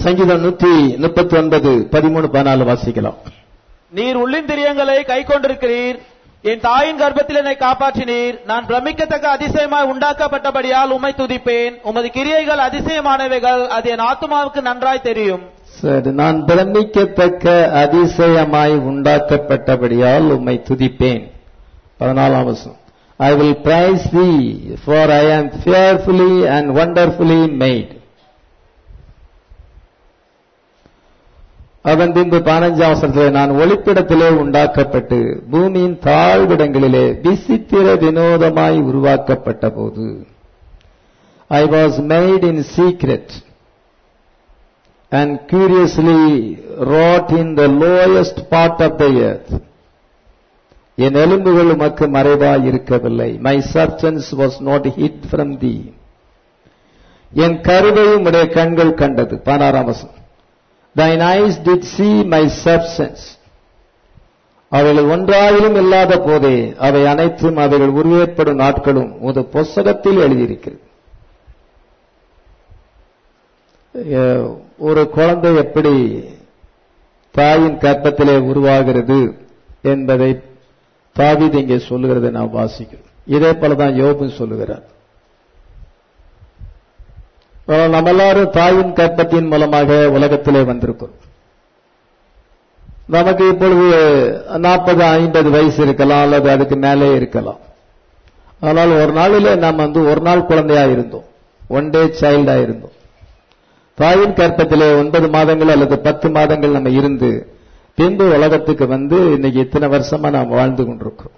சங்கீதம் நூத்தி முப்பத்தி ஒன்பது பதிமூணு பதினாலு வாசிக்கலாம் நீர் உள்ளிந்திரியங்களை கை கொண்டிருக்கிறீர் என் தாயின் கர்ப்பத்தில் என்னை காப்பாற்றினீர் நான் பிரமிக்கத்தக்க அதிசயமாய் உண்டாக்கப்பட்டபடியால் உம்மை துதிப்பேன் உமது கிரியைகள் அதிசயமானவைகள் அது என் ஆத்மாவுக்கு நன்றாய் தெரியும் சரி நான் பிரமிக்கத்தக்க அதிசயமாய் உண்டாக்கப்பட்டபடியால் உம்மை துதிப்பேன் பதினாலாம் வருஷம் I will praise thee for I am fearfully and wonderfully mat அவன் பின்பு பதினஞ்சாம் வசனத்திலே நான் ஒளிப்பிடத்திலே உண்டாக்கப்பட்டு பூமியின் தாழ்விடங்களிலே விசித்திர வினோதமாய் உருவாக்கப்பட்ட போது I was made in secret and curiously wrought in the lowest part of the earth. என் எலும்புகள் உமக்கு மறைவாய் இருக்கவில்லை my substance was not hid from thee என் கருவையும் உடைய கண்கள் கண்டது பதினாறாம் வசனம் thine eyes did see my substance அவைகள் ஒன்றாயிலும் இல்லாத போதே அவை அனைத்தும் அவைகள் உருவேற்படும் நாட்களும் ஒரு புஸ்தகத்தில் எழுதியிருக்கிறது அஹ், ஒரு குழந்தை எப்படி தாயின் கற்பத்திலே உருவாகிறது என்பதை தாவீது இங்கே சொல்லுகிறதை நாம் வாசிக்கிறோம் இதே போலதான் யோபும் சொல்லுகிறார் அஹ், நம்ம எல்லாரும் தாயின் கற்பத்தின் மூலமாக உலகத்திலே வந்திருக்கிறோம் நமக்கு இப்பொழுது நாற்பது ஐம்பது வயசு இருக்கலாம் அல்லது அதுக்கு மேலே இருக்கலாம் ஆனால் ஒரு நாளிலே நாம் வந்து ஒரு நாள் குழந்தையா இருந்தோம் ஒன் டே சைல்டா இருந்தோம் தாயின் கற்பத்திலே ஒன்பது மாதங்கள் அல்லது பத்து மாதங்கள் நம்ம இருந்து பின்பு உலகத்துக்கு வந்து இன்னைக்கு இத்தனை வருஷமா நாம் வாழ்ந்து கொண்டிருக்கிறோம்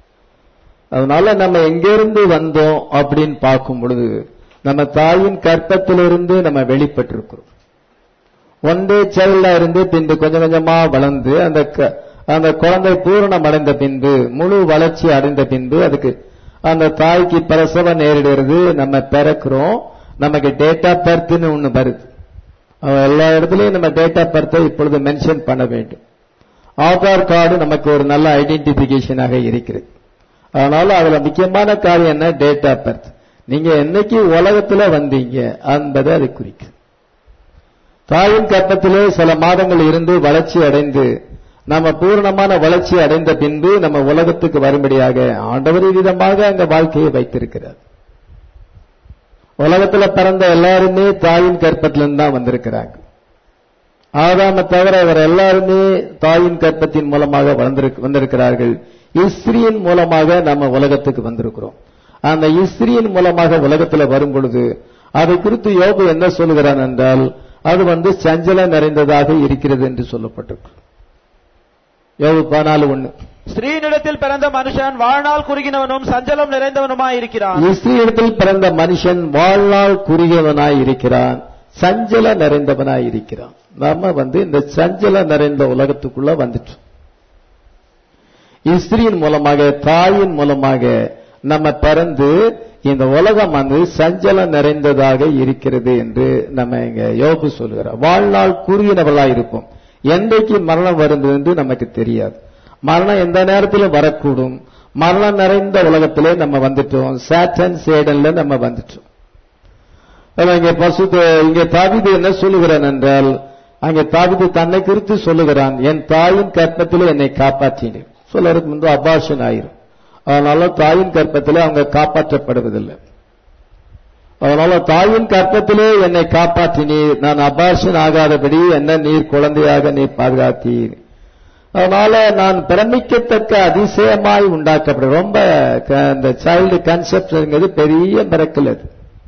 அதனால நம்ம எங்கிருந்து வந்தோம் அப்படின்னு பார்க்கும் பொழுது நம்ம தாயின் கற்பத்திலிருந்து நம்ம வெளிப்பட்டிருக்கிறோம் ஒன் டே சைல்டா இருந்து பின்பு கொஞ்சம் கொஞ்சமா வளர்ந்து அந்த க- அந்த குழந்தை பூரணம் அடைந்த பின்பு முழு வளர்ச்சி அடைந்த பின்பு அதுக்கு அந்த தாய்க்கு பிரசவம் நேரிடுறது நம்ம பிறக்கிறோம் நமக்கு டேட் ஆஃப் பர்த்னு ஒண்ணு வருது அவ எல்லா இடத்துலயும் நம்ம டேட் ஆஃப் பர்த்தை இப்பொழுது மென்ஷன் பண்ண வேண்டும் ஆதார் கார்டு நமக்கு ஒரு நல்ல ஐடென்டிபிகேஷனாக இருக்கிறது அதனால அதுல முக்கியமான காரியம் என்ன டேட் ஆஃப் பர்த் நீங்க என்னைக்கு உலகத்துல வந்தீங்க என்பதை அது குறிக்கும் தாயின் கற்பத்திலே சில மாதங்கள் இருந்து வளர்ச்சி அடைந்து நம்ம பூரணமான வளர்ச்சி அடைந்த பின்பு நம்ம உலகத்துக்கு வரும்படியாக ஆண்டவர் விதமாக அங்க வாழ்க்கையை வைத்திருக்கிறார் உலகத்துல பிறந்த எல்லாருமே தாயின் கற்பத்திலிருந்து தான் வந்திருக்கிறாங்க ஆதாம தவிர அவர் எல்லாருமே தாயின் கற்பத்தின் மூலமாக வளர்ந்திருக்க- வந்திருக்கிறார்கள் இஸ்ரீயின் மூலமாக நம்ம உலகத்துக்கு வந்திருக்கிறோம் அந்த இஸ்ரீயின் மூலமாக உலகத்துல வரும் பொழுது அதை குறித்து யோபு என்ன சொல்லுகிறான் என்றால் அது வந்து சஞ்சலம் நிறைந்ததாக இருக்கிறது என்று சொல்லப்பட்டிருக்கு யோபு பதினாலு ஒண்ணு ஸ்ரீனிடத்தில் பிறந்த மனுஷன் வாழ்நாள் குறுகினவனும் சஞ்சலம் நிறைந்தவனுமாய் இருக்கிறான் இஸ்ரீயிடத்தில் பிறந்த மனுஷன் வாழ்நாள் குறுகியவனாய் இருக்கிறான் சஞ்சல நிறைந்தவனாய் இருக்கிறான் நாம வந்து இந்த சஞ்சல நிறைந்த உலகத்துக்குள்ள வந்துட்டோம் இஸ்ரீயின் மூலமாக தாயின் மூலமாக நம்ம பிறந்து இந்த உலகம் வந்து சஞ்சலம் நிறைந்ததாக இருக்கிறது என்று நம்ம இங்க யோபு சொல்லுகிறார் வாழ்நாள் குறுகினவர்களாய் இருப்போம் என்றைக்கு மரணம் வரும் என்று நமக்கு தெரியாது மரணம் எந்த நேரத்திலும் வரக்கூடும் மரணம் நிறைந்த உலகத்திலே நம்ம வந்துட்டோம் சாட்டன் சேடன்ல நம்ம வந்துட்டோம் ஆனா இங்க பசு இங்க தாவிது என்ன சொல்லுகிறான் என்றால் அங்கே தாவிது தன்னை குறித்து சொல்லுகிறான் என் தாயின் கற்பத்திலே என்னை காப்பாற்றினேன் சொல்லறதுக்கு முன்பு அபாஷன் ஆயிரும் அதனால தாயின் கற்பத்திலே அவங்க காப்பாற்றப்படுவதில்லை அதனால தாயின் கற்பத்திலே என்னை காப்பாற்றினீர் நான் அபாஷன் ஆகாதபடி என்ன நீர் குழந்தையாக நீர் பாதுகாத்தீர் அதனால நான் பிரமிக்கத்தக்க அதிசயமாய் உண்டாக்கப்பட ரொம்ப க- இந்த சைல்டு கன்செப்ட்ங்கிறது பெரிய மிரக்கல் அது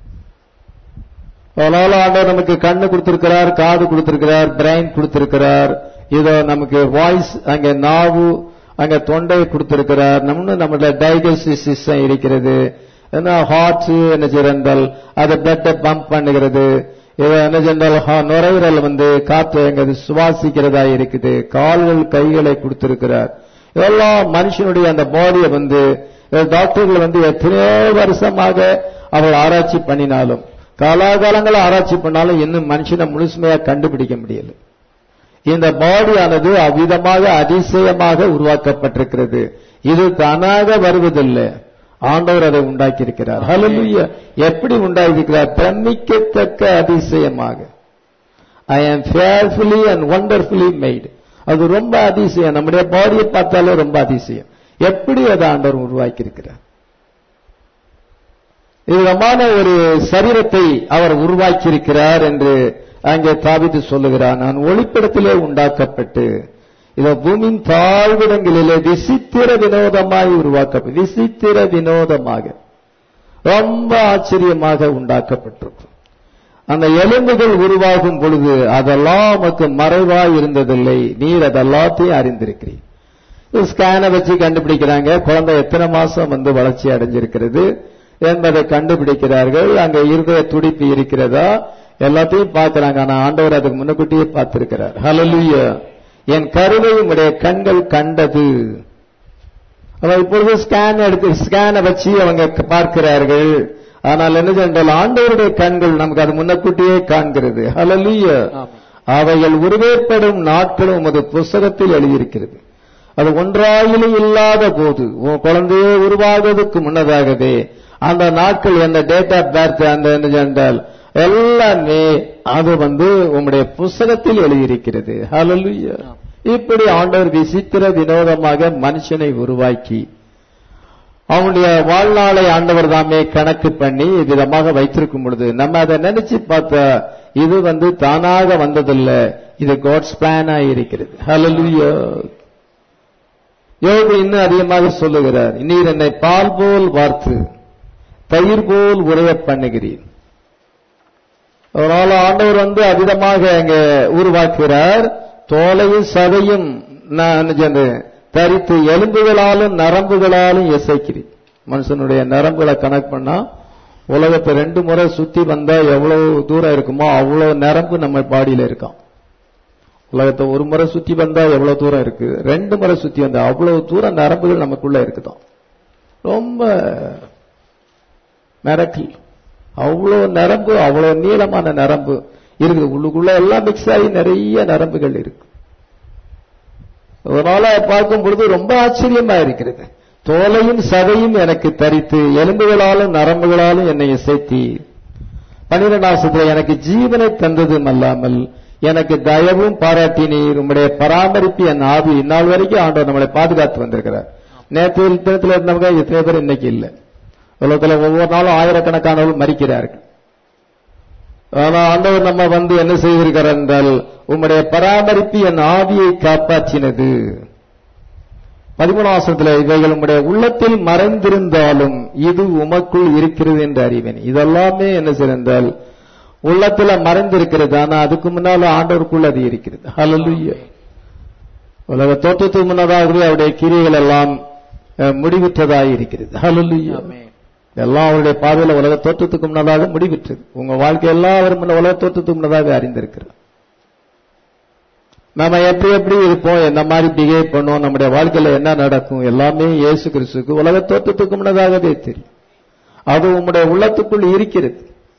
அதனால ஆண்டவர் நமக்கு கண்ணு கொடுத்திருக்கிறார் காது கொடுத்திருக்கிறார் பிரெயின் கொடுத்திருக்கிறார் இதோ நமக்கு வாய்ஸ் அங்க நாவு அங்க தொண்டை கொடுத்திருக்கிறார் நம்ம நம்மளோட டைஜஸ்டிவ் சிஸ்டம் இருக்கிறது என்ன ஹார்ட் என்ன செய்யறால் அது பிளட்டை பம்ப் பண்ணுகிறது இது என்ன சென்றால் ஹா- நுரையீரல் வந்து காற்று எங்கிறது சுவாசிக்கிறதா இருக்குது கால்கள் கைகளை கொடுத்திருக்கிறார் இதெல்லாம் மனுஷனுடைய அந்த பாடியை வந்து அஹ் டாக்டர்கள் வந்து எத்தனையோ வருஷமாக அவள் ஆராய்ச்சி பண்ணினாலும் காலாகாலங்கள ஆராய்ச்சி பண்ணாலும் இன்னும் மனுஷனை முழுசுமையா கண்டுபிடிக்க முடியல இந்த பாடியானது அவ்விதமாக அதிசயமாக உருவாக்கப்பட்டிருக்கிறது இது தானாக வருவதில்லை ஆண்டவர் அதை உண்டாக்கி இருக்கிறார் ஹalleluya எப்படி உண்டாக்கி இருக்கிறார் பிரமிக்கத்தக்க அதிசயமாக ஐ ஆம் ஃபேர்ஃபுல்லி அண்ட் ஒண்டர்ஃபுல்லி மேட் அது ரொம்ப அதிசயம் நம்முடைய பாடியை பார்த்தாலே ரொம்ப அதிசயம் எப்படி அதை ஆண்டவர் உருவாக்கி இருக்கிறார் விதமான ஒரு சரீரத்தை அவர் உருவாக்கி இருக்கிறார் என்று அங்கே தாவித்து சொல்லுகிறார் நான் ஒளிப்படத்திலே உண்டாக்கப்பட்டு இதோ பூமியின் தாழ்விடங்களிலே விசித்திர வினோதமாய் உருவாக்க விசித்திர வினோதமாக ரொம்ப ஆச்சரியமாக உண்டாக்கப்பட்டிருக்கும் அந்த எலும்புகள் உருவாகும் பொழுது அதெல்லாம் நமக்கு மறைவாய் இருந்ததில்லை நீர் அதெல்லாத்தையும் அறிந்திருக்கிறீர் ஸ்கேனை வச்சு கண்டுபிடிக்கிறாங்க குழந்தை எத்தனை மாசம் வந்து வளர்ச்சி அடைஞ்சிருக்கிறது என்பதை கண்டுபிடிக்கிறார்கள் அங்க இருதய துடிப்பு இருக்கிறதா எல்லாத்தையும் பார்க்கிறாங்க ஆனா ஆண்டவர் அதுக்கு முன்னக்கூட்டியே பார்த்திருக்கிறார் ஹalleluya என் கருவை உடைய கண்கள் கண்டது அவன் இப்பொழுது ஸ்கேன் எடுத்து ஸ்கேனை வச்சு அவங்க பார்க்கிறார்கள் ஆனால் என்ன சென்றால் ஆண்டவருடைய கண்கள் நமக்கு அது முன்னக்கூட்டியே காண்கிறது ஹalleluya ஆமென். அவைகள் உருவேற்படும் நாட்களும் உமது புஸ்தகத்தில் எழுதியிருக்கிறது அது ஒன்றாயிலும் இல்லாத போது உன் குழந்தையே உருவாகுவதற்கு முன்னதாகவே அந்த நாட்கள் அந்த டேட் ஆஃப் பர்த் அந்த என்ன சென்றால் எல்லாமே அது வந்து உம்முடைய புஸ்தகத்தில் எழுதியிருக்கிறது ஹalleluya இப்படி ஆண்டவர் விசித்திர வினோதமாக மனுஷனை உருவாக்கி அவனுடைய வாழ்நாளை ஆண்டவர் தாமே கணக்கு பண்ணி விதமாக வைத்திருக்கும் பொழுது நம்ம அதை நினைச்சு பார்த்தா இது வந்து தானாக வந்ததில்ல இது காட்ஸ் பிளானா இருக்கிறது ஹalleluya யோபு இன்னும் அதிகமாக சொல்லுகிறார் நீர் என்னை பால் போல் வார்த்து தயிர் போல் உரைய பண்ணுகிறீர் அதனால ஆண்டவர் வந்து அதிகமாக அங்க உருவாக்குகிறார் தோலையும் சதையும் நான் என்ன சொல்றது, தரித்து எலும்புகளாலும் நரம்புகளாலும் இசைக்கிறீர் மனுஷனுடைய நரம்புகளை கணக்கு பண்ணா உலகத்தை ரெண்டு முறை சுத்தி வந்தா எவ்வளவு தூரம் இருக்குமோ அவ்வளவு நரம்பு நம்ம பாடியில இருக்கான் உலகத்தை ஒரு முறை சுத்தி வந்தா எவ்வளவு தூரம் இருக்கு ரெண்டு முறை சுத்தி வந்தா அவ்வளவு தூரம் நரம்புகள் நமக்குள்ள இருக்குதாம் ரொம்ப மிரக்கல் அவ்வளவு நரம்பு அவ்வளவு நீளமான நரம்பு இருக்குது உள்ளுக்குள்ள எல்லாம் மிக்ஸ் ஆகி நிறைய நரம்புகள் இருக்கு அதனால பார்க்கும் பொழுது ரொம்ப ஆச்சரியமா இருக்கிறது தோலையும் சதையும் எனக்கு தரித்து எலும்புகளாலும் நரம்புகளாலும் என்னை இசைத்தி பன்னிரெண்டாம் எனக்கு ஜீவனை தந்ததும் அல்லாமல் எனக்கு தயவும் பாராட்டினீர் உம்முடைய பராமரிப்பு என் ஆவி இந்நாள் வரைக்கும் ஆண்டவர் நம்மளை பாதுகாத்து வந்திருக்கிறார் நேற்று தினத்தில் இருந்தவங்க எத்தனை பேர் இன்னைக்கு இல்லை உலகத்துல ஒவ்வொரு நாளும் ஆயிரக்கணக்கானவர்கள் மறிக்கிறார்கள் ஆனா ஆண்டவர் நம்ம வந்து என்ன செய்திருக்கிறார் என்றால் உம்முடைய பராமரிப்பு என் ஆவியை காப்பாற்றினது பதிமூணாசத்துல இவைகள் உம்முடைய உள்ளத்தில் மறைந்திருந்தாலும் இது உமக்குள் இருக்கிறது என்று அறிவேன் இதெல்லாமே என்ன செய்தால் உள்ளத்துல மறைந்திருக்கிறது ஆனா அதுக்கு முன்னால ஆண்டவருக்குள் அது இருக்கிறது ஹalleluya உலக தோற்றத்துக்கு முன்னதாகவே அவருடைய கிரியைகள் எல்லாம் அஹ், முடிவுற்றதாய் இருக்கிறது ஹalleluya ஆமென். எல்லாம் அவருடைய பார்வையில உலக தோற்றத்துக்கு முன்னதாக முடிவிட்டது உங்க வாழ்க்கை எல்லாரும் முன்ன உலக தோற்றத்துக்கு முன்னதாக அறிந்திருக்கிறார் நம்ம எப்படி எப்படி இருப்போம் என்ன மாதிரி பிஹேவ் பண்ணுவோம் நம்முடைய வாழ்க்கையில என்ன நடக்கும் எல்லாமே இயேசு கிறிஸ்துக்கு உலக தோற்றத்துக்கு முன்னதாகவே தெரியும் அது உம்முடைய உள்ளத்துக்குள் இருக்கிறது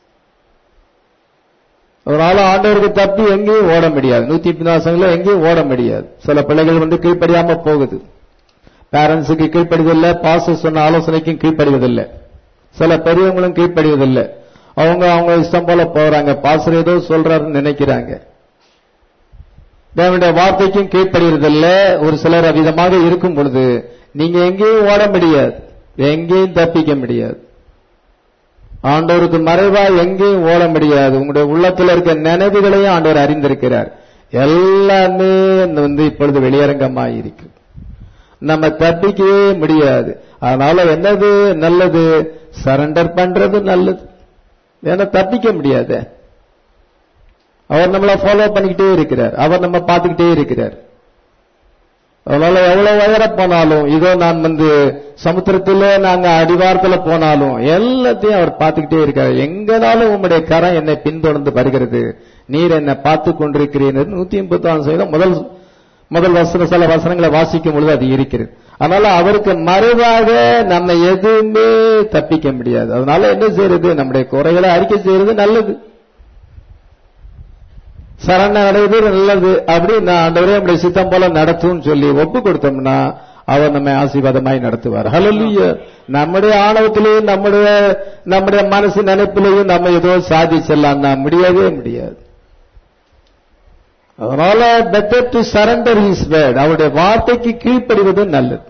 அதனால ஆண்டவருக்கு தப்பி எங்கேயும் ஓட முடியாது நூத்தி பின்னாசங்கள எங்கேயும் ஓட முடியாது சில பிள்ளைகள் வந்து கீழ்ப்படியாம போகுது பேரண்ட்ஸுக்கு கீழ்ப்படிவதில்லை பாச சொன்ன ஆலோசனைக்கும் கீழ்ப்படிவதில்லை சில பெரியவங்களும் கீழ்ப்படிவதில்லை அவங்க அவங்க இஷ்டம் போல போறாங்க பாசர் ஏதோ சொல்றாருன்னு நினைக்கிறாங்க தேவனுடைய வார்த்தைக்கும் கீழ்ப்படுகிறதில்ல ஒரு சிலர் அவ்விதமாக இருக்கும் பொழுது நீங்க எங்கேயும் ஓட முடியாது எங்கேயும் தப்பிக்க முடியாது ஆண்டவருக்கு மறைவா எங்கேயும் ஓட முடியாது உங்களுடைய உள்ளத்துல இருக்க நினைவுகளையும் ஆண்டவர் அறிந்திருக்கிறார் எல்லாமே வந்து இப்பொழுது வெளியரங்கமாக இருக்கு நம்ம தப்பிக்கவே முடியாது அதனால என்னது நல்லது சரண்டர் பண்றது நல்லது ஏன்னா தப்பிக்க முடியாது அவர் நம்மள ஃபாலோ பண்ணிக்கிட்டே இருக்கிறார் அவர் நம்ம பார்த்துக்கிட்டே இருக்கிறார் அதனால எவ்வளவு உயர போனாலும் இதோ நான் வந்து சமுத்திரத்திலே நாங்க அடிவாரத்துல போனாலும் எல்லாத்தையும் அவர் பார்த்துக்கிட்டே இருக்கார் எங்கனாலும் உங்களுடைய கரம் என்னை பின்தொடர்ந்து வருகிறது நீர் என்னை பார்த்து கொண்டிருக்கிறீர் நூத்தி எண்பத்தாம் சதவீதம் முதல் முதல் வசன சில வசனங்களை வாசிக்கும் பொழுது அது இருக்கிறது அதனால அவருக்கு மறைவாக நம்ம எதுவுமே தப்பிக்க முடியாது அதனால என்ன செய்யறது நம்முடைய குறைகளை அறிக்கை செய்யறது நல்லது சரண அடைவது நல்லது அப்படி நான் ஆண்டவரே நம்முடைய சித்தம் போல நடத்தும் சொல்லி ஒப்பு கொடுத்தோம்னா அவர் நம்மை ஆசீர்வாதமாய் நடத்துவார் ஹalleluya நம்முடைய ஆணவத்திலேயும் நம்முடைய நம்முடைய மனசு நினைப்பிலேயும் நம்ம ஏதோ சாதிச்சிடலாம்னா முடியவே முடியாது அதனால better to surrender his word அவருடைய வார்த்தைக்கு கீழ்ப்படிவது நல்லது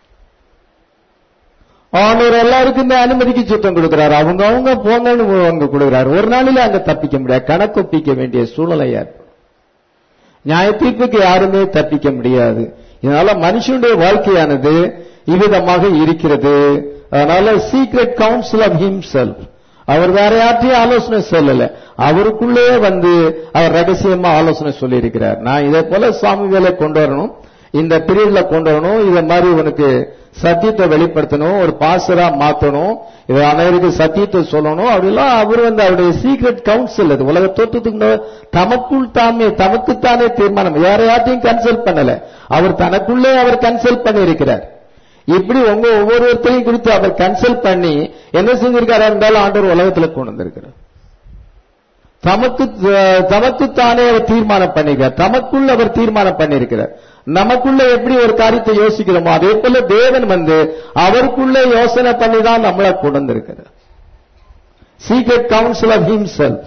ஆண்டவர் எல்லாருக்குமே அனுமதிக்கு சுத்தம் கொடுக்கிறார் அவங்க அவங்க போங்கன்னு அவங்க கொடுக்கிறார் ஒரு நாளில அங்க தப்பிக்க முடியாது கணக்கு ஒப்பிக்க வேண்டிய சூழ்நிலை ஏற்படும் நியாய தீர்ப்புக்கு யாருமே தப்பிக்க முடியாது இதனால மனுஷனுடைய வாழ்க்கையானது இவ்விதமாக இருக்கிறது அதனால சீக்ரெட் கவுன்சில் ஆஃப் ஹிம்செல்ஃப் அவர் வேற யார்ட்டையும் ஆலோசனை சொல்லல அவருக்குள்ளே வந்து அவர் ரகசியமா ஆலோசனை சொல்லி இருக்கிறார் நான் இதே போல சாமி வேலை கொண்டு வரணும் இந்த பீரியட்ல கொண்டு வரணும் இத மாதிரி உனக்கு சத்தியத்தை வெளிப்படுத்தணும் ஒரு பாசரா மாத்தணும் இதை அனைவருக்கு சத்தியத்தை சொல்லணும் அப்படிலாம் அவர் வந்து அவருடைய சீக்ரெட் கவுன்சில் அது உலக தோற்றத்துக்கு முன்ன தமக்குள் தாமே தமக்குத்தானே தீர்மானம் வேற யார்ட்டையும் கன்சல்ட் பண்ணல அவர் தனக்குள்ளே அவர் கன்சல்ட் பண்ணி இருக்கிறார் இப்படி உங்க ஒவ்வொருத்தரையும் குறித்து அவர் கன்சல்ட் பண்ணி என்ன செஞ்சிருக்காரா இருந்தாலும் ஆண்டவர் உலகத்துல கொண்டு வந்திருக்கிறார் தமக்கு தமக்குத்தானே அவர் தீர்மானம் பண்ணிருக்கார் தமக்குள்ள அவர் தீர்மானம் பண்ணியிருக்கிறார் நமக்குள்ள எப்படி ஒரு காரியத்தை யோசிக்கிறோமோ அதே போல தேவன் வந்து அவருக்குள்ள யோசனை பண்ணி தான் நம்மளை கொண்டு வந்திருக்கிறார் சீக்ரெட் கவுன்சில் ஆஃப் ஹிம்செல்ஃப்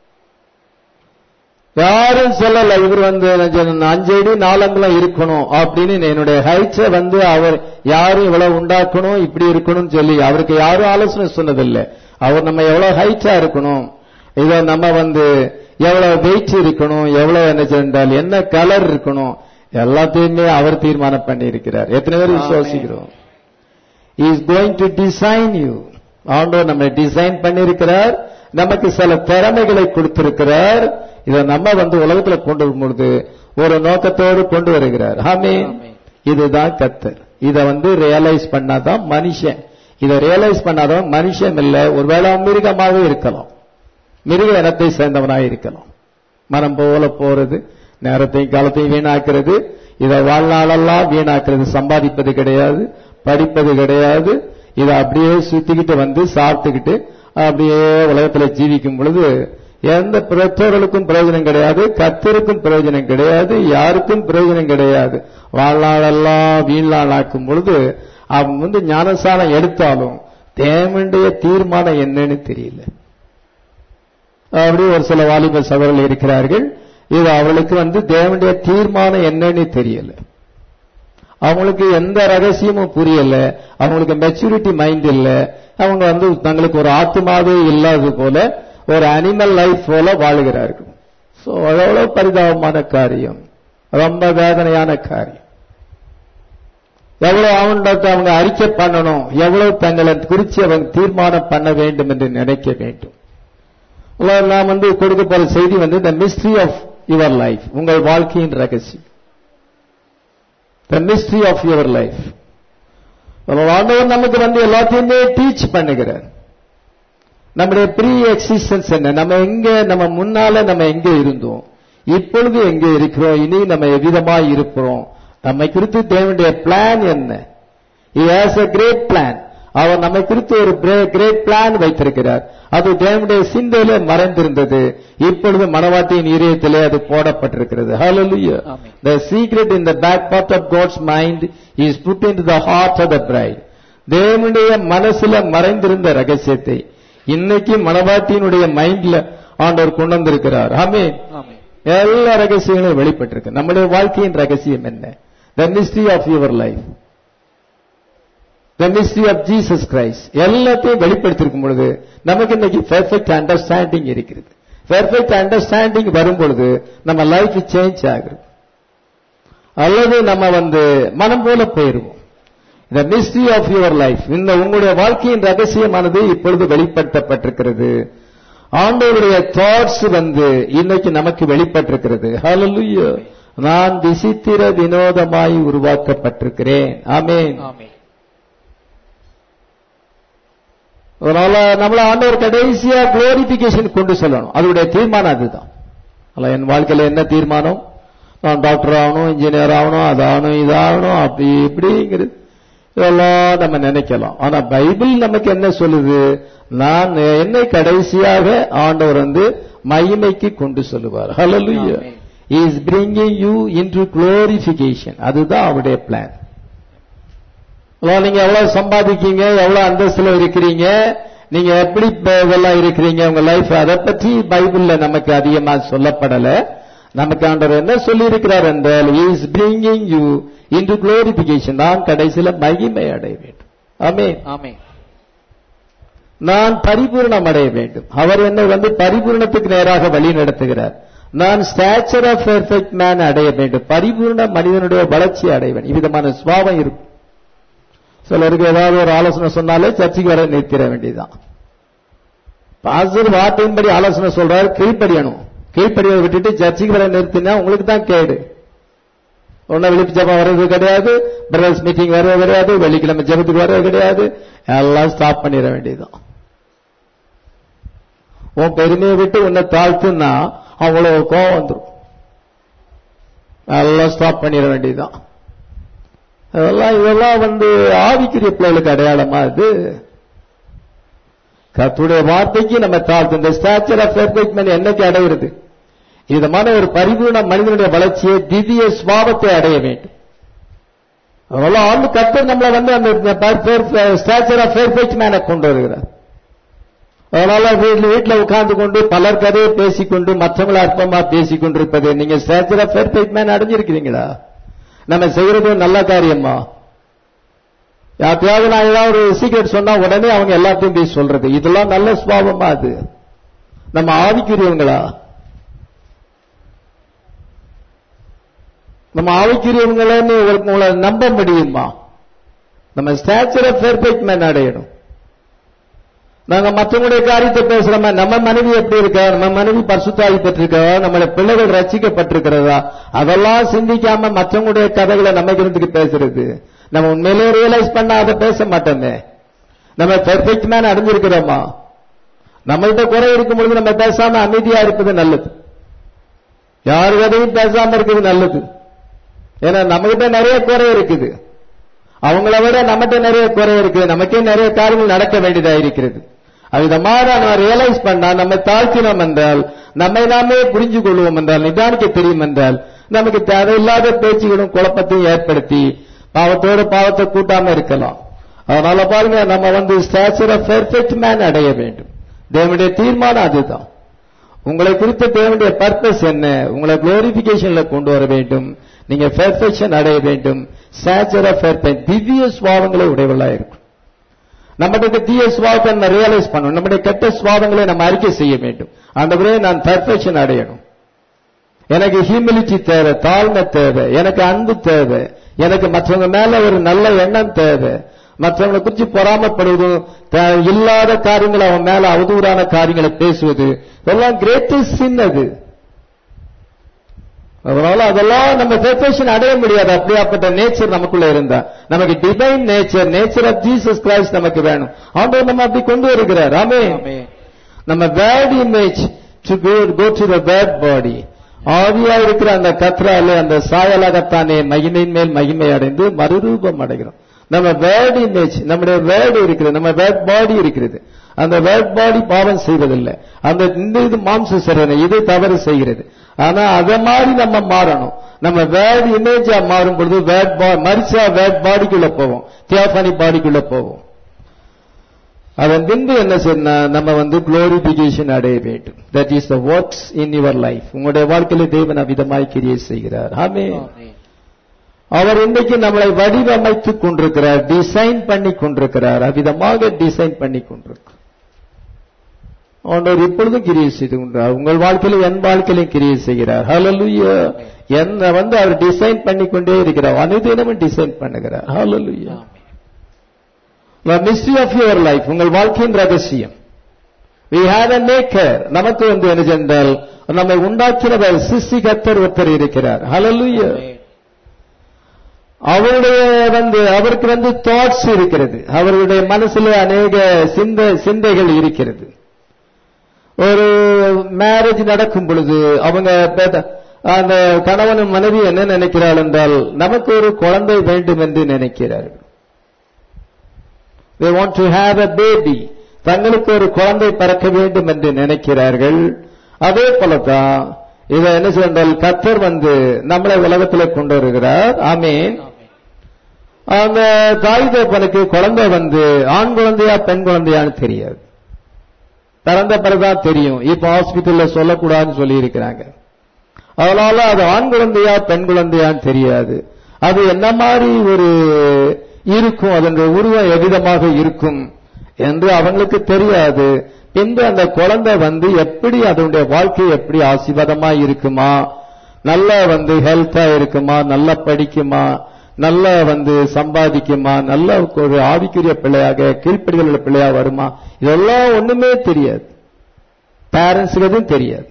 யாரும் சொல்லல இவர் வந்து அஞ்சு அடி நாலங்குலம் இருக்கணும் அப்படின்னு என்னுடைய ஹைட்ஸ வந்து அவர் யாரும் இவ்வளவு உண்டாக்கணும் இப்படி இருக்கணும்னு சொல்லி அவருக்கு யாரும் ஆலோசனை சொன்னதில்லை அவர் நம்ம எவ்வளவு ஹைட்டா இருக்கணும் இத நம்ம வந்து எவ்வளவு வெயிட் இருக்கணும் எவ்வளவு என்ன சென்றால் என்ன கலர் இருக்கணும் எல்லாத்தையுமே அவர் தீர்மானம் பண்ணி இருக்கிறார் எத்தனை பேர் விசுவாசிக்கிறோம் is going to design you ஆண்டவர் நம்ம டிசைன் பண்ணியிருக்கிறார் நமக்கு சில திறமைகளை கொடுத்திருக்கிறார் இதை நம்ம வந்து உலகத்துல கொண்டு வரும்பொழுது ஒரு நோக்கத்தோடு கொண்டு வருகிறார் ஆமே இதுதான் கத்தர் இதை வந்து ரியலைஸ் பண்ணாதான் மனுஷன் இதை ரியலைஸ் பண்ணாதான் மனுஷன் இல்ல ஒருவேளை மிருகமாகவே இருக்கலாம் மிருக இனத்தை சேர்ந்தவனாக இருக்கலாம் மனம் போல போறது நேரத்தையும் காலத்தையும் வீணாக்குறது இதை வாழ்நாளெல்லாம் வீணாக்குறது சம்பாதிப்பது கிடையாது படிப்பது கிடையாது இதை அப்படியே சுத்திக்கிட்டு வந்து சாப்பிட்டுக்கிட்டு அப்படியே உலகத்துல ஜீவிக்கும் பொழுது எந்த பெற்றோர்களுக்கும் பிரயோஜனம் கிடையாது கத்தருக்கும் பிரயோஜனம் கிடையாது யாருக்கும் பிரயோஜனம் கிடையாது வாழ்நாளெல்லாம் வீழ்நாளாக்கும் பொழுது அவன் வந்து ஞானசானம் எடுத்தாலும் தேவனுடைய தீர்மானம் என்னன்னு தெரியல அப்படி ஒரு சில வாலிப சகோதரர்கள் இருக்கிறார்கள் இது அவளுக்கு வந்து தேவனுடைய தீர்மானம் என்னன்னு தெரியல அவங்களுக்கு எந்த ரகசியமும் புரியல அவங்களுக்கு மெச்சூரிட்டி மைண்ட் இல்ல அவங்க வந்து தங்களுக்கு ஒரு ஆத்மாவே இல்லாதது போல ஒரு அனிமல் லைஃப் போல வாழுகிறார்கள் சோ அவ்வளவு பரிதாபமான காரியம் ரொம்ப வேதனையான காரியம் எவ்வளவு அவன்கிட்ட அவங்க அறிக்கை பண்ணணும் எவ்வளவு தங்களை குறித்து அவங்க தீர்மானம் பண்ண வேண்டும் என்று நினைக்க வேண்டும் நான் வந்து கொடுக்க போற செய்தி வந்து the mystery of your life உங்கள் வாழ்க்கையின் ரகசியம் the mystery of your life ஆண்டவர் நமக்கு வந்து எல்லாத்தையுமே டீச் பண்ணுகிறார் நம்முடைய ப்ரீ எக்ஸிஸ்டன்ஸ் என்ன நம்ம எங்க நம்ம முன்னால நம்ம எங்க இருந்தோம் இப்பொழுது எங்க இருக்கிறோம் இனி நம்ம எவ்விதமாய் இருப்போம் நம்மை குறித்து தேவனுடைய பிளான் என்ன ஹேஸ் அ கிரேட் பிளான் அவர் நம்மை குறித்து ஒரு கிரேட் பிளான் வைத்திருக்கிறார் அது தேவனுடைய சிந்தையில மறைந்திருந்தது இப்பொழுது மனவாட்டியின் இதயத்திலே அது போடப்பட்டிருக்கிறது Hallelujah. Amen. The secret in the back part of God's mind is put into the heart of the bride. தேவனுடைய மனசுல மறைந்திருந்த ரகசியத்தை இன்னைக்கு மனவாட்டியினுடைய மைண்ட்ல ஆண்டவர் கொண்டு வந்திருக்கிறார் ஆமே ஆமென் எல்லா ரகசியங்களும் வெளிப்பட்டிருக்கு நம்முடைய வாழ்க்கையின் ரகசியம் என்ன the mystery of your life the mystery of Jesus Christ எல்லாத்தையும் வெளிப்படுத்திருக்கும் பொழுது நமக்கு இன்னைக்கு பெர்ஃபெக்ட் அண்டர்ஸ்டாண்டிங் இருக்கிறது பெர்ஃபெக்ட் அண்டர்ஸ்டாண்டிங் வரும் பொழுது நம்ம லைஃப் சேஞ்ச் ஆகுது அல்லது நம்ம வந்து மனம் போல போயிருவோம் இந்த மிஸ்ட்ரி ஆஃப் யுவர் லைஃப் இந்த உங்களுடைய வாழ்க்கையின் ரகசியமானது இப்பொழுது வெளிப்படுத்தப்பட்டிருக்கிறது ஆண்டவருடைய தாட்ஸ் வந்து இன்னைக்கு நமக்கு வெளிப்பட்டிருக்கிறது ஹalleluya நான் விசித்திர வினோதமாய் உருவாக்கப்பட்டிருக்கிறேன் ஆமென் ஆமென் அதனால நம்மள ஆண்டவர் கடைசியா குளோரிபிகேஷன் கொண்டு செல்லணும் அதோடைய தீர்மானம் அதுதான் அல்ல என் வாழ்க்கையில என்ன தீர்மானம் நான் டாக்டர் ஆகணும் இன்ஜினியர் ஆகணும் அதாகணும் இதாகணும் அப்படி இப்படிங்கிறது இதெல்லாம் நம்ம நினைக்கலாம் ஆனா பைபிள் நமக்கு என்ன சொல்லுது நான் என்னை கடைசியாக ஆண்டவர் வந்து மகிமைக்கு கொண்டு சொல்லுவார் hallelujah Amen. Is bringing you into glorification அதுதான் அவருடைய பிளான் அதான் நீங்க எவ்வளவு சம்பாதிக்கீங்க எவ்வளவு அந்தஸ்துல இருக்கிறீங்க நீங்க எப்படி இப்ப இதெல்லாம் இருக்கிறீங்க உங்க லைஃப் அதை பற்றி பைபிள்ல நமக்கு அதிகமா சொல்லப்படல நமக்கு ஆண்டவர் என்ன சொல்லி இருக்கிறார் என்றால் is bringing you into glorification நான் கடைசியில மகிமை அடைய வேண்டும் ஆமே ஆமென் நான் பரிபூர்ணம் அடைய வேண்டும் அவர் என்னை வந்து பரிபூர்ணத்துக்கு நேராக வழி நடத்துகிறார் நான் ஸ்டாச்சர் ஆஃப் பெர்ஃபெக்ட் மேன் அடைய வேண்டும் பரிபூர்ண மனிதனுடைய வளர்ச்சியை அடைவேன் இவ்விதமான சுவாபம் இருக்கும் சிலருக்கு ஏதாவது ஒரு ஆலோசனை சொன்னாலே சர்ச்சைக்கு வர நிறுத்திட வேண்டியதுதான் பாஸ்டர் வார்த்தையின்படி ஆலோசனை சொல்றாரு கீழ்ப்படியணும் கீழ்ப்படியை விட்டுட்டு சர்ச்சைக்கு வர நிறுத்தினா உங்களுக்கு தான் கேடு ஒன்னும் விழிப்பு ஜபம் வர்றது கிடையாது பிரதர்ஸ் மீட்டிங் வர்றது கிடையாது வெள்ளிக்கிழமை ஜபத்துக்கு வர்றது கிடையாது எல்லாம் ஸ்டாப் பண்ணிட வேண்டியதுதான் உன் பெருமையை விட்டு உன்னை தாழ்த்துன்னா அவ்வளவு கோவம் வந்துடும் எல்லாம் ஸ்டாப் பண்ணிட வேண்டியதுதான் அதெல்லாம் இதெல்லாம் வந்து ஆவிக்குரிய பிள்ளைகளுக்கு அடையாளமா இது கத்துடைய வார்த்தைக்கு நம்ம தாழ்த்து இந்த ஸ்டாச்சர் ஆஃப் பெர்ஃபெக்ட்மெண்ட் என்னைக்கு அடைகிறது விதமான ஒரு பரிபூர்ண மனிதனுடைய வளர்ச்சியை திவ்ய சுவாபத்தை அடைய வேண்டும் அதெல்லாம் ஆண்டு கத்தர் நம்மளை வந்து அந்த ஸ்டாச்சர் ஆஃப் பெர்ஃபெக்ட் மேனை கொண்டு வருகிறார் அதனால வீட்டில் வீட்டில் உட்கார்ந்து கொண்டு பலர் கதையை பேசிக்கொண்டு மற்றவங்களை அற்பமா பேசிக் கொண்டிருப்பது நீங்க ஸ்டாச்சர் ஆஃப் பெர்ஃபெக்ட் மேன் அடைஞ்சிருக்கிறீங்களா நம்ம செய்யறது ஒரு நல்ல காரியமா யாத்தையாவது நான் ஏதாவது ஒரு சீக்கிரட் சொன்னா உடனே அவங்க எல்லாத்தையும் போய் சொல்றது இதெல்லாம் நல்ல சுவாபமா அது நம்ம ஆவிக்குரியவங்களா நம்ம ஆவிக்குரியவங்களன்னு உங்களை நம்ப முடியுமா நம்ம ஸ்டாச்சர் ஆஃப் பெர்ஃபெக்ட் மேன் அடையணும் நாங்க மற்றவங்களுடைய காரியத்தை பேசுறோமா நம்ம மனைவி எப்படி இருக்கா நம்ம மனைவி பரிசுத்தாகி பெற்றிருக்கா நம்மளுடைய பிள்ளைகள் ரசிக்கப்பட்டிருக்கிறதா அதெல்லாம் சிந்திக்காம மற்றவங்களுடைய கதைகளை நம்ம இருந்துக்கு பேசுறது நம்ம உண்மையிலே ரியலைஸ் பண்ணா அதை பேச மாட்டோமே நம்ம பெர்ஃபெக்ட் மேன் அடைஞ்சிருக்கிறோமா நம்மள்கிட்ட குறை இருக்கும் பொழுது நம்ம பேசாம அமைதியா இருப்பது நல்லது யார் கதையும் பேசாம இருக்கிறது நல்லது ஏன்னா நம்மகிட்ட நிறைய குறை இருக்குது அவங்கள விட நம்மகிட்ட நிறைய குறை இருக்குது நமக்கே நிறைய காரியங்கள் நடக்க வேண்டியதா இருக்கிறது அவ்விதமாக நம்ம ரியலைஸ் பண்ணா நம்ம தாழ்த்தினோம் என்றால் நம்மை நாமே புரிஞ்சு கொள்வோம் என்றால் நிதானிக்க தெரியும் என்றால் நமக்கு தேவையில்லாத பேச்சுகளும் குழப்பத்தையும் ஏற்படுத்தி பாவத்தோடு பாவத்தை கூட்டாம இருக்கலாம் அதனால பாருங்க நம்ம வந்து ஸ்டாச்சர் ஆஃப் பெர்ஃபெக்ட் மேன் அடைய வேண்டும் தேவனுடைய தீர்மானம் அதுதான் உங்களை குறித்த தேவனுடைய பர்பஸ் என்ன உங்களை குளோரிபிகேஷன்ல கொண்டு வர வேண்டும் நீங்க பெர்ஃபெக்ஷன் அடைய வேண்டும் ஸ்டாச்சர் ஆஃப் பெர்ஃபெக்ட் திவ்ய சுவாவங்களை உடையவளா இருக்கும் நம்மகிட்ட தீய சுவாபத்தை நம்ம ரியலைஸ் பண்ணணும் நம்முடைய கெட்ட சுவாபங்களை நம்ம அறிக்கை செய்ய வேண்டும் ஆண்டவரே நான் பெர்ஃபெக்ஷன் அடையணும் எனக்கு ஹியூமிலிட்டி தேவை தாழ்மை தேவை எனக்கு அன்பு தேவை எனக்கு மற்றவங்க மேல ஒரு நல்ல எண்ணம் தேவை மற்றவங்களை குறித்து பொறாமப்படுவதும் தே- இல்லாத காரியங்களை அவன் மேல அவதூறான காரியங்களை பேசுவது இதெல்லாம் கிரேட்டஸ்ட் சின் அது அதனால அதெல்லாம் நம்ம பெர்ஃபெக்ஷன் அடைய முடியாது அப்படியாப்பட்ட நேச்சர் நமக்குள்ள இருந்தா நமக்கு divine nature nature of Jesus Christ நமக்கு வேணும் ஆண்டவர் நம்ம அப்படி கொண்டு வருகிறார் ஆமே ஆமென் நம்ம word image to go go to the word body ஆவியா இருக்கிற அந்த கத்ராலே அந்த சாயலாகத்தானே மகிமையின் மேல் மகிமை அடைந்து மறுரூபம் அடைகிறோம் நம்ம வேர்ட் இமேஜ் நம்முடைய வேர்டு இருக்கிறது நம்ம வேர்ட் பாடி இருக்கிறது அந்த வேர்ட் பாடி பாவம் செய்வதில்லை அந்த இந்த இது மாம்ச சரீரம் இது தவறு செய்கிறது ஆனா அத மாதிரி நம்ம மாறணும் நம்ம வேர்ட் இமேஜா மாறும் பொழுது வேர்ட் மரிச்சா வேர்ட் பாடிக்குள்ள போவோம் தியாபானி பாடிக்குள்ள போவோம் அதன் பின்பு என்ன சொன்னா நம்ம வந்து குளோரிபிகேஷன் அடைய வேண்டும் that is the works in your life உங்களுடைய வாழ்க்கையில தேவன் அவ்விதமாய் கிரியை செய்கிறார் ஆமே ஆமென் அவர் இன்றைக்கு நம்மளை வடிவமைத்துக் கொண்டிருக்கிறார் டிசைன் பண்ணி கொண்டிருக்கிறார் அவ்விதமாக டிசைன் பண்ணி கொண்டிருக்கிறார் ஆண்டவர் இப்பொழுதும் கிரியை செய்து கொண்டார் உங்கள் வாழ்க்கையில என் வாழ்க்கையிலும் கிரியை செய்கிறார் ஹalleluya என்ன வந்து அவர் டிசைன் பண்ணி கொண்டே இருக்கிறார் அனுதினமும் டிசைன் பண்ணுகிறார் ஹalleluya ஆமென் மிஸ்ட்ரி ஆஃப் யுவர் லைஃப் உங்கள் வாழ்க்கையின் ரகசியம் we have a maker நமக்கு வந்து என்ன சென்றால் நம்மை உண்டாக்கினவர் சிருஷ்டிகர்த்தர் ஒருத்தர் இருக்கிறார் ஹalleluya ஆமென் அவருடைய வந்து அவருக்கு வந்து தாட்ஸ் இருக்கிறது அவருடைய மனசுல அநேக சிந்த சிந்தைகள் இருக்கிறது ஒரு மேரேஜ் நடக்கும் பொழுது அவங்க பேத- அந்த கணவனும் மனைவி என்ன நினைக்கிறாள் என்றால் நமக்கு ஒரு குழந்தை வேண்டும் என்று நினைக்கிறார்கள் they want to have a baby தங்களுக்கு ஒரு குழந்தை பிறக்க வேண்டும் என்று நினைக்கிறார்கள் அதே போலதான் இதை என்ன சொன்னால் கத்தர் வந்து நம்மளை உலகத்தில் கொண்டு வருகிறார் ஆமீன் ஆமென் அந்த தாய் தகப்பனுக்கு குழந்தை வந்து ஆண் குழந்தையா பெண் குழந்தையான்னு தெரியாது பிறந்த பிறகுதான் தெரியும் இப்ப ஹாஸ்பிட்டல்ல சொல்லக்கூடாதுன்னு சொல்லி இருக்கிறாங்க அதனால அது ஆண் குழந்தையா பெண் குழந்தையான்னு தெரியாது அது என்ன மாதிரி ஒரு இருக்கும் அதனுடைய உருவம் எவ்விதமாக இருக்கும் என்று அவங்களுக்கு தெரியாது பின்பு அந்த குழந்தை வந்து எப்படி அதனுடைய வாழ்க்கை எப்படி ஆசீர்வாதமா இருக்குமா நல்லா வந்து ஹெல்த்தா இருக்குமா நல்லா படிக்குமா நல்லா வந்து சம்பாதிக்குமா நல்ல ஒரு ஆவிக்குரிய பிள்ளையாக கீழ்ப்படிதல் பிள்ளையா வருமா இதெல்லாம் ஒண்ணுமே தெரியாது பேரண்ட்ஸுக்கு எதுவும் தெரியாது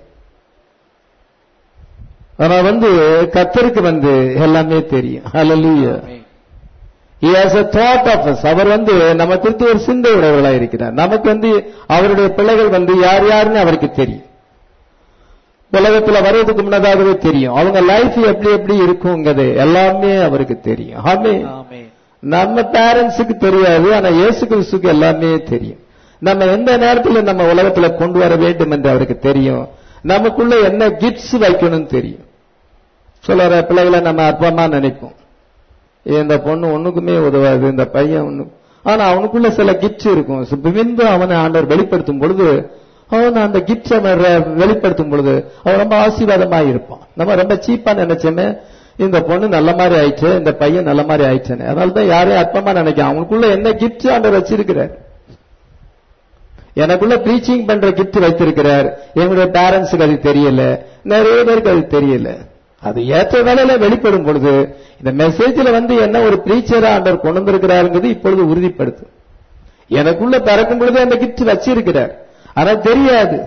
ஆனா வந்து கத்தருக்கு வந்து எல்லாமே தெரியும் ஹalleluya he has a thought of us அவர் வந்து நம்ம குறித்து ஒரு சிந்தை உடையவர்களா இருக்கிறார் நமக்கு வந்து அவருடைய பிள்ளைகள் வந்து யார் யாருன்னு அவருக்கு தெரியும் உலகத்துல வர்றதுக்கு முன்னதாகவே தெரியும் அவங்க லைஃப் எப்படி எப்படி இருக்குங்கிறது எல்லாமே அவருக்கு தெரியும் ஆமே ஆமென் நம்ம பேரண்ட்ஸுக்கு தெரியாது ஆனா இயேசு கிறிஸ்துக்கு எல்லாமே தெரியும் நம்ம எந்த நேரத்துல நம்ம உலகத்துல கொண்டு வர வேண்டும் என்று அவருக்கு தெரியும் நமக்குள்ள என்ன கிஃப்ட்ஸ் வைக்கணும்னு தெரியும் சொல்லுற பிள்ளைகளை நம்ம அற்பமா நினைப்போம் இந்த பொண்ணு ஒண்ணுக்குமே உதவாது இந்த பையன் ஒண்ணு ஆனா அவனுக்குள்ள சில கிஃப்ட்ஸ் இருக்கும் So, விந்து அவனை ஆண்டவர் வெளிப்படுத்தும் பொழுது அவன் அந்த கிஃப்ட்ஸ் அவன் ரெ- வெளிப்படுத்தும் பொழுது அவன் ரொம்ப ஆசீர்வாதமா இருப்பான் நம்ம ரொம்ப சீப்பா நினைச்சோமே இந்த பொண்ணு நல்ல மாதிரி ஆயிடுச்சு இந்த பையன் நல்ல மாதிரி ஆயிடுச்சுன்னு அதனால தான் யாரையும் அற்பமா நினைக்க அவனுக்குள்ள என்ன கிஃப்ட்ஸ் ஆண்டவர் வச்சிருக்கிறார் எனக்குள்ள ப்ரீச்சிங் பண்ற கிஃப்ட் வைத்திருக்கிறார் எங்களுடைய பேரண்ட்ஸுக்கு அது தெரியல நிறைய பேருக்கு அது தெரியல அது ஏற்ற வேலையில வெளிப்படும் பொழுது இந்த மெசேஜ்ல வந்து என்ன ஒரு பிரீச்சரா ஆண்டவர் கொண்டு வந்திருக்கிறாருங்கிறது இப்பொழுது உறுதிப்படுத்தும் எனக்குள்ள பிறக்கும் பொழுது அந்த கிஃப்ட் வச்சிருக்கிறார் ஆனா தெரியாது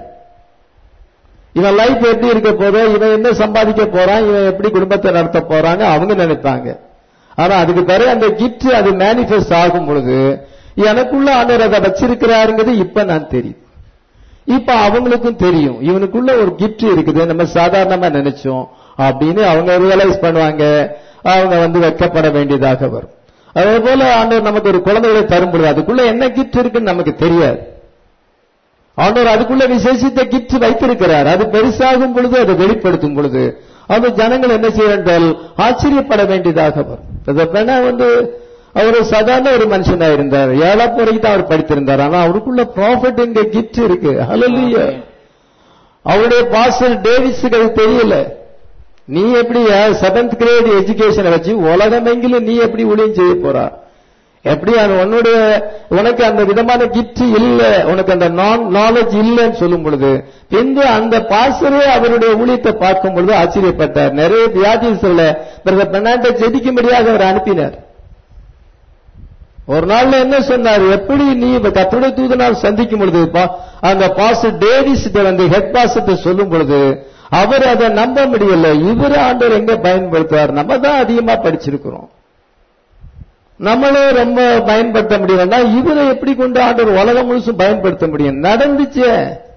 இவன் லைஃப் எப்படி இருக்க போதோ இவன் என்ன சம்பாதிக்க போறான் இவன் எப்படி குடும்பத்தை நடத்த போறாங்க அவங்க நினைப்பாங்க ஆனா அதுக்கு பிறகு அந்த கிஃப்ட் அது மேனிஃபெஸ்ட் ஆகும் பொழுது எனக்குள்ள ஆண்டவர் அதை வச்சிருக்கிறாருங்கிறது இப்ப நான் தெரியும் இப்ப அவங்களுக்கும் தெரியும் இவனுக்குள்ள ஒரு கிஃப்ட் இருக்குது நம்ம சாதாரணமா நினைச்சோம் அப்படின்னு அவங்க ரியலைஸ் பண்ணுவாங்க அவங்க வந்து வெட்கப்பட வேண்டியதாக வரும் அதே போல ஆண்டவர் நமக்கு ஒரு குழந்தைகளை தரும் பொழுது அதுக்குள்ள என்ன கிஃப்ட் இருக்குன்னு நமக்கு தெரியாது ஆண்டவர் அதுக்குள்ள விசேஷித்த கிஃப்ட் வைத்திருக்கிறார் அது பெருசாகும் பொழுது அதை வெளிப்படுத்தும் பொழுது அந்த ஜனங்கள் என்ன செய்ய என்றால் ஆச்சரியப்பட வேண்டியதாக வரும் இந்த பெண்ணா வந்து அவர் ஒரு சாதாரண ஒரு மனுஷனா இருந்தார் ஏழாம் வரைக்கும் தான் அவர் படித்திருந்தார் ஆனா அவருக்குள்ள ப்ராஃபிட் எங்க கிஃப்ட் இருக்கு ஹalleluya அவருடைய பாஸ்டர் டேவிஸுக்கு அது தெரியல நீ எப்படி செவன்த் கிரேட் எஜுகேஷனை வச்சு உலகமெங்கிலும் நீ எப்படி ஊழியம் செய்ய போறா எப்படி அது உன்னுடைய உனக்கு அந்த விதமான கிஃப்ட் இல்ல உனக்கு அந்த நான் நாலேஜ் இல்லைன்னு சொல்லும் பொழுது பின்பு அந்த பாசரே அவருடைய ஊழியத்தை பார்க்கும் பொழுது ஆச்சரியப்பட்டார் நிறைய வியாதிஸ்ல பிரதர் பெர்னாண்டை ஜெபிக்கும்படியாக அவர் அனுப்பினார் ஒரு நாள்ல என்ன சொன்னார் எப்படி நீ கத்துடைய தூதனால் சந்திக்கும் பொழுது பா- அந்த பாஸ்டர் டேவிஸ் வந்து ஹெட் பாஸ்டர் சொல்லும் பொழுது அவர் அதை நம்ப முடியல இவர் ஆண்டவர் எங்க பயன்படுத்துவார் நம்ம தான் அதிகமா படிச்சிருக்கிறோம் நம்மளே ரொம்ப பயன்படுத்த முடியலன்னா இவரை எப்படி கொண்டு ஆண்டவர் உலகம் முழுசும் பயன்படுத்த முடியும் நடந்துச்சே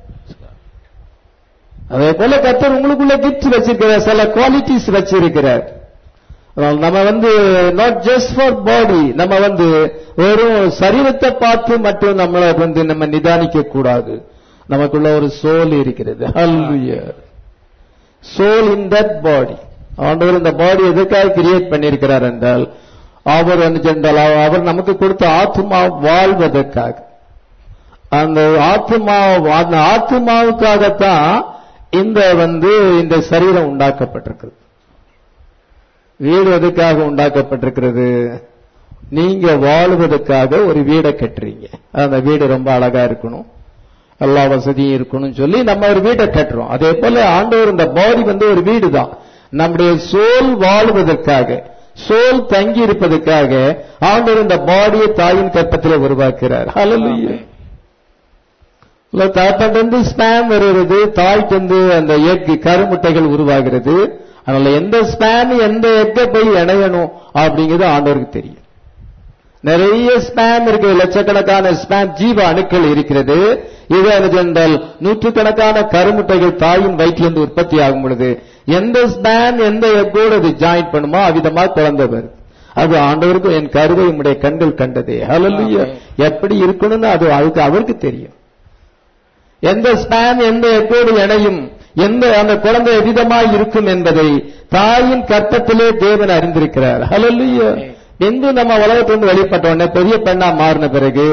அதே போல கத்தர் உங்களுக்குள்ள கிஃப்ட் வச்சிருக்கிறார் சில குவாலிட்டிஸ் வச்சிருக்கிறார் அதனால நம்ம வந்து நாட் ஜஸ்ட் ஃபார் பாடி நம்ம வந்து வெறும் சரீரத்தை பார்த்து மட்டும் நம்மளை வந்து நம்ம நிதானிக்க கூடாது நமக்குள்ள ஒரு சோல் இருக்கிறது ஹalleluya சோல் இன் தட் பாடி ஆண்டவர் இந்த பாடி எதுக்காக கிரியேட் பண்ணியிருக்கிறார் என்றால் அவர் என்ன சென்றால் அவர் நமக்கு கொடுத்த ஆத்மா வாழ்வதற்காக அந்த ஆத்மா அந்த ஆத்மாவுக்காகத்தான் இந்த வந்து இந்த சரீரம் உண்டாக்கப்பட்டிருக்கிறது வீடு எதுக்காக உண்டாக்கப்பட்டிருக்கிறது நீங்க வாழுவதற்காக ஒரு வீடை கட்டுறீங்க அந்த வீடு ரொம்ப அழகா இருக்கணும் எல்லா வசதியும் இருக்கணும்னு சொல்லி நம்ம ஒரு வீட்டை கட்டுறோம் அதே போல ஆண்டவர் இந்த பாடி வந்து ஒரு வீடு தான் நம்முடைய சோல் வாழுவதற்காக சோல் தங்கி இருப்பதற்காக ஆண்டவர் இந்த பாடியை தாயின் கற்பத்தில் உருவாக்குறார் ஹalleluya இல்ல தாய்ப்பண்டு ஸ்பேம் வருகிறது தாய்க்கு அந்த எக் கருமுட்டைகள் உருவாகிறது அதனால எந்த ஸ்பேம் எந்த எக்கை போய் இணையணும் அப்படிங்கிறது ஆண்டவருக்கு தெரியும் நிறைய ஸ்பேம் இருக்கு லட்சக்கணக்கான ஸ்பேம் ஜீவ அணுக்கள் இருக்கிறது இது எனது என்றால் நூற்றுக்கணக்கான கருமுட்டைகள் தாயின் வயிற்றிலிருந்து உற்பத்தி ஆகும் பொழுது எந்த ஸ்பேம் எந்த எக்கோடு அது ஜாயின் பண்ணுமோ அவ்விதமா குழந்தை வருது அது ஆண்டவருக்கு என் கருவை உம்முடைய கண்கள் கண்டதே ஹalleluya எப்படி இருக்கணும்னு அது அதுக்கு அவருக்கு தெரியும் எந்த ஸ்பேம் எந்த எக்கோடு இணையும் எந்த அந்த குழந்தை எவ்விதமாய் இருக்கும் என்பதை தாயின் கற்பத்திலே தேவன் அறிந்திருக்கிறார் ஹalleluya என்று நம்ம உலகத்திலிருந்து வெளிப்பட்ட உடனே பெரிய பெண்ணா மாறின பிறகு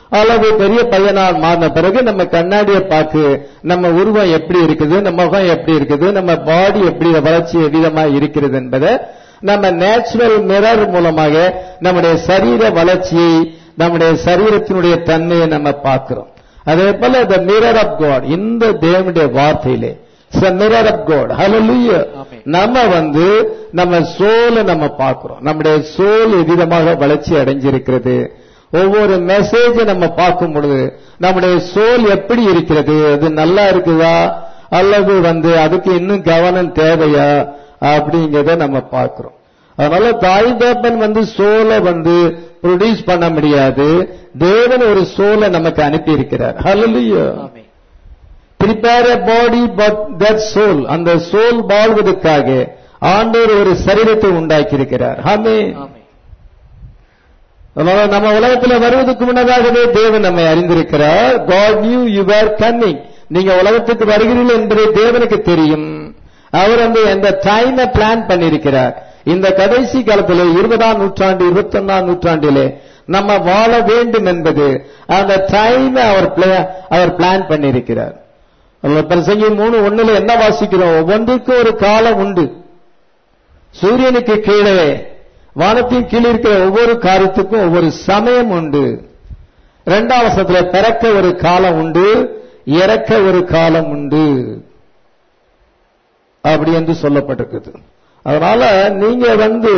அல்லது பெரிய பையனா மாறின பிறகு நம்ம கண்ணாடியை பார்த்து நம்ம உருவம் எப்படி இருக்குது நம்ம முகம் எப்படி இருக்குது நம்ம பாடி எப்படி வளர்ச்சி விதமா இருக்கிறது என்பதை நம்ம நேச்சுரல் மிரர் மூலமாக நம்முடைய சரீர வளர்ச்சியை நம்முடைய சரீரத்தினுடைய தன்மையை நம்ம பார்க்கிறோம் அதே போல த மிரர் ஆஃப் காட் இந்த தேவனுடைய வார்த்தையிலே மிரர் ஆஃப் காட் ஹalleluya ஆமென். நம்ம வந்து நம்ம சோலை நம்ம பார்க்கிறோம் நம்முடைய சோல் எவ்விதமாக வளர்ச்சி அடைஞ்சிருக்கிறது ஒவ்வொரு மெசேஜை நம்ம பார்க்கும் பொழுது நம்முடைய சோல் எப்படி இருக்கிறது அது நல்லா இருக்குதா அல்லது வந்து அதுக்கு இன்னும் கவனம் தேவையா அப்படிங்கறத நம்ம பார்க்கிறோம் அதனால தாய் தகப்பன் வந்து சோலை வந்து ப்ரொடியூஸ் பண்ண முடியாது தேவன் ஒரு சோலை நமக்கு அனுப்பி இருக்கிறார் ஹalleluya ஆமென் prepare a body but that soul அந்த சோல் வாழ்வதற்காக ஆண்டவர் ஒரு சரீரத்தை உண்டாக்கி இருக்கிறார் ஆமென் ஆமென் அதனால நம்ம உலகத்துல வருவதற்கு முன்னதாகவே தேவன் நம்மை அறிந்திருக்கிறார் God knew you were coming நீங்க உலகத்துக்கு வருகிறீர்கள் என்பதை தேவனுக்கு தெரியும் அவர் வந்து அந்த டைமை பிளான் பண்ணியிருக்கிறார் இந்த கடைசி காலத்திலே இருபதாம் நூற்றாண்டு இருபத்தொன்னாம் நூற்றாண்டிலே நம்ம வாழ வேண்டும் என்பது அந்த டைமை அவர் pla- அவர் பிளான் பண்ணியிருக்கிறார் அதுல பிரசங்கி மூணு ஒண்ணுல என்ன வாசிக்கிறோம் ஒவ்வொன்றுக்கு ஒரு காலம் உண்டு சூரியனுக்கு கீழே வானத்தின் கீழே இருக்கிற ஒவ்வொரு காரியத்துக்கும் ஒவ்வொரு சமயம் உண்டு இரண்டாம் வருஷத்துல பிறக்க ஒரு காலம் உண்டு இறக்க ஒரு காலம் உண்டு அப்படி என்று சொல்லப்பட்டிருக்குது அதனால நீங்க வந்து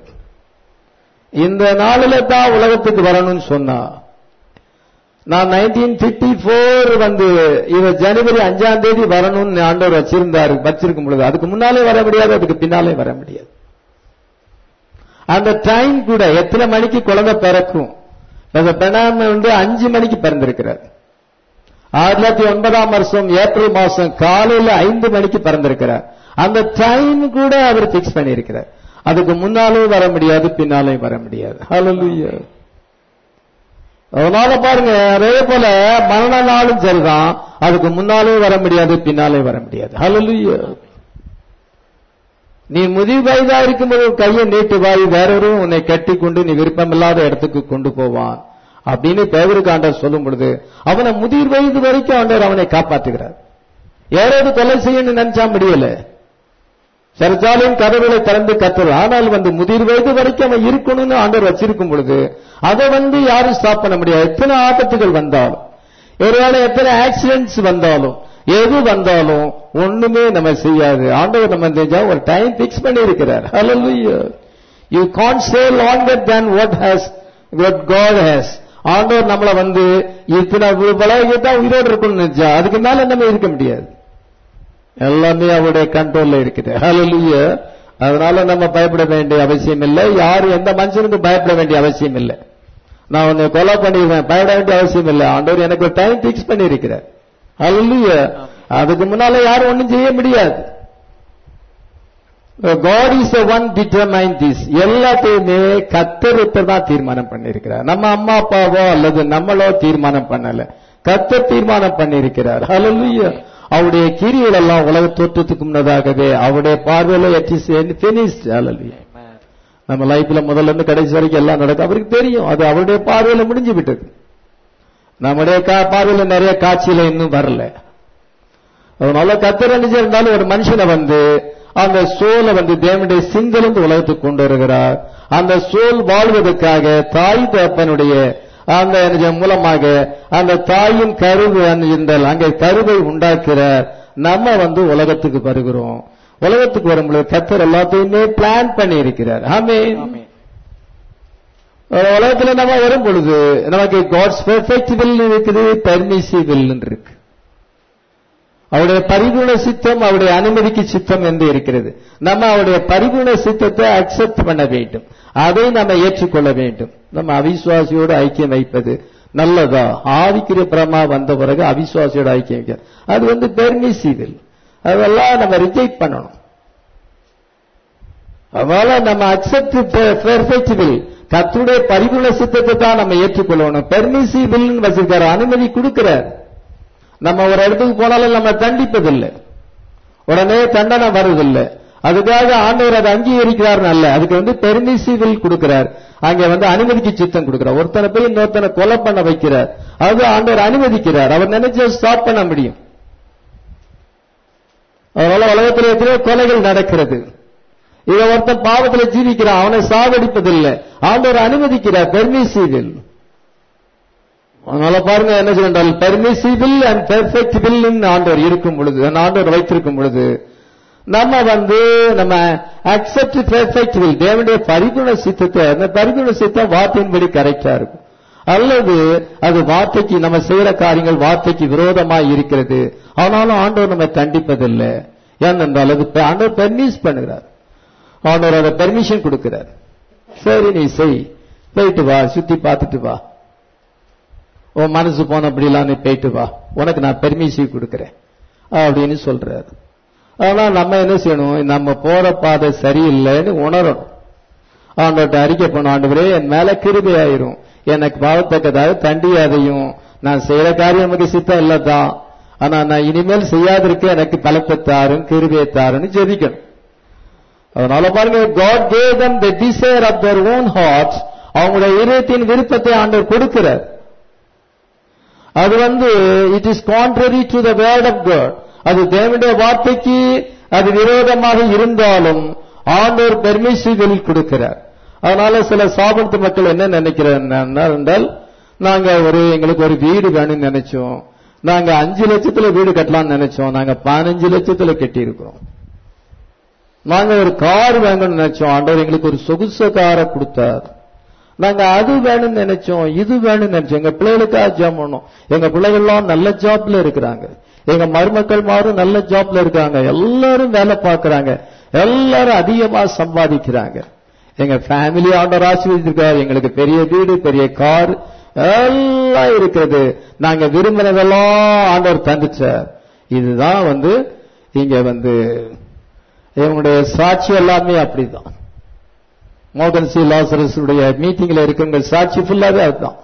இந்த நாளில தான் உலகத்துக்கு வரணும்னு சொன்னா நான் நைன்டீன் பிப்டி ஃபோர் வந்து இவர் ஜனவரி அஞ்சாம் தேதி வரணும்னு ஆண்டவர் வச்சிருந்தாரு வச்சிருக்கும் பொழுது அதுக்கு முன்னாலே வர முடியாது அதுக்கு பின்னாலே வர முடியாது அந்த டைம் கூட எத்தனை மணிக்கு குழந்தை பிறக்கும் அந்த பெணாம வந்து அஞ்சு மணிக்கு பிறந்திருக்கிறார் ஆயிரத்தி தொள்ளாயிரத்தி ஒன்பதாம் வருஷம் ஏப்ரல் மாசம் காலையில ஐந்து மணிக்கு பிறந்திருக்கிறார் அந்த டைம் கூட அவர் பிக்ஸ் பண்ணியிருக்கிறார் அதுக்கு முன்னாலும் வர முடியாது பின்னாலும் வர முடியாது ஹalleluya அதனால பாருங்க அதே போல மரண நாளும் சரிதான் அதுக்கு முன்னாலும் வர முடியாது பின்னாலே வர முடியாது ஹalleluya நீ முதிர் வயதா இருக்கும்போது உன் கையை நீட்டு வாய் வேறொரும் உன்னை கட்டி கொண்டு நீ விருப்பமில்லாத இடத்துக்கு கொண்டு போவான் அப்படின்னு பேவருக்கு ஆண்டவர் சொல்லும் பொழுது அவனை முதிர் வயது வரைக்கும் ஆண்டவர் அவனை காப்பாற்றுகிறார் யாராவது கொலை செய்யணும்னு நினைச்சா முடியல சர்ச்சாலையும் கதவுகளை திறந்து கத்துறது ஆனால் வந்து முதிர் வயது வரைக்கும் அவன் இருக்கணும்னு ஆண்டவர் வச்சிருக்கும் பொழுது அதை வந்து யாரும் ஸ்டாப் பண்ண முடியாது எத்தனை ஆபத்துகள் வந்தாலும் ஒருவேளை எத்தனை ஆக்சிடென்ட்ஸ் வந்தாலும் எது வந்தாலும் ஒண்ணுமே நம்ம செய்யாது ஆண்டவர் நம்ம தெரிஞ்சா ஒரு டைம் பிக்ஸ் பண்ணி இருக்கிறார் hallelujah you can't stay longer than what has what god has ஆண்டவர் நம்மள வந்து இத்தனை பலகை தான் உயிரோடு இருக்கணும்னு நினைச்சா அதுக்கு மேல நம்ம இருக்க முடியாது எல்லாமே அவருடைய கண்ட்ரோல்ல இருக்குது ஹalleluya அதனால நம்ம பயப்பட வேண்டிய அவசியம் இல்லை யாரும் எந்த மனுஷனுக்கும் பயப்பட வேண்டிய அவசியம் இல்லை நான் உன்னை கொலை பண்ணிடுவேன் பயப்பட வேண்டிய அவசியம் இல்லை ஆண்டவர் எனக்கு ஒரு டைம் பிக்ஸ் பண்ணியிருக்கிறார் ஹalleluya அதுக்கு முன்னால யாரும் ஒண்ணும் செய்ய முடியாது God is the one determine this எல்லாத்தையுமே கத்தர் தான் தீர்மானம் பண்ணியிருக்கிறார் நம்ம அம்மா அப்பாவோ அல்லது நம்மளோ தீர்மானம் பண்ணல கத்தர் தீர்மானம் பண்ணியிருக்கிறார் ஹalleluya அவருடைய கிரிகள் எல்லாம் உலக தோற்றத்துக்கு முன்னதாகவே அவருடைய பார்வையில it is finished hallelujah Amen. நம்ம லைஃப்ல முதல்ல இருந்து கடைசி வரைக்கும் எல்லாம் நடக்கும் அவருக்கு தெரியும் அது அவருடைய பார்வையில முடிஞ்சு விட்டது நம்முடைய கா- பார்வையில நிறைய காட்சியில இன்னும் வரல அதனால கத்தர் நினைச்சு இருந்தாலும் ஒரு மனுஷனை வந்து அந்த சோலை வந்து தேவனுடைய சிந்திலிருந்து உலகத்துக்கு கொண்டு வருகிறார் அந்த சோல் வாழ்வதற்காக தாய் தகப்பனுடைய அந்த நிஜ மூலமாக அந்த தாயின் கருவு இருந்தால் அங்கே கருவை உண்டாக்கிறார் நம்ம வந்து உலகத்துக்கு வருகிறோம் உலகத்துக்கு வரும்பொழுது கத்தர் எல்லாத்தையுமே பிளான் பண்ணி இருக்கிறார் ஆமென் ஆமென். உலகத்துல நம்ம வரும் பொழுது நமக்கு காட்ஸ் பெர்ஃபெக்ட் வில் இருக்குது பெர்மிசி வில் இருக்கு அவருடைய பரிபூர்ண சித்தம் அவருடைய அனுமதிக்கு சித்தம் என்று இருக்கிறது நம்ம அவருடைய பரிபூர்ண சித்தத்தை அக்செப்ட் பண்ண வேண்டும் அதை நம்ம ஏற்றுக்கொள்ள வேண்டும் நம்ம அவிசுவாசியோடு ஐக்கியம் வைப்பது நல்லதா ஆவிக்கிற பிரமா வந்த பிறகு அவிசுவாசியோட ஐக்கியம் வைக்க அது வந்து பெர்மிசிவில் அதெல்லாம் நம்ம ரிஜெக்ட் பண்ணணும் அதனால நம்ம அக்செப்ட் பெர்ஃபெக்ட் வில் கத்துடைய பரிபூர்ண சித்தத்தை தான் நம்ம ஏற்றுக்கொள்ளணும் பெர்மிசிபிள் வச்சிருக்காரு அனுமதி கொடுக்கிறார் நம்ம ஒரு இடத்துக்கு போனாலும் நம்ம தண்டிப்பதில்லை உடனே தண்டனை வருவதில்லை அதுக்காக ஆண்டவர் அதை அங்கீகரிக்கிறார் அல்ல அதுக்கு வந்து பெர்மிசிபிள் கொடுக்கிறார் அங்க வந்து அனுமதிக்கு சித்தம் கொடுக்கிறார் ஒருத்தனை போய் இன்னொருத்தனை கொலை பண்ண வைக்கிறார் அது ஆண்டவர் அனுமதிக்கிறார் அவர் நினைச்ச ஸ்டாப் பண்ண முடியும் அதனால உலகத்தில் எத்தனையோ கொலைகள் நடக்கிறது இத ஒருத்தன் பாவத்துல ஜீவிக்கிறான் அவனை சாவடிப்பதில்லை ஆண்டவர் அனுமதிக்கிறார் பெர்மிசிபிள் அதனால பாருங்க என்ன சொல்றால் பெர்மிசிபிள் அண்ட் பெர்ஃபெக்டிபிள் ஆண்டவர் இருக்கும் பொழுது அந்த ஆண்டவர் வைத்திருக்கும் பொழுது நம்ம வந்து நம்ம அக்செப்ட் பெர்ஃபெக்டிபிள் தேவனுடைய பரிகுண சித்தத்தை அந்த பரிகுண சித்தம் வார்த்தையின்படி கரெக்டா இருக்கும் அல்லது அது வார்த்தைக்கு நம்ம செய்யற காரியங்கள் வார்த்தைக்கு விரோதமாய் இருக்கிறது ஆனாலும் ஆண்டவர் நம்ம தண்டிப்பதில்லை ஏனென்றால் அது ஆண்டவர் பெர்மிஸ் பண்ணுகிறார் ஆண்டவர் அதை பெர்மிஷன் கொடுக்கிறார் சரி நீ செய் போயிட்டு வா சுத்தி பார்த்துட்டு வா உன் மனசு போனபடிலாம் நீ போயிட்டு வா உனக்கு நான் பெர்மிஷன் கொடுக்கிறேன் அப்படின்னு சொல்றாரு ஆனா நம்ம என்ன செய்யணும் நம்ம போற பாதை சரியில்லைன்னு உணரணும் ஆண்டவர்கிட்ட அறிக்கை பண்ண ஆண்டவரே என் மேல கிருபையாயிரும் எனக்கு பாவத்தக்கதாக தண்டியாதையும் நான் செய்யற காரியம் நமக்கு சித்தம் இல்லதான் ஆனா நான் இனிமேல் செய்யாதிருக்க எனக்கு பலத்தை தாரும் கிருபையை தாருன்னு ஜெபிக்கணும் அதனால பாருங்க God gave them the desire of their own hearts அவங்களுடைய இதயத்தின் விருப்பத்தை ஆண்டவர் கொடுக்கிறார் அது வந்து it is contrary to the word of God அது தேவனுடைய வார்த்தைக்கு அது விரோதமாக இருந்தாலும் ஆண்டவர் பெர்மிசிபிள் கொடுக்கிறார் அதனால சில சாபத்து மக்கள் என்ன நினைக்கிறார் என்றால் நாங்க ஒரு எங்களுக்கு ஒரு வீடு வேணும்னு நினைச்சோம் நாங்க அஞ்சு லட்சத்துல வீடு கட்டலாம்னு நினைச்சோம் நாங்க பதினஞ்சு லட்சத்துல கட்டி இருக்கிறோம் நாங்க ஒரு கார் வேணும்னு நினைச்சோம் ஆண்டவர் எங்களுக்கு ஒரு சொகுச காரை கொடுத்தார் நாங்க அது வேணும்னு நினைச்சோம் இது வேணும்னு நினைச்சோம் எங்க பிள்ளைகளுக்காக ஜாப் பண்ணோம் எங்க பிள்ளைகள்லாம் நல்ல ஜாப்ல இருக்கிறாங்க எங்க மருமக்கள் மாரும் நல்ல ஜாப்ல இருக்காங்க எல்லாரும் வேலை பார்க்கறாங்க எல்லாரும் அதிகமா சம்பாதிக்கிறாங்க எங்க ஃபேமிலி ஆண்டவர் ஆசீர்வதிச்சிருக்காரு எங்களுக்கு பெரிய வீடு பெரிய கார் எல்லாம் இருக்கிறது நாங்க விரும்பினதெல்லாம் ஆண்டவர் தந்துச்சார் இதுதான் வந்து இங்க வந்து இவங்களுடைய சாட்சி எல்லாமே அப்படிதான் மோகன் சி லாசரஸுடைய மீட்டிங்ல இருக்கிறவங்க சாட்சி ஃபுல்லாவே அதுதான்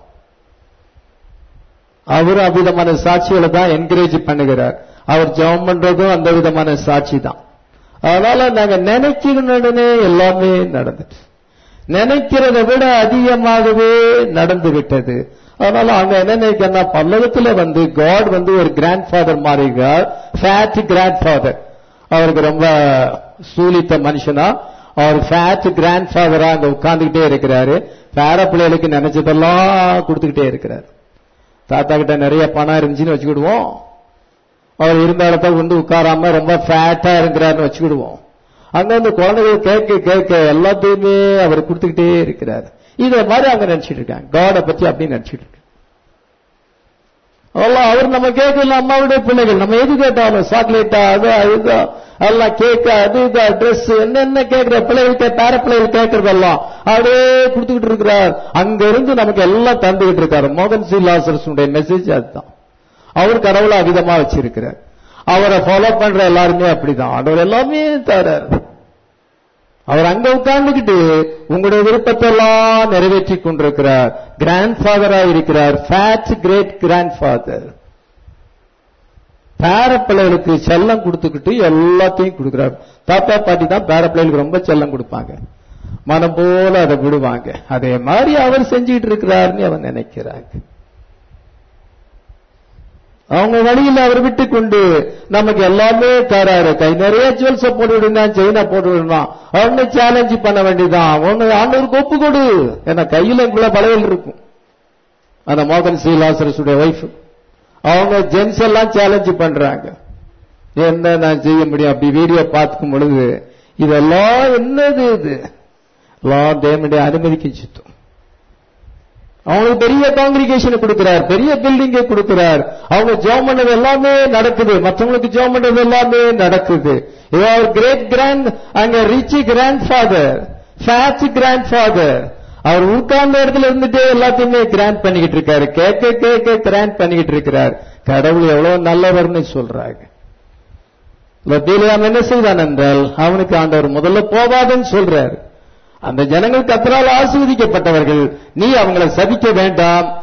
அவரும் அவ்விதமான சாட்சிகளை தான் என்கரேஜ் பண்ணுகிறார் அவர் ஜெபம் பண்றதும் அந்த விதமான சாட்சி தான் அதனால நாங்க நினைக்கிறனே எல்லாமே நடந்துட்டு நினைக்கிறதை விட அதிகமாகவே நடந்து விட்டது அதனால அங்க என்ன நினைக்கிறா பல்லவத்துல வந்து காட் வந்து ஒரு கிராண்ட் ஃபாதர் மாறிகிறார் ஃபேட் கிராண்ட் ஃபாதர் அவருக்கு ரொம்ப சூழித்த மனுஷனா அவர் ஃபேட் கிராண்ட் ஃபாதரா அங்க உட்கார்ந்துகிட்டே இருக்கிறாரு பேர பிள்ளைகளுக்கு நினைச்சதெல்லாம் கொடுத்துக்கிட்டே இருக்கிறாரு தாத்தா கிட்ட நிறைய பணம் இருந்துச்சுன்னு வச்சுக்கிடுவோம் அவர் இருந்த இடத்த வந்து உட்காராம ரொம்ப ஃபேட்டா இருக்கிறாருன்னு வச்சுக்கிடுவோம் அங்க வந்து குழந்தைகள் கேட்க கேட்க எல்லாத்தையுமே அவர் கொடுத்துக்கிட்டே இருக்கிறார் இத மாதிரி அவங்க நினைச்சிட்டு இருக்காங்க காட பத்தி அப்படி நினைச்சிட்டு இருக்காங்க அவ்வளவு அவர் நம்ம கேட்கல அம்மாவுடைய பிள்ளைகள் நம்ம எது கேட்டாலும் சாக்லேட்டா அது அதுதா எல்லாம் கேக்க அது இதா ட்ரெஸ் என்னென்ன கேட்கிற பிள்ளைகளுக்கு பேர பிள்ளைகள் கேட்கறதெல்லாம் அப்படியே கொடுத்துக்கிட்டு இருக்கிறார் அங்க இருந்து நமக்கு எல்லாம் தந்துகிட்டு இருக்காரு மோகன் சி லாசரஸுடைய மெசேஜ் அதுதான் அவர் கடவுளை அதிகமா வச்சிருக்கிறார் அவரை ஃபாலோ பண்ற எல்லாருமே அப்படிதான் ஆண்டவர் எல்லாமே தரார் அவர் அங்க உட்கார்ந்துகிட்டு உங்களுடைய விருப்பத்தை எல்லாம் நிறைவேற்றி கொண்டிருக்கிறார் கிராண்ட் ஃபாதரா இருக்கிறார் ஃபேட் கிரேட் கிராண்ட் ஃபாதர் பேர பிள்ளைகளுக்கு செல்லம் கொடுத்துக்கிட்டு எல்லாத்தையும் கொடுக்கிறார் தாத்தா பாட்டி தான் பேர பிள்ளைகளுக்கு ரொம்ப செல்லம் கொடுப்பாங்க மனம் போல அதை விடுவாங்க அதே மாதிரி அவர் செஞ்சுட்டு இருக்கிறாருன்னு அவன் நினைக்கிறாங்க அவங்க வழியில் அவர் விட்டு கொண்டு நமக்கு எல்லாமே தராரு கை நிறைய ஜுவல்ஸ போட்டு விடுனா செயினா போட்டு விடுனா அவனை சேலஞ்சு பண்ண வேண்டியதான் அவனு ஆண்டவருக்கு ஒப்பு கொடு ஏன்னா கையில இங்குள்ள பலவில் இருக்கும் அந்த மோகன் சி லாசரஸுடைய ஒய்ஃப் அவங்க ஜென்ஸ் எல்லாம் சேலஞ்சு பண்றாங்க என்ன நான் செய்ய முடியும் அப்படி வீடியோ பார்த்துக்கும் பொழுது இதெல்லாம் என்னது இது எல்லாம் தேவனுடைய அனுமதிக்கு சுத்தம் அவங்களுக்கு பெரிய காங்கிரிகேஷன் கொடுக்கிறார் பெரிய பில்டிங்கை கொடுக்கிறார் அவங்க ஜோம் பண்ணது எல்லாமே நடக்குது மற்றவங்களுக்கு ஜோம் பண்ணது எல்லாமே நடக்குது இவர் கிரேட் கிராண்ட் அங்க rich grandfather fat grandfather அவர் உட்கார்ந்த இடத்துல இருந்துட்டே எல்லாத்தையுமே கிராண்ட் பண்ணிக்கிட்டு இருக்காரு கேட்க கேட்க கிராண்ட் பண்ணிக்கிட்டு இருக்கிறார் கடவுள் எவ்வளவு நல்லவர்னு சொல்றாங்க பீலியாம் என்ன செய்தான் என்றால் அவனுக்கு ஆண்டவர் முதல்ல போவாதுன்னு சொல்றாரு அந்த ஜனங்கள் கத்தரால் ஆசீர்வதிக்கப்பட்டவர்கள் நீ அவங்களை சபிக்க வேண்டாம்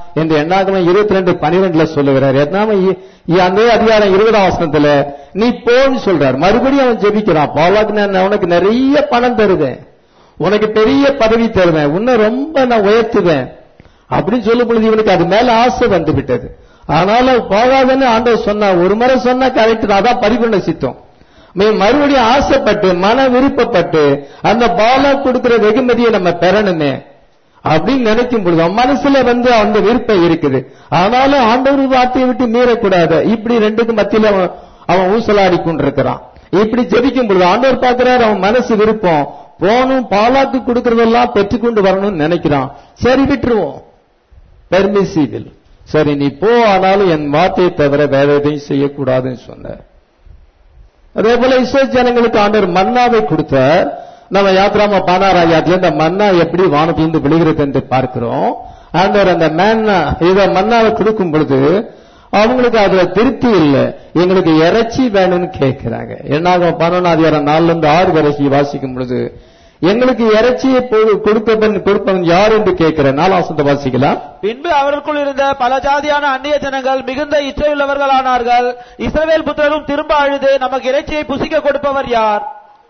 என்று எண்ணாகமம் இருபத்தி ரெண்டு பனிரெண்டுல சொல்லுகிறார் என்னாம இ- இ- அந்த அதிகாரம் இருபதாம் வசனத்துல நீ போன்னு சொல்றார் மறுபடியும் அவன் ஜெபிக்கிறான் பாலாக்கு நான் உனக்கு நிறைய பணம் தருவேன் உனக்கு பெரிய பதவி தருவேன் உன்னை ரொம்ப நான் உயர்த்துவேன் அப்படின்னு சொல்லும் பொழுது இவனுக்கு அது மேல ஆசை வந்து விட்டது ஆனாலும் போகாதன்னு ஆண்டவர் சொன்னா ஒரு முறை சொன்னா கரெக்ட் தான் அதான் பரிபூர்ண சித்தம் மே- மறுபடியும் ஆசைப்பட்டு மன விருப்பப்பட்டு அந்த பாலா கொடுக்கிற வெகுமதியை நம்ம பெறணுமே அப்படின்னு நினைக்கும் பொழுது அவன் மனசுல வந்து அந்த விருப்பம் இருக்குது ஆனாலும் ஆண்டவர் வார்த்தையை விட்டு மீறக்கூடாது இப்படி ரெண்டுக்கும் மத்தியில அவன் அவன் ஊசலாடி கொண்டிருக்கிறான் இப்படி ஜெபிக்கும் பொழுது ஆண்டவர் பார்க்கிறார் அவன் மனசு விருப்பம் போனும் பாலாக்கு கொடுக்கறதெல்லாம் பெற்றுக்கொண்டு வரணும்னு நினைக்கிறான் சரி விட்டுருவோம் பெர்மிசிபிள் சரி நீ போ ஆனாலும் என் வார்த்தையை தவிர வேற எதையும் செய்யக்கூடாதுன்னு சொன்னார் அதே போல இஸ்ரேல் ஜனங்களுக்கு ஆண்டவர் மன்னாவை கொடுத்தார் நம்ம யாத்ராம பானாராயாத்துல இந்த மன்னா எப்படி வானத்திலிருந்து விழுகிறது என்று பார்க்கிறோம் ஆண்டவர் அந்த மன்னா இத மன்னாவை கொடுக்கும் பொழுது அவங்களுக்கு அதுல திருப்தி இல்லை எங்களுக்கு இறைச்சி வேணும்னு கேட்கிறாங்க என்னாகும் பதினொன்னாதிகாரம் நாலுல இருந்து ஆறு வரைக்கும் வாசிக்கும் பொழுது எங்களுக்கு இறைச்சியை பொ- கொடுப்பவன் கொடுப்பவன் யார் என்று கேட்கிற நாலாசத்தை வாசிக்கலாம் பின்பு அவர்களுக்குள் இருந்த பல ஜாதியான அந்நிய ஜனங்கள் மிகுந்த இச்சையுள்ளவர்களானார்கள் இஸ்ரவேல் புத்திரரும் திரும்ப அழுது நமக்கு இறைச்சியை புசிக்க கொடுப்பவர் யார்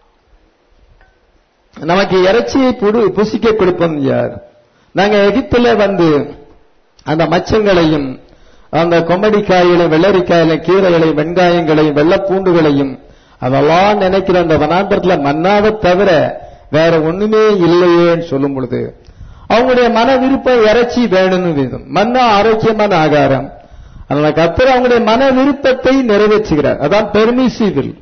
நமக்கு இறைச்சியை புடு- புசிக்க கொடுப்போம் யார் நாங்க எகிப்துல வந்து அந்த மச்சங்களையும் அந்த கொம்படிக்காய்களையும் வெள்ளரிக்காயிலையும் கீரைகளையும் வெங்காயங்களையும் வெள்ளப்பூண்டுகளையும் அதெல்லாம் நினைக்கிற அந்த வனாந்தரத்துல மன்னாவை தவிர வேற ஒண்ணுமே இல்லையேன்னு சொல்லும் பொழுது அவங்களுடைய மன விருப்பம் இறைச்சி வேணும்னு வேணும் மன்னா ஆரோக்கியமான ஆகாரம் அதனால கத்தர் அவங்களுடைய மன விருப்பத்தை நிறைவேற்றுகிறார் அதான் பெர்மிசிபிள்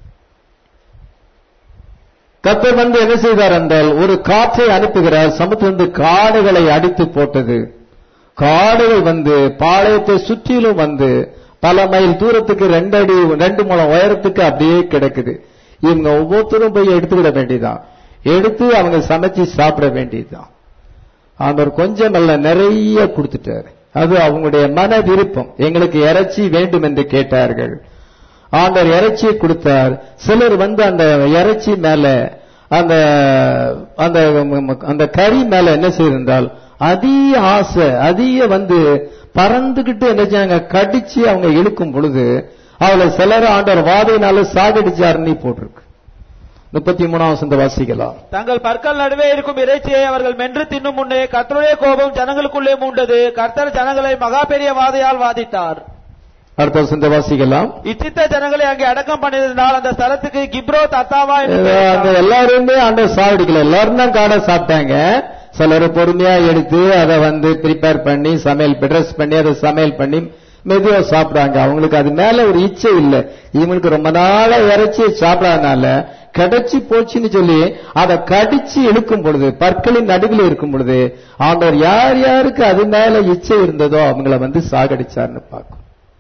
கத்தர் வந்து என்ன செய்தார் என்றால் ஒரு காற்றை அனுப்புகிறார் சமுத்திலிருந்து காடுகளை அடித்து போட்டது காடுகள் வந்து பாளையத்தை சுற்றிலும் வந்து பல மைல் தூரத்துக்கு ரெண்டு அடி ரெண்டு முழம் உயரத்துக்கு அப்படியே கிடக்குது இவங்க ஒவ்வொருத்தரும் போய் எடுத்துக்கிட வேண்டியதுதான் எடுத்து அவங்க சமைச்சு சாப்பிட வேண்டியதுதான் ஆண்டவர் கொஞ்சம் அல்ல நிறைய கொடுத்துட்டார் அது அவங்களுடைய மன விருப்பம் எங்களுக்கு இறைச்சி வேண்டும் என்று கேட்டார்கள் ஆண்டவர் இறைச்சியை கொடுத்தார் சிலர் வந்து அந்த இறைச்சி மேல அந்த அந்த அந்த கறி மேல என்ன செய்திருந்தால் அதிக ஆசை அதிக வந்து பறந்துகிட்டு என்ன செஞ்சாங்க கடிச்சு அவங்க இழுக்கும் பொழுது அவளை சிலர் ஆண்டவர் வாதையினால சாகடிச்சாருன்னு போட்டிருக்கு முப்பத்தி மூணாம் வசந்த வாசிக்கலாம் தங்கள் பற்கள் நடுவே இருக்கும் இறைச்சியை அவர்கள் மென்று தின்னும் முன்னே கர்த்தருடைய கோபம் ஜனங்களுக்குள்ளே மூண்டது கர்த்தர் ஜனங்களை மகா பெரிய வாதையால் வாதித்தார் அடுத்த வசந்த வாசிக்கலாம் இச்சித்த ஜனங்களை அங்கே அடக்கம் பண்ணியிருந்தால் அந்த ஸ்தலத்துக்கு கிப்ரோ தத்தாவா என்று அங்க பெயரிட்டார். எல்லாருமே ஆண்டவர் சாவடிக்கல எல்லாரும் தான் காடை சாப்பிட்டாங்க சிலர் பொறுமையா எடுத்து அதை வந்து ப்ரிப்பேர் பண்ணி சமையல் ட்ரெஸ் பண்ணி அதை சமையல் பண்ணி மெதுவா சாப்பிடுறாங்க அவங்களுக்கு அது மேல ஒரு இச்சை இல்ல இவங்களுக்கு ரொம்ப நாளா இறைச்சி சாப்பிடாதனால கிடைச்சி போச்சுன்னு சொல்லி அதை கடிச்சு இழுக்கும் பொழுது பற்களின் நடுவில் இருக்கும் பொழுது ஆண்டவர் யார் யாருக்கு அது மேல இச்சை இருந்ததோ அவங்கள வந்து சாகடிச்சார்னு பார்க்கும்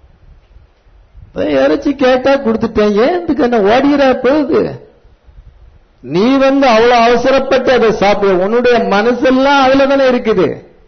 இறைச்சி கேட்டா கொடுத்துட்டேன் ஏன் இதுக்கு என்ன ஓடுகிறா போகுது நீ வந்து அவ்வளவு அவசரப்பட்டு அதை சாப்பிடு உன்னுடைய மனசெல்லாம் அதுல தானே இருக்குது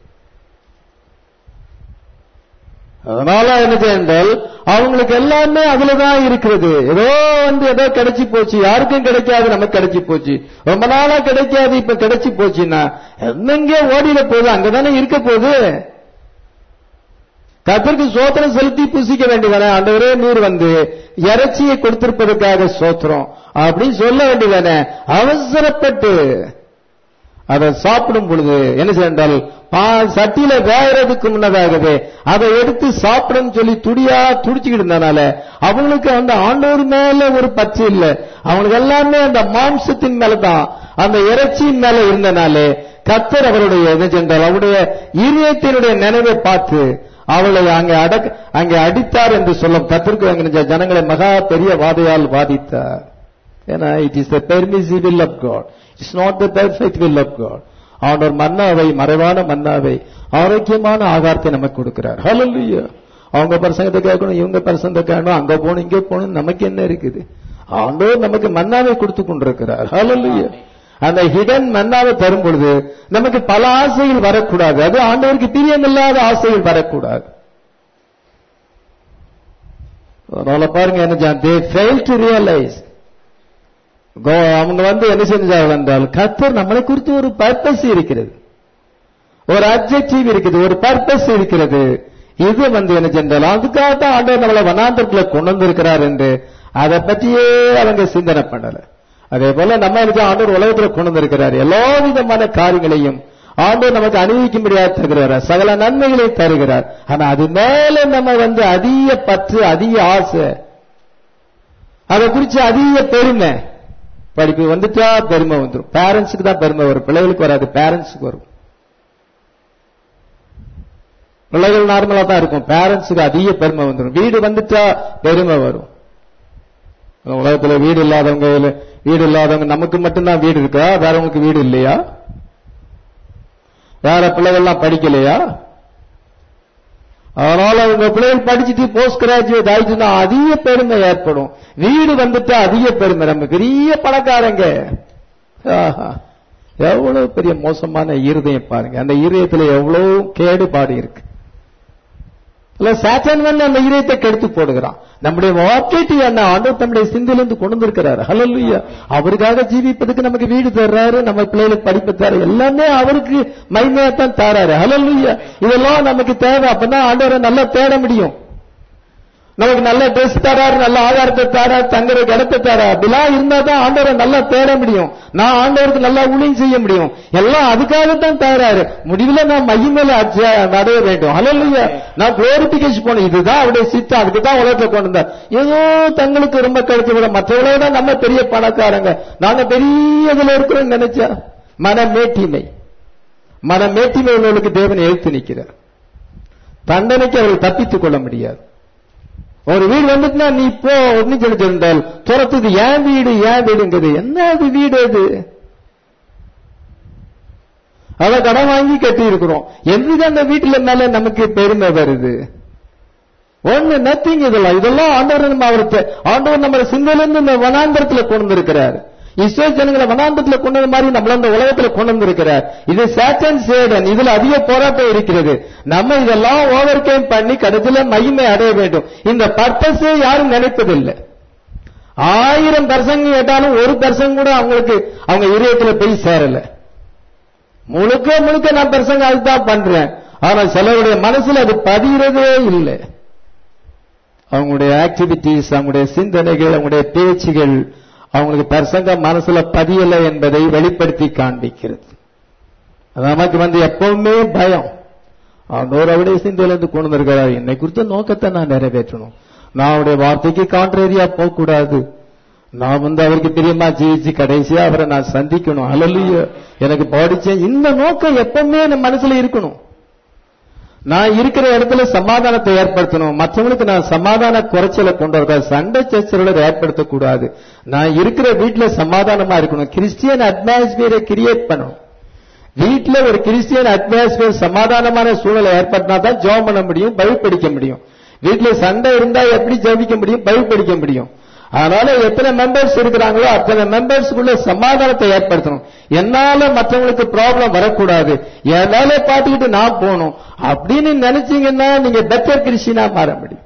அதனால என்ன என்றால் அவங்களுக்கு எல்லாமே அதுலதான் இருக்கிறது ஏதோ வந்து ஏதோ கிடைச்சி போச்சு யாருக்கும் கிடைக்காது நமக்கு கிடைச்சி போச்சு ரொம்ப நாளா கிடைக்காது இப்ப கிடைச்சி போச்சுன்னா எங்கெங்கே ஓடிட போகுது அங்கதானே இருக்க போகுது கத்தருக்கு சோத்திரம் செலுத்தி புசிக்க வேண்டியதானே ஆண்டவரே நீர் வந்து இறைச்சியை கொடுத்திருப்பதற்காக சோத்திரம் அப்படின்னு சொல்ல வேண்டியதானே அவசரப்பட்டு அதை சாப்பிடும் பொழுது என்ன செய்தால் சட்டியில வேகிறதுக்கு முன்னதாகவே அதை எடுத்து சாப்பிடும் சொல்லி துடியா துடிச்சுக்கிட்டு இருந்தனால அவங்களுக்கு அந்த ஆண்டோர் மேல ஒரு பற்று இல்லை அவங்களுக்கு எல்லாமே அந்த மாம்சத்தின் மேலதான் அந்த இறைச்சியின் மேல இருந்தனாலே கத்தர் அவருடைய என்ன சென்றால் அவருடைய இருதயத்தினுடைய நினைவை பார்த்து அவளை அங்கே அடக் அங்கே அடித்தார் என்று சொல்லும் கத்திற்கு அங்கே ஜனங்களை மகா பெரிய வாதையால் வாதித்தார் ஏன்னா it is the permissive will of God it's not the perfect will of God ஆண்டவர் மன்னாவை மறைவான மன்னாவை ஆரோக்கியமான ஆகாரத்தை நமக்கு கொடுக்கிறார் ஹalleluya அவங்க பிரசங்கத்தை கேட்கணும் இவங்க பிரசங்கத்தை கேட்கணும் அங்க போகணும் இங்க போகணும் நமக்கு என்ன இருக்குது ஆண்டவர் நமக்கு மன்னாவை கொடுத்து கொண்டிருக்கிறார் ஹalleluya அந்த ஹிடன் மன்னாவை தரும் பொழுது நமக்கு பல ஆசைகள் வரக்கூடாது அது ஆண்டவருக்கு பிரியமில்லாத ஆசைகள் வரக்கூடாது அதனால பாருங்க என்ன தே ஃபெயில் டு ரியலைஸ் அவங்க வந்து என்ன செஞ்சார்கள் என்றால் கத்தர் நம்மளை குறித்து ஒரு பர்பஸ் இருக்கிறது ஒரு அப்ஜெக்டிவ் இருக்குது ஒரு பர்பஸ் இருக்கிறது இது வந்து என்ன சென்றால் அதுக்காக தான் ஆண்டவர் நம்மளை வனாந்தரத்துல கொண்டு வந்திருக்கிறார் என்று அதை பற்றியே அவங்க சிந்தனை பண்ணல அதே போல நம்ம எனக்கு ஆண்டவர் உலகத்துல கொண்டு வந்திருக்கிறார் எல்லா விதமான காரியங்களையும் ஆண்டவர் நமக்கு அணிவிக்கும்படியாக தருகிறார் சகல நன்மைகளை தருகிறார் ஆனா அது மேல நம்ம வந்து அதிக பற்று அதிக ஆசை அதை குறிச்சு அதிக பெருமை படிப்பு வந்துட்டா பெருமை வந்துடும் பேரண்ட்ஸுக்கு தான் பெருமை வரும் பிள்ளைகளுக்கு வராது பேரண்ட்ஸுக்கு வரும் பிள்ளைகள் நார்மலா தான் இருக்கும் பேரண்ட்ஸுக்கு அதிக பெருமை வந்துடும் வீடு வந்துட்டா பெருமை வரும் உலகத்துல வீடு இல்லாதவங்க இல்ல- வீடு இல்லாதவங்க நமக்கு மட்டும்தான் வீடு இருக்கா வேறவங்களுக்கு வீடு இல்லையா வேற பிள்ளைகள்லாம் படிக்கலையா அதனால உங்க பிள்ளைகள் படிச்சுட்டு போஸ்ட் கிராஜுவேட் ஆயிடுச்சுன்னா அதிக பெருமை ஏற்படும் வீடு வந்துட்டா அதிக பெருமை நம்ம பெரிய பணக்காரங்க ஆஹா. எவ்வளவு பெரிய மோசமான இருதயம் பாருங்க அந்த இருதயத்துல எவ்வளவு கேடுபாடு இருக்கு இல்ல சாத்தான் வந்து அந்த இதயத்தை கெடுத்து போடுகிறான் நம்முடைய வாழ்க்கைக்கு என்ன ஆண்டவர் தம்முடைய சிந்தையிலிருந்து கொண்டு வந்திருக்கிறாரு ஹalleluya அவருக்காக ஜீவிப்பதுக்கு நமக்கு வீடு தர்றாரு நம்ம பிள்ளைகளுக்கு படிப்பு தர்றாரு எல்லாமே அவருக்கு மைமையா தான் தராரு ஹalleluya இதெல்லாம் நமக்கு தேவை அப்பதான் ஆண்டவரை நல்லா தேட முடியும் நமக்கு நல்ல ட்ரெஸ் தராரு நல்ல ஆதாரத்தை தராரு தங்குற இடத்தை தராரு அப்படிலாம் இருந்தா தான் ஆண்டவரை நல்லா தேட முடியும் நான் ஆண்டவருக்கு நல்லா ஊழியம் செய்ய முடியும் எல்லாம் அதுக்காக தான் தராரு முடிவுல நான் மகிமையில அச்ச- அடைய வேண்டும் ஹalleluya நான் குளோரிபிகேஷன் போனேன் இதுதான் அவருடைய சித்தம் அதுக்கு தான் உலகத்தை கொண்டு வந்தார் ஏதோ தங்களுக்கு ரொம்ப கிடைச்சு விட மற்றவங்கள விட நம்ம பெரிய பணக்காரங்க நாங்க பெரிய இதுல இருக்கிறோம் நினைச்சா மன மேட்டிமை மன மேட்டிமை உள்ளவர்களுக்கு தேவன் எழுத்து நிற்கிறார் தண்டனைக்கு அவர்கள் தப்பித்துக் கொள்ள முடியாது ஒரு வீடு வந்துட்டுனா நீ இப்போ ஒன்னு சொல்லிருந்தால் துரத்துது ஏன் வீடு ஏன் வீடுங்கிறது என்ன அது வீடு அது அத கடன் வாங்கி கட்டி இருக்கிறோம் எதுக்கு அந்த வீட்டுல மேல நமக்கு பெருமை வருது ஒண்ணு நத்திங் இதெல்லாம் இதெல்லாம் ஆண்டவர் நம்ம அவருக்கு ஆண்டவர் நம்ம சிந்தையிலிருந்து இந்த வனாந்தரத்துல கொண்டு வந்திருக்கிறார் இஸ்ரோ ஜனங்களை வனாந்தரத்துல கொண்டு வந்த மாதிரி நம்மள இந்த உலகத்துல கொண்டு வந்திருக்கிறார் இது சாட்டன் சேடன் இதுல அதிக போராட்டம் இருக்கிறது நம்ம இதெல்லாம் ஓவர் கேம் பண்ணி கடைசியில மகிமை அடைய வேண்டும் இந்த பர்பஸே யாரும் நினைப்பதில்லை ஆயிரம் பர்சங்க கேட்டாலும் ஒரு பர்சன் கூட அவங்களுக்கு அவங்க இதயத்துல போய் சேரல முழுக்க முழுக்க நான் பர்சங்க அதுதான் பண்றேன் ஆனா சிலருடைய மனசுல அது பதிகிறதே இல்லை அவங்களுடைய ஆக்டிவிட்டிஸ் அவங்களுடைய சிந்தனைகள் அவங்களுடைய பேச்சுகள் அவங்களுக்கு பர்சங்க மனசுல பதியலை என்பதை வெளிப்படுத்தி காண்பிக்கிறது அது நமக்கு வந்து எப்பவுமே பயம் ஆண்டவர் அவருடைய சிந்தையிலிருந்து கொண்டு வந்திருக்கிறார் என்னை குறித்த நோக்கத்தை நான் நிறைவேற்றணும் நான் அவருடைய வார்த்தைக்கு கான்ட்ரேரியா போகக்கூடாது நான் வந்து அவருக்கு பிரியமா ஜீவிச்சு கடைசியா அவரை நான் சந்திக்கணும் அலலுய எனக்கு படிச்சேன் இந்த நோக்கம் எப்பவுமே என் மனசுல இருக்கணும் நான் இருக்கிற இடத்துல சமாதானத்தை ஏற்படுத்தணும் மற்றவங்களுக்கு நான் சமாதான குறைச்சலை கொண்டு வரக்கூடாது சண்டை சச்சரவுகளை ஏற்படுத்தக்கூடாது நான் இருக்கிற வீட்டுல சமாதானமா இருக்கணும் கிறிஸ்டியன் அட்மாஸ்பியரை கிரியேட் பண்ணணும் வீட்டுல ஒரு கிறிஸ்டியன் அட்மாஸ்பியர் சமாதானமான சூழலை ஏற்படுத்தினா தான் ஜெபம் பண்ண முடியும் பைபிள் படிக்க முடியும் வீட்டுல சண்டை இருந்தா எப்படி ஜெபிக்க முடியும் பைபிள் படிக்க முடியும் அதனால எத்தனை மெம்பர்ஸ் இருக்கிறாங்களோ அத்தனை மெம்பர்ஸ்க்குள்ள சமாதானத்தை ஏற்படுத்தணும் என்னால மற்றவங்களுக்கு ப்ராப்ளம் வரக்கூடாது என் வேலையை பார்த்துக்கிட்டு நான் போகணும் அப்படின்னு நினைச்சீங்கன்னா நீங்க பெட்டர் கிறிஸ்டினா மாற முடியும்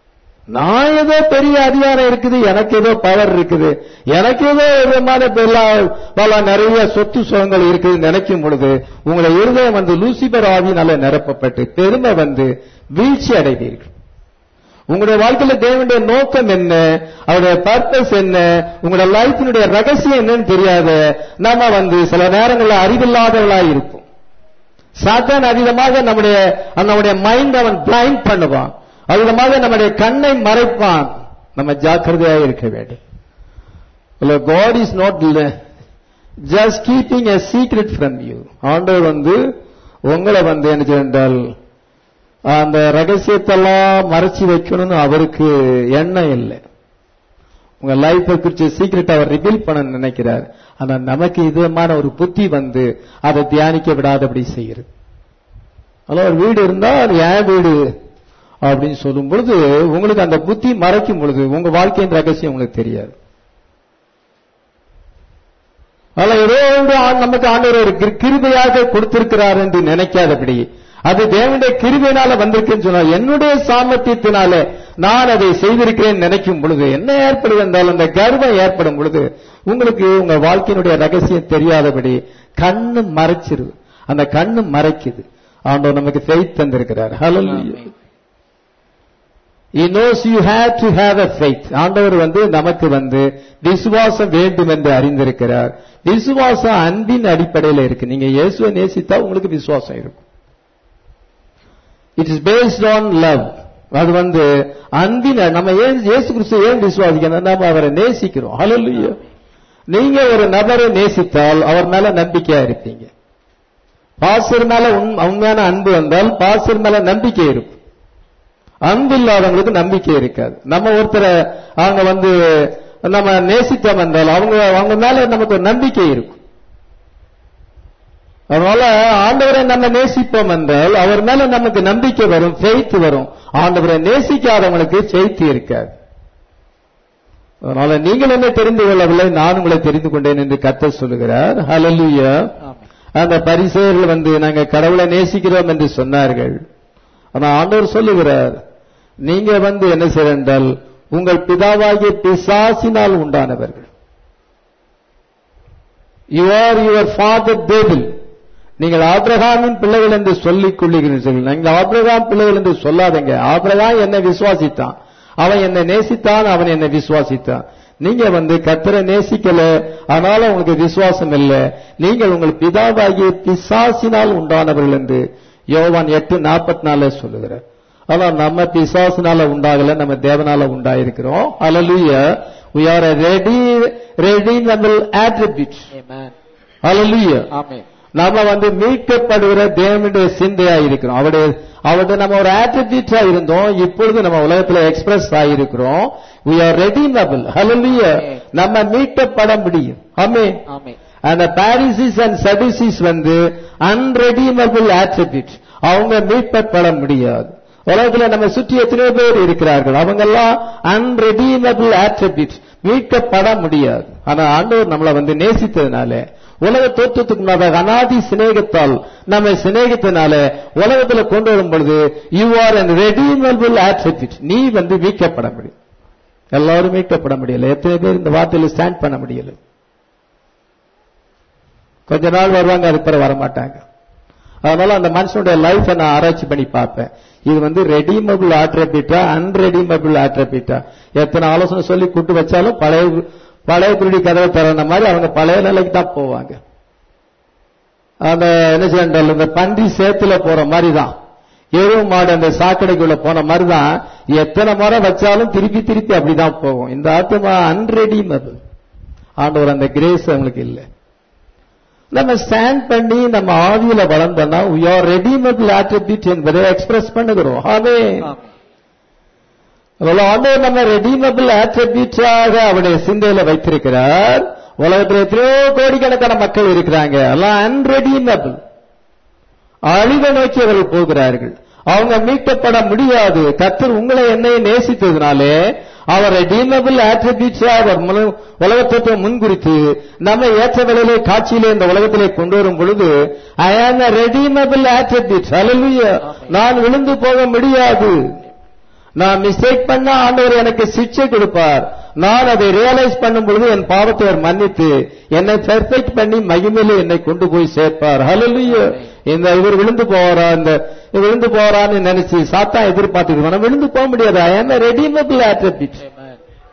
நான் ஏதோ பெரிய அதிகாரம் இருக்குது எனக்கு ஏதோ பவர் இருக்குது எனக்கு ஏதோ விதமான பெல்லாம் பல நிறைய சொத்து சுகங்கள் இருக்குது நினைக்கும் பொழுது உங்களை இருதயம் வந்து லூசிபர் ஆவியினால நிரப்பப்பட்டு பெருமை வந்து வீழ்ச்சி அடைவீர்கள் உங்களுடைய வாழ்க்கையில தேவனுடைய நோக்கம் என்ன அவருடைய பர்பஸ் என்ன உங்களுடைய லைஃபினுடைய ரகசியம் என்னன்னு தெரியாத நாம வந்து சில நேரங்களில் அறிவில்லாதவர்களா இருப்போம் சாத்தான் அதிகமாக நம்முடைய நம்முடைய மைண்ட் அவன் பிளைண்ட் பண்ணுவான் அதிகமாக நம்முடைய கண்ணை மறைப்பான் நம்ம ஜாக்கிரதையாக இருக்க வேண்டும் God is not just keeping a secret from you ஆண்டவர் வந்து உங்களை வந்து என்ன செய்தால் அந்த ரகசியத்தெல்லாம் மறைச்சு வைக்கணும்னு அவருக்கு எண்ணம் இல்லை உங்க லைஃபை குறிச்சு சீக்கிரட் அவர் ரிவீல் பண்ண நினைக்கிறார் ஆனா நமக்கு இதமான ஒரு புத்தி வந்து அதை தியானிக்க விடாதபடி செய்கிறது அதனால ஒரு வீடு இருந்தா அது ஏன் வீடு அப்படின்னு சொல்லும் பொழுது உங்களுக்கு அந்த புத்தி மறைக்கும் பொழுது உங்க வாழ்க்கையின் ரகசியம் உங்களுக்கு தெரியாது அதனால ஏதோ ஒன்று ஆ- நமக்கு ஆண்டவர் ஒரு கிரு- கிருபையாக கொடுத்திருக்கிறார் என்று நினைக்காதபடி அது தேவனுடைய கிருபையினால வந்திருக்குன்னு சொன்னா என்னுடைய சாமர்த்தியத்தினால நான் அதை செய்திருக்கிறேன் நினைக்கும் பொழுது என்ன ஏற்படுது என்றால் அந்த கர்வம் ஏற்படும் பொழுது உங்களுக்கு உங்க வாழ்க்கையினுடைய ரகசியம் தெரியாதபடி கண்ணு மறைச்சிருது அந்த கண்ணு மறைக்குது ஆண்டவர் நமக்கு ஃபெய்த் தந்திருக்கிறார் ஹalleluya He knows you have to have a faith. ஆண்டவர் வந்து நமக்கு வந்து விசுவாசம் வேண்டும் என்று அறிந்திருக்கிறார் விசுவாசம் அன்பின் அடிப்படையில் இருக்கு நீங்க இயேசுவை நேசித்தா உங்களுக்கு விசுவாசம் இருக்கும் it is based on love அது வந்து அன்பின் நம்ம ஏன் இயேசு கிறிஸ்து ஏன் விசுவாசிக்கணும் நம்ம அவரை நேசிக்கிறோம் ஹalleluya நீங்க ஒரு நபரை நேசித்தால் அவர் மேல நம்பிக்கையா இருப்பீங்க பாசர் மேல உண்- உண்மையான அன்பு வந்தால் பாசர் மேல நம்பிக்கை இருக்கும் அன்பு இல்லாதவங்களுக்கு நம்பிக்கை இருக்காது நம்ம ஒருத்தரை அவங்க வந்து நம்ம நேசித்தோம் என்றால் அவங்க அவங்க மேல நமக்கு ஒரு நம்பிக்கை இருக்கும் அதனால ஆண்டவரை நம்ம நேசிப்போம் என்றால் அவர் மேல நமக்கு நம்பிக்கை வரும் ஃபெய்த் வரும் ஆண்டவரை நேசிக்காதவங்களுக்கு ஃபெய்த் இருக்காது அதனால நீங்கள் என்ன தெரிந்து கொள்ளவில்லை நான் உங்களை தெரிந்து கொண்டேன் என்று கர்த்தர் சொல்லுகிறார் ஹalleluya ஆமென். அந்த பரிசேயர்கள் வந்து நாங்க கடவுளை நேசிக்கிறோம் என்று சொன்னார்கள் ஆனா ஆண்டவர் சொல்லுகிறார் நீங்க வந்து என்ன செய்ய என்றால் உங்கள் பிதாவாகிய பிசாசினால் உண்டானவர்கள் you are your father devil நீங்கள் ஆபிரகாமின் பிள்ளைகள் என்று சொல்லிக் கொள்ளுகிறீர்கள் நீங்கள் ஆபிரகாம் பிள்ளைகள் என்று சொல்லாதீங்க ஆபிரகாம் என்னை விசுவாசித்தான் அவன் என்னை நேசித்தான் அவன் என்னை விசுவாசித்தான் நீங்க வந்து கத்தரை நேசிக்கல அதனால உங்களுக்கு விசுவாசம் இல்லை நீங்கள் உங்கள் பிதாவாகிய பிசாசினால் உண்டானவர்கள் என்று யோவான் எட்டு நாற்பத்தி நாலு சொல்லுகிறார் ஆனா நம்ம பிசாசினால உண்டாகல நம்ம தேவனால உண்டாயிருக்கிறோம் hallelujah we are a ready redeemable attribute Amen. hallelujah ஆமென். நாம வந்து மீட்கப்படுகிற தேவனுடைய சிந்தையா இருக்கிறோம் அவருடைய அவருடைய நம்ம ஒரு ஆட்டிடியூட்டா இருந்தோம் இப்பொழுது நம்ம உலகத்துல எக்ஸ்பிரஸ் ஆயிருக்கிறோம் we are redeemable hallelujah Amen. நம்ம மீட்கப்பட முடியும் ஆமென் ஆமென். அந்த பாரிசிஸ் அண்ட் சடிசிஸ் வந்து அன்ரெடீமபிள் attribute அவங்க மீட்கப்பட முடியாது உலகத்துல நம்ம சுற்றி எத்தனையோ பேர் இருக்கிறார்கள் அவங்க எல்லாம் அன்ரெடீமபிள் attribute மீட்கப்பட முடியாது ஆனா ஆண்டவர் நம்மளை வந்து நேசித்ததுனால உலக தோற்றத்துக்கு முன்னாக அனாதி சிநேகத்தால் நம்மை சிநேகித்தனால உலகத்துல கொண்டு வரும் பொழுது you are an redeemable attribute நீ வந்து மீட்கப்பட முடியும் எல்லாரும் மீட்கப்பட முடியல எத்தனை பேர் இந்த வார்த்தையில ஸ்டாண்ட் பண்ண முடியல கொஞ்ச நாள் வருவாங்க அதுக்கு பிறகு வர மாட்டாங்க அதனால அந்த மனுஷனுடைய லைஃபை நான் ஆராய்ச்சி பண்ணி பார்ப்பேன் இது வந்து ரெடீமபிள் ஆட்ரபிட்டா அன்ரெடீமபிள் ஆட்ரபிட்டா எத்தனை ஆலோசனை சொல்லி கூட்டு வச்சாலும் பழைய பழைய குருடி கதவை திறந்த மாதிரி அவங்க பழைய நிலைக்கு தான் போவாங்க அந்த என்ன செய்யறால் இந்த பன்றி சேத்துல போற மாதிரி தான் எருவு மாடு அந்த சாக்கடைக்குள்ள போன மாதிரி தான் எத்தனை முறை வச்சாலும் திருப்பி திருப்பி அப்படிதான் போகும் இந்த ஆத்மா அன்ரெடீமபிள் ஆண்டவர் அந்த கிரேஸ் அவங்களுக்கு இல்லை நம்ம ஸ்டாண்ட் பண்ணி நம்ம ஆவியில வளர்ந்தோம்னா we are redeemable attribute என்பதை எக்ஸ்பிரஸ் பண்ணுகிறோம் ஆமே ஆமென். அதனால ஆண்டவர் நம்ம ரெடீமபிள் ஆட்ரிபியூட்டாக அவருடைய சிந்தையில வைத்திருக்கிறார் உலகத்தில் எத்தனையோ கோடிக்கணக்கான மக்கள் இருக்கிறாங்க எல்லாம் அன்ரெடீமபிள் அழிவை நோக்கி அவர்கள் போகிறார்கள் அவங்க மீட்கப்பட முடியாது கர்த்தர் உங்களை என்னை நேசித்ததுனாலே அவர் ரெடீமபிள் ஆட்ரிபியூட்ஸா அவர் முழு- உலகத்தோற்ற முன்குறித்து நம்ம ஏற்ற வேளையிலே காட்சியிலே இந்த உலகத்திலே கொண்டு வரும் பொழுது ஐ ஆம் ரெடீமபிள் ஆட்ரிபியூட் ஹalleluya நான் விழுந்து போக முடியாது நான் மிஸ்டேக் பண்ணா ஆண்டவர் எனக்கு சிக்ஷை கொடுப்பார் நான் அதை ரியலைஸ் பண்ணும் பொழுது என் பாவத்தை அவர் மன்னித்து என்னை பெர்ஃபெக்ட் பண்ணி மகிமையிலே என்னை கொண்டு போய் சேர்ப்பார் ஹalleluya இந்த இவர் விழுந்து போறா இந்த இவர் விழுந்து போறான்னு நினைச்சு சாத்தா எதிர்பார்த்துட்டு விழுந்து போக முடியாது ஐ ஆம் ரெடீமபிள் ஆட்ரிபியூட் Amen.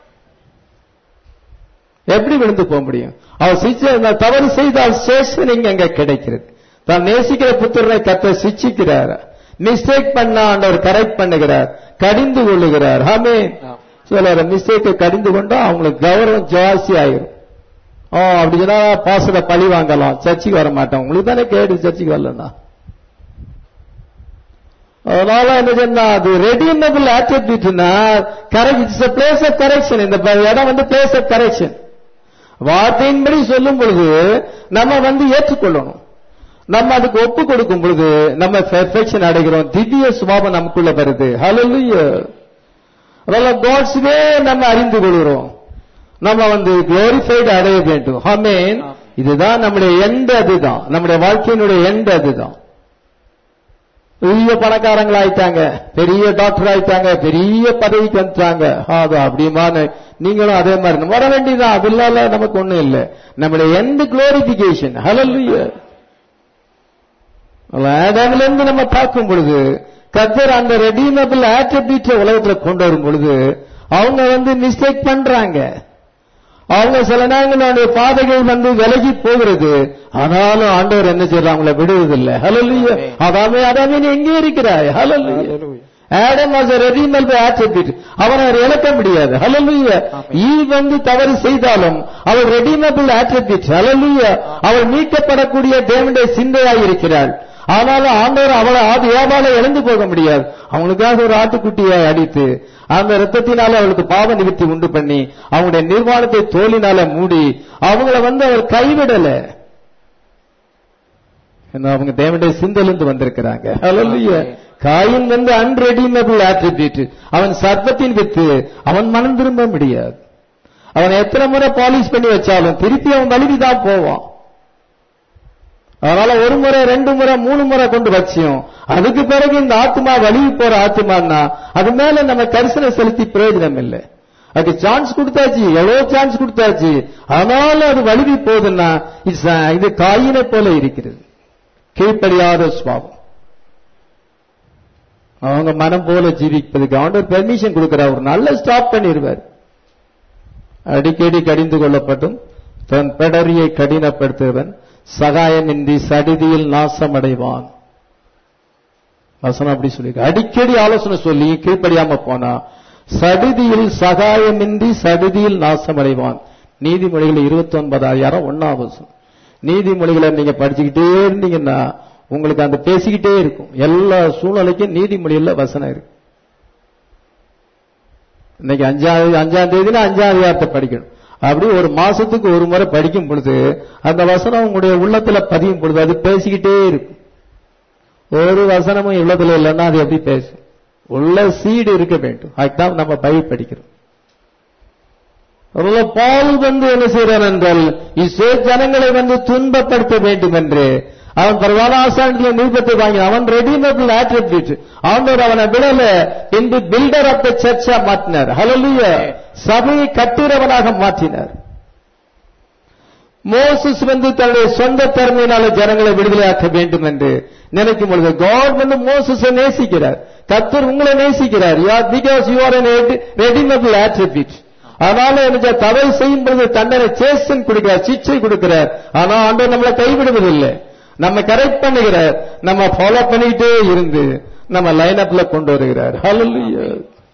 எப்படி விழுந்து போக முடியும் அவர் சிச்சை நான் தவறு செய்தால் சேஷனிங் அங்க கிடைக்கிறது தான் நேசிக்கிற புத்திரனை கத்த சிச்சிக்கிறார் மிஸ்டேக் பண்ண ஆண்டவர் கரெக்ட் பண்ணுகிறார் கடிந்து கொள்ளுகிறார் ஆமே ஆம். சிலர் மிஸ்டேக்கை கடிந்து கொண்டா அவங்களுக்கு கௌரவம் ஜாஸ்தி ஆயிரும் ஓ அப்படி சொன்னா பாசல பழி வாங்கலாம் சர்ச்சுக்கு வர மாட்டோம் உங்களுக்கு தானே கேடு சர்ச்சுக்கு வரலன்னா அதனால என்ன சொன்னா அது ரெடியமபிள் ஆட்டிடியூட்னா correct it's place of correction இந்த ப- இடம் வந்து பிளேஸ் ஆஃப் கரெக்ஷன் வார்த்தையின்படி சொல்லும் பொழுது நம்ம வந்து ஏற்றுக்கொள்ளணும் நம்ம அதுக்கு ஒப்பு கொடுக்கும் பொழுது நம்ம பெர்ஃபெக்ஷன் அடைகிறோம் திவ்ய சுபாவம் நமக்குள்ள வருது ஹalleluya அதனால காட்ஸ் வே நம்ம அறிந்து கொள்கிறோம் நம்ம வந்து குளோரிஃபைடு அடைய வேண்டும் ஆமென் இதுதான் நம்முடைய எண்ட் அதுதான் நம்முடைய வாழ்க்கையினுடைய எண்ட் அதுதான் பெரிய பணக்காரங்களா ஆயிட்டாங்க பெரிய டாக்டர் ஆயிட்டாங்க பெரிய பதவிக்கு வந்துட்டாங்க அது அப்படிமா நீங்களும் அதே மாதிரி வர வேண்டியதான் அது இல்லாத நமக்கு ஒண்ணும் இல்லை நம்முடைய எந்த குளோரிபிகேஷன் ஹalleluya ஆடாம்ல இருந்து நம்ம பார்க்கும் பொழுது கத்தர் அந்த ரெடீமபிள் ஆட்ரிபியூட் உலகத்துல கொண்டு வரும் பொழுது அவங்க வந்து மிஸ்டேக் பண்றாங்க அவங்க சில நேரங்களுடைய பாதைகள் வந்து விலகி போகிறது ஆனாலும் ஆண்டவர் என்ன செய்யறாங்க அவங்கள விடுவதில்லை ஹலல்லுயா அதாமே அதாமே நீ எங்கே இருக்கிறாய் hallelujah Adam was redeemable attribute அவனை அவர் இழக்க முடியாது ஹலலுயா ஈ வந்து தவறு செய்தாலும் அவள் ரெடிமபிள் ஆட்ரிபியூட் ஹலலுயா அவள் மீட்கப்படக்கூடிய தேவனுடைய சிந்தையாய் இருக்கிறாள் ஆனாலும் ஆண்டவர் அவளை ஆதி ஏவால இழந்து போக முடியாது அவங்களுக்காக ஒரு ஆட்டுக்குட்டியை அடித்து அந்த ரத்தத்தினால அவளுக்கு பாவ நிவர்த்தி உண்டு பண்ணி அவங்களுடைய நிர்வாணத்தை தோலினால மூடி அவங்கள வந்து அவர் கைவிடல ஏன்னா அவங்க தேவனுடைய சிந்தலிருந்து வந்திருக்கிறாங்க ஹalleluya காயின் வந்து அன்ரெடிமபிள் ஆட்ரிபியூட் அவன் சர்ப்பத்தின் வித்து அவன் மனம் திரும்ப முடியாது அவன் எத்தனை முறை பாலிஷ் பண்ணி வச்சாலும் திருப்பி அவன் வலிவி தான் போவான் அதனால ஒரு முறை ரெண்டு முறை மூணு முறை கொண்டு வச்சியும் அதுக்கு பிறகு இந்த ஆத்மா வலிவு போற ஆத்மான்னா அது மேல நம்ம கரிசனை செலுத்தி பிரயோஜனம் இல்லை அதுக்கு சான்ஸ் கொடுத்தாச்சு எவ்வளவு சான்ஸ் கொடுத்தாச்சு ஆனாலும் அது வலிவி போகுதுன்னா it's a- இது காயினை போல இருக்கிறது கீழ்ப்படியாத சுவாபம் அவங்க மனம் போல ஜீவிப்பதுக்கு ஆண்டவர் பெர்மிஷன் கொடுக்கிறார் ஒரு நல்ல ஸ்டாப் பண்ணிடுவார் அடிக்கடி கடிந்து கொள்ளப்பட்டும் தன் பெடரியை கடினப்படுத்துவன் சகாயமின்றி சடிதியில் நாசமடைவான் வசனம் அப்படி சொல்லி அடிக்கடி ஆலோசனை சொல்லி கீழ்ப்படியாம போனா சடிதியில் சகாயமின்றி சடிதியில் நாசமடைவான் நீதிமொழிகள் இருபத்தி ஒன்பதாயிரம் ஒன்னாம் வசனம் நீதிமொழிகளை நீங்க படிச்சுக்கிட்டே இருந்தீங்கன்னா உங்களுக்கு அந்த பேசிக்கிட்டே இருக்கும் எல்லா சூழ்நிலைக்கும் நீதிமொழியில வசனம் இருக்கு இன்னைக்கு அஞ்சாவது அஞ்சாம் தேதினா அஞ்சாம் அதிகாரத்தை படிக்கணும் அப்படி ஒரு மாசத்துக்கு ஒரு முறை படிக்கும் பொழுது அந்த வசனம் உங்களுடைய உள்ளத்துல பதியும் பொழுது அது பேசிக்கிட்டே இருக்கும் ஒரு வசனமும் உள்ளத்துல இல்லைன்னா அது எப்படி பேசும் உள்ள சீடு இருக்க வேண்டும் அதுதான் நம்ம பயிர் படிக்கிறோம் அதனால பால் வந்து என்ன செய்கிறான் என்றால் இஸ்ரே ஜனங்களை வந்து துன்பப்படுத்த வேண்டும் என்று அவன் பிரதான ஆசாரத்தில் நிருபத்தை வாங்கி அவன் ரெடிமேபிள் ஆட்ரிபியூட் ஆண்டவர் அவனை விடல பின்பு பில்டர் ஆஃப் த சர்ச்சா மாற்றினார் ஹalleluya சபையை கட்டுறவனாக மாற்றினார் மோசஸ் வந்து தன்னுடைய சொந்த திறமையினால ஜனங்களை விடுதலையாக்க வேண்டும் என்று நினைக்கும் பொழுது காட் வந்து மோசஸை நேசிக்கிறார் கத்தர் உங்களை நேசிக்கிறார் because you are redeemable attribute அதனால எனக்கு தவறு செய்யும் பொழுது தண்டனை சேசன் கொடுக்கிறார் சிச்சை கொடுக்கிறார் ஆனா ஆண்டவர் நம்மளை கைவிடுவதில்லை நம்ம கரெக்ட் பண்ணுகிறார் நம்ம ஃபாலோ பண்ணிக்கிட்டே இருந்து நம்ம லைன் அப்ல கொண்டு வருகிறார் ஹalleluya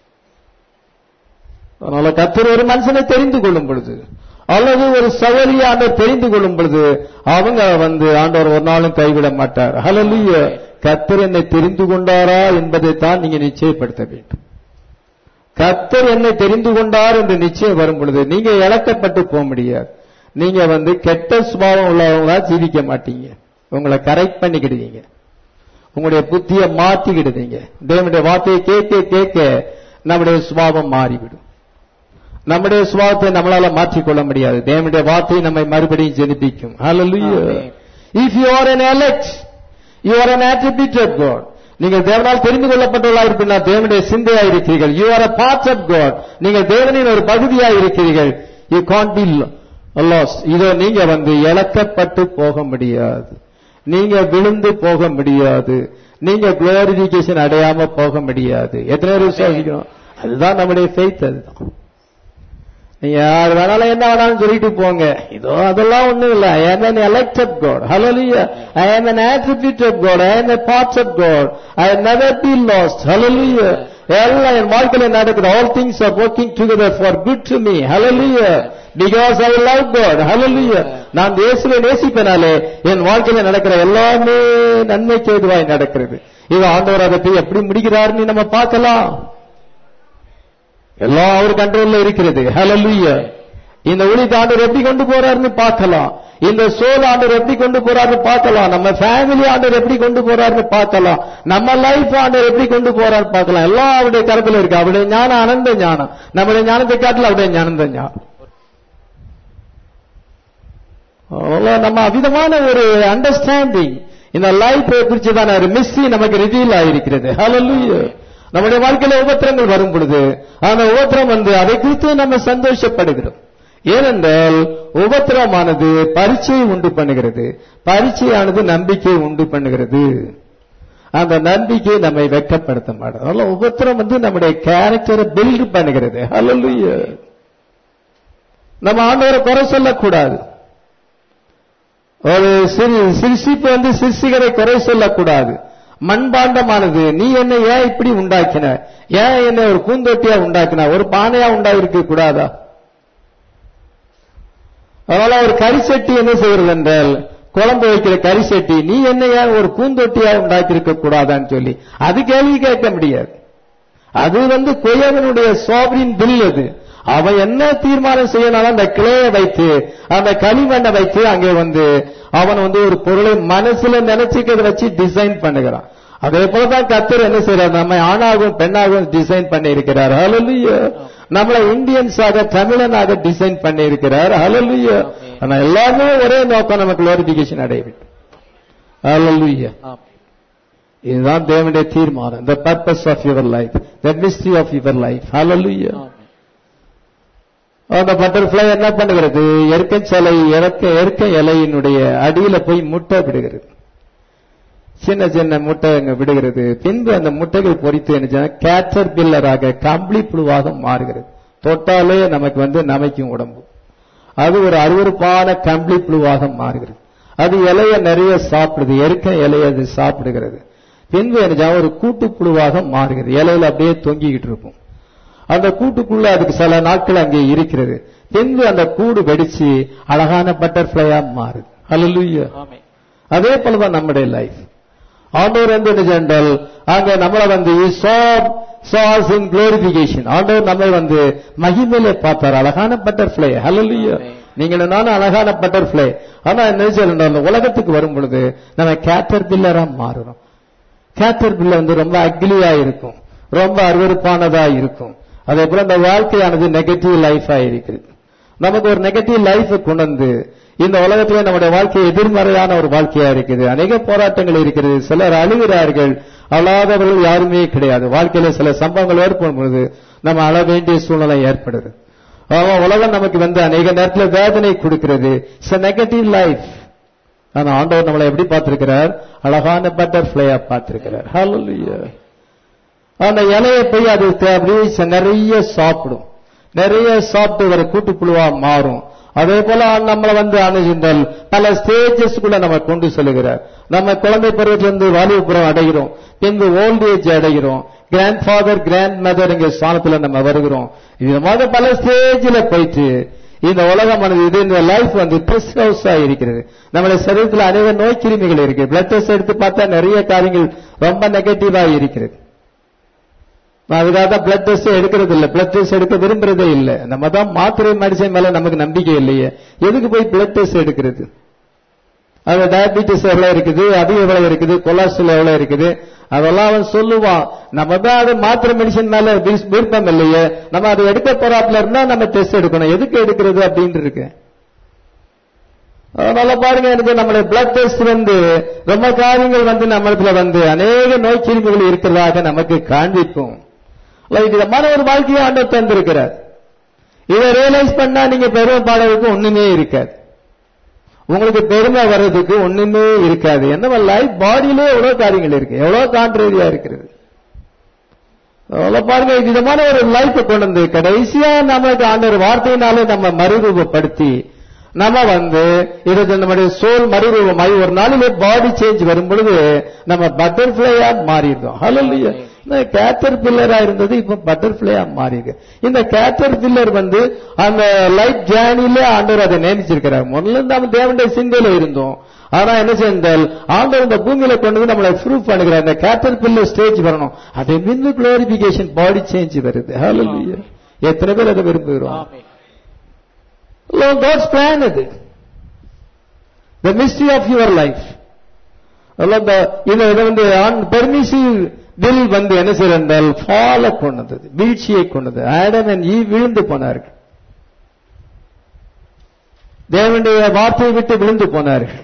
அதனால கத்தர் ஒரு மனுஷனை தெரிந்து கொள்ளும் பொழுது அல்லது ஒரு சகோதரியை ஆண்டவர் தெரிந்து கொள்ளும் பொழுது அவங்க வந்து ஆண்டவர் ஒரு நாளும் கைவிட மாட்டார் ஹalleluya கத்தர் என்னை தெரிந்து கொண்டாரா என்பதை தான் நீங்க நிச்சயப்படுத்த வேண்டும் கத்தர் என்னை தெரிந்து கொண்டார் என்று நிச்சயம் வரும் பொழுது நீங்க இழக்கப்பட்டு போக முடியாது நீங்க வந்து கெட்ட சுபாவம் உள்ளவங்களா ஜீவிக்க மாட்டீங்க உங்களை கரெக்ட் பண்ணிக்கிடுவீங்க உங்களுடைய புத்தியை மாத்திக்கிடுவீங்க தேவனுடைய வார்த்தையை கேட்க கேட்க நம்முடைய சுபாவம் மாறிவிடும் நம்முடைய சுபாவத்தை நம்மளால மாற்றிக்கொள்ள முடியாது தேவனுடைய வார்த்தை நம்மை மறுபடியும் ஜெனிப்பிக்கும் hallelujah Amen. if you are an elect you are an attribute of god நீங்கள் தேவனால் தெரிந்து கொள்ளப்பட்டவர்களாக இருப்பினால் தேவனுடைய சிந்தையாக இருக்கிறீர்கள் you are a part of god நீங்கள் தேவனின் ஒரு பகுதியாக இருக்கிறீர்கள் யூ காண்ட் பி லாஸ்ட் இதோ நீங்க வந்து இழக்கப்பட்டு போக முடியாது நீங்க விழுந்து போக முடியாது நீங்க குளோரிபிகேஷன் அடையாம போக முடியாது எத்தனை பேர் விசுவாசிக்கணும் அதுதான் நம்முடைய ஃபெய்த் அதுதான் நீங்க யார் வேணாலும் என்ன வேணாலும் சொல்லிட்டு போங்க இதோ அதெல்லாம் ஒண்ணும் இல்ல ஐ am an elected God hallelujah I am an attribute of God I am a part of God I have never been lost hallelujah எல்லாம் என் வாழ்க்கையில நடக்குது all things are working together for good to me hallelujah because I love God hallelujah நான் இயேசுவை நேசிப்பனாலே என் வாழ்க்கையில நடக்கிற எல்லாமே நன்மைக்கு எதுவாய் நடக்கிறது இது ஆண்டவர் அதை போய் எப்படி முடிக்கிறாருன்னு நம்ம பார்க்கலாம் எல்லாம் அவர் கண்ட்ரோல்ல இருக்கிறது ஹalleluya இந்த ஊழியத்தை ஆண்டவர் எப்படி கொண்டு போறாருன்னு பார்க்கலாம் இந்த சோல் ஆண்டவர் எப்படி கொண்டு போறாருன்னு பார்க்கலாம் நம்ம ஃபேமிலி ஆண்டவர் எப்படி கொண்டு போறாருன்னு பார்க்கலாம் நம்ம லைஃப் ஆண்டவர் எப்படி கொண்டு போறாரு பார்க்கலாம் எல்லாம் அவருடைய கருத்துல இருக்கு அவருடைய ஞானம் அனந்த ஞானம் நம்முடைய ஞானத்தை காட்டில அவருடைய ஞானந்த ஞானம் அவ்வளவு நம்ம அவிதமான ஒரு அண்டர்ஸ்டாண்டிங் இந்த லைஃப் குறித்து தான் ஒரு மிஸ்ஸி நமக்கு ரிவீல் ஆயிருக்கிறது ஹalleluya நம்முடைய வாழ்க்கையில உபத்திரங்கள் வரும் பொழுது அந்த உபத்திரம் வந்து அதை குறித்து நம்ம சந்தோஷப்படுகிறோம் ஏனென்றால் உபத்திரமானது பரீட்சையை உண்டு பண்ணுகிறது பரீட்சையானது நம்பிக்கையை உண்டு பண்ணுகிறது அந்த நம்பிக்கை நம்மை வெட்கப்படுத்த மாட்டோம் அதனால உபத்திரம் வந்து நம்முடைய கேரக்டரை பில்ட் பண்ணுகிறது ஹalleluya நம்ம ஆண்டவரை குறை சொல்லக்கூடாது ஒரு சிறு சிரிசிப்பு வந்து சிறுசிகரை குறை சொல்லக்கூடாது மண்பாண்டமானது நீ என்ன ஏன் இப்படி உண்டாக்கின ஏன் என்ன ஒரு பூந்தொட்டியா உண்டாக்கின ஒரு பானையா உண்டாயிருக்க கூடாதா அதனால ஒரு கரிசட்டி என்ன செய்கிறது என்றால் குழம்பு வைக்கிற கரிசட்டி நீ என்ன ஏன் ஒரு பூந்தொட்டியா உண்டாக்கி இருக்க கூடாதான்னு சொல்லி அது கேள்வி கேட்க முடியாது அது வந்து குயவனுடைய சோபரின் பில் அது அவன் என்ன தீர்மானம் செய்யனாலும் அந்த கிளையை வைத்து அந்த களிமண்ணை வைத்து அங்கே வந்து அவன் வந்து ஒரு பொருளை மனசுல நினைச்சுக்கிறத வச்சு டிசைன் பண்ணுகிறான் அதே போலதான் கத்தர் என்ன செய்யறார் நம்ம ஆணாகவும் பெண்ணாகவும் டிசைன் பண்ணி இருக்கிறார் ஹalleluya நம்மளை இந்தியன்ஸாக தமிழனாக டிசைன் பண்ணி இருக்கிறார் ஹalleluya ஆனா எல்லாருமே ஒரே நோக்கம் நமக்கு குளோரிபிகேஷன் அடைய வேண்டும் ஹalleluya ஆமென். இதுதான் தேவனுடைய தீர்மானம் the purpose of your life the mystery of your life hallelujah ஆமென். அந்த பட்டர்ஃபிளை என்ன பண்ணுகிறது எருக்கச்சலை இறக்க எருக்க இலையினுடைய அடியில போய் முட்டை விடுகிறது சின்ன சின்ன முட்டை அங்க விடுகிறது பின்பு அந்த முட்டைகள் பொறித்து என்ன கேட்டர் பில்லராக கம்பளி புழுவாக மாறுகிறது தொட்டாலே நமக்கு வந்து நமைக்கும் உடம்பு அது ஒரு அருவருப்பான கம்பளி புழுவாக மாறுகிறது அது இலைய நிறைய சாப்பிடுது எருக்க இலைய அது சாப்பிடுகிறது பின்பு என்ன ஒரு கூட்டுப்புழுவாக மாறுகிறது இலையில அப்படியே தொங்கிக்கிட்டு இருக்கும் அந்த கூட்டுக்குள்ள அதுக்கு சில நாட்கள் அங்கே இருக்கிறது பின்பு அந்த கூடு வெடிச்சு அழகான பட்டர்ஃபிளையா மாறுது ஹalleluya ஆமென். அதே போலதான் நம்முடைய லைஃப் ஆண்டவர் வந்து என்ன சென்றால் அங்க நம்மளை வந்து சாஸ் இன் குளோரிபிகேஷன் ஆண்டவர் நம்மை வந்து மகிமையில பார்த்தார் அழகான பட்டர்ஃபிளை ஹalleluya Amen. நீங்கள் நானும் அழகான பட்டர்ஃபிளை ஆனா என்ன சொல்றோம் அந்த உலகத்துக்கு வரும் பொழுது நம்ம கேட்டர் பில்லரா மாறுறோம் கேட்டர் பில்ல வந்து ரொம்ப அக்லியா இருக்கும் ரொம்ப அருவருப்பானதா இருக்கும் அதே போல இந்த வாழ்க்கையானது நெகட்டிவ் லைஃபா இருக்கிறது நமக்கு ஒரு நெகட்டிவ் லைஃப் கொண்டு வந்து இந்த உலகத்துல நம்முடைய வாழ்க்கை எதிர்மறையான ஒரு வாழ்க்கையா இருக்குது அநேக போராட்டங்கள் இருக்கிறது சிலர் அழுகிறார்கள் அழாதவர்கள் யாருமே கிடையாது வாழ்க்கையில சில சம்பவங்கள் ஏற்படும் பொழுது நம்ம அழ வேண்டிய சூழ்நிலை ஏற்படுது ஆமா உலகம் நமக்கு வந்து அநேக நேரத்துல வேதனை கொடுக்கிறது இட்ஸ் நெகட்டிவ் லைஃப் ஆனா ஆண்டவர் நம்மளை எப்படி பார்த்திருக்கிறார் அழகான பட்டர்ஃபிளையா பார்த்திருக்கிறார் ஹalleluya அந்த இலையை போய் அது த- அப்படியே ச- நிறைய சாப்பிடும் நிறைய சாப்பிட்டு ஒரு கூட்டுப்புழுவா மாறும் அதே போல நம்மளை வந்து அணுகின்றால் பல ஸ்டேஜஸ்க்குள்ள நம்ம கொண்டு செல்கிறார் நம்ம குழந்தை பருவத்திலிருந்து வாலிபுரம் அடைகிறோம் பின்பு ஓல்ட் ஏஜ் அடைகிறோம் கிராண்ட் ஃபாதர் கிராண்ட் மதர் எங்க ஸ்தானத்துல நம்ம வருகிறோம் விதமாக பல ஸ்டேஜில் போயிட்டு இந்த உலகமானது இது இந்த லைஃப் வந்து டெஸ்ட் ஹவுஸா இருக்கிறது நம்முடைய சரீரத்தில் அநேக நோய் கிருமிகள் இருக்கு பிளட் டெஸ்ட் எடுத்து பார்த்தா நிறைய காரியங்கள் ரொம்ப நெகட்டிவா இருக்கிறது நான் அதுக்காக தான் பிளட் டெஸ்ட் எடுக்கிறது இல்ல பிளட் டெஸ்ட் எடுக்க விரும்புறதே இல்ல நம்ம தான் மாத்திரை மெடிசன் மேல நமக்கு நம்பிக்கை இல்லையே எதுக்கு போய் பிளட் டெஸ்ட் எடுக்கிறது அது டயபிட்டிஸ் எவ்வளவு இருக்குது அது எவ்வளவு இருக்குது கொலஸ்ட்ரால் எவ்வளவு இருக்குது அதெல்லாம் அவன் சொல்லுவான் நம்ம தான் அது மாத்திரை மெடிசன் மேல வி- விருப்பம் இல்லையே நம்ம அதை எடுக்க போறாப்புல இருந்தா நம்ம டெஸ்ட் எடுக்கணும் எதுக்கு எடுக்கிறது அப்படின்னு இருக்கு அதனால பாருங்க எனக்கு நம்மளுடைய பிளட் டெஸ்ட் வந்து ரொம்ப காரியங்கள் வந்து நம்மளத்துல வந்து அநேக நோய் கிருமிகள் இருக்கிறதாக நமக்கு காண்பிக்கும் லைக் விதமான ஒரு வாழ்க்கையை ஆண்டவர் தந்திருக்கிறார் இதை ரியலைஸ் பண்ணா நீங்க பெருமை பாடுறதுக்கு ஒண்ணுமே இருக்காது உங்களுக்கு பெருமை வர்றதுக்கு ஒண்ணுமே இருக்காது என்ன லைஃப் பாடியிலே எவ்வளவு காரியங்கள் இருக்கு எவ்வளவு கான்ட்ரேரியா இருக்கிறது அவ்வளவு பாருங்க இது விதமான ஒரு லைஃப் கொண்டு வந்து கடைசியா நமக்கு ஆண்டவர் வார்த்தையினாலே நம்ம மறுரூபப்படுத்தி நம்ம வந்து இது நம்முடைய சோல் மறுரூபமாகி ஒரு நாளிலே பாடி சேஞ்ச் வரும் பொழுது நம்ம பட்டர்ஃபிளையா மாறிடுறோம் ஹalleluya இந்த கேட்டர் பில்லரா இருந்தது இப்ப பட்டர்ஃபிளையா மாறிருக்கு இந்த கேட்டர் பில்லர் வந்து அந்த லைஃப் ஜேர்னில ஆண்டவர் அதை நியமிச்சிருக்கிறார் முதல்ல நம்ம தேவனுடைய சிந்தையில இருந்தோம் ஆனா என்ன செய்தால் ஆண்டவர் இந்த பூமியில கொண்டு வந்து நம்மளை ப்ரூவ் பண்ணுகிறார் இந்த கேட்டர் பில்லர் ஸ்டேஜ் வரணும் அதை மின்னு குளோரிபிகேஷன் பாடி சேஞ்ச் வருது ஹalleluya எத்தனை பேர் அதை விரும்புகிறோம் ஆமென். God's plan அது the mystery of your life Allah the- இந்த இதை வந்து பெர்மிசிவ் வில் வந்து என்ன செய்யறால் ஃபால கொண்டது வீழ்ச்சியை கொண்டது ஆடம் அண்ட் ஈ விழுந்து போனார்கள் தேவனுடைய வார்த்தையை விட்டு விழுந்து போனார்கள்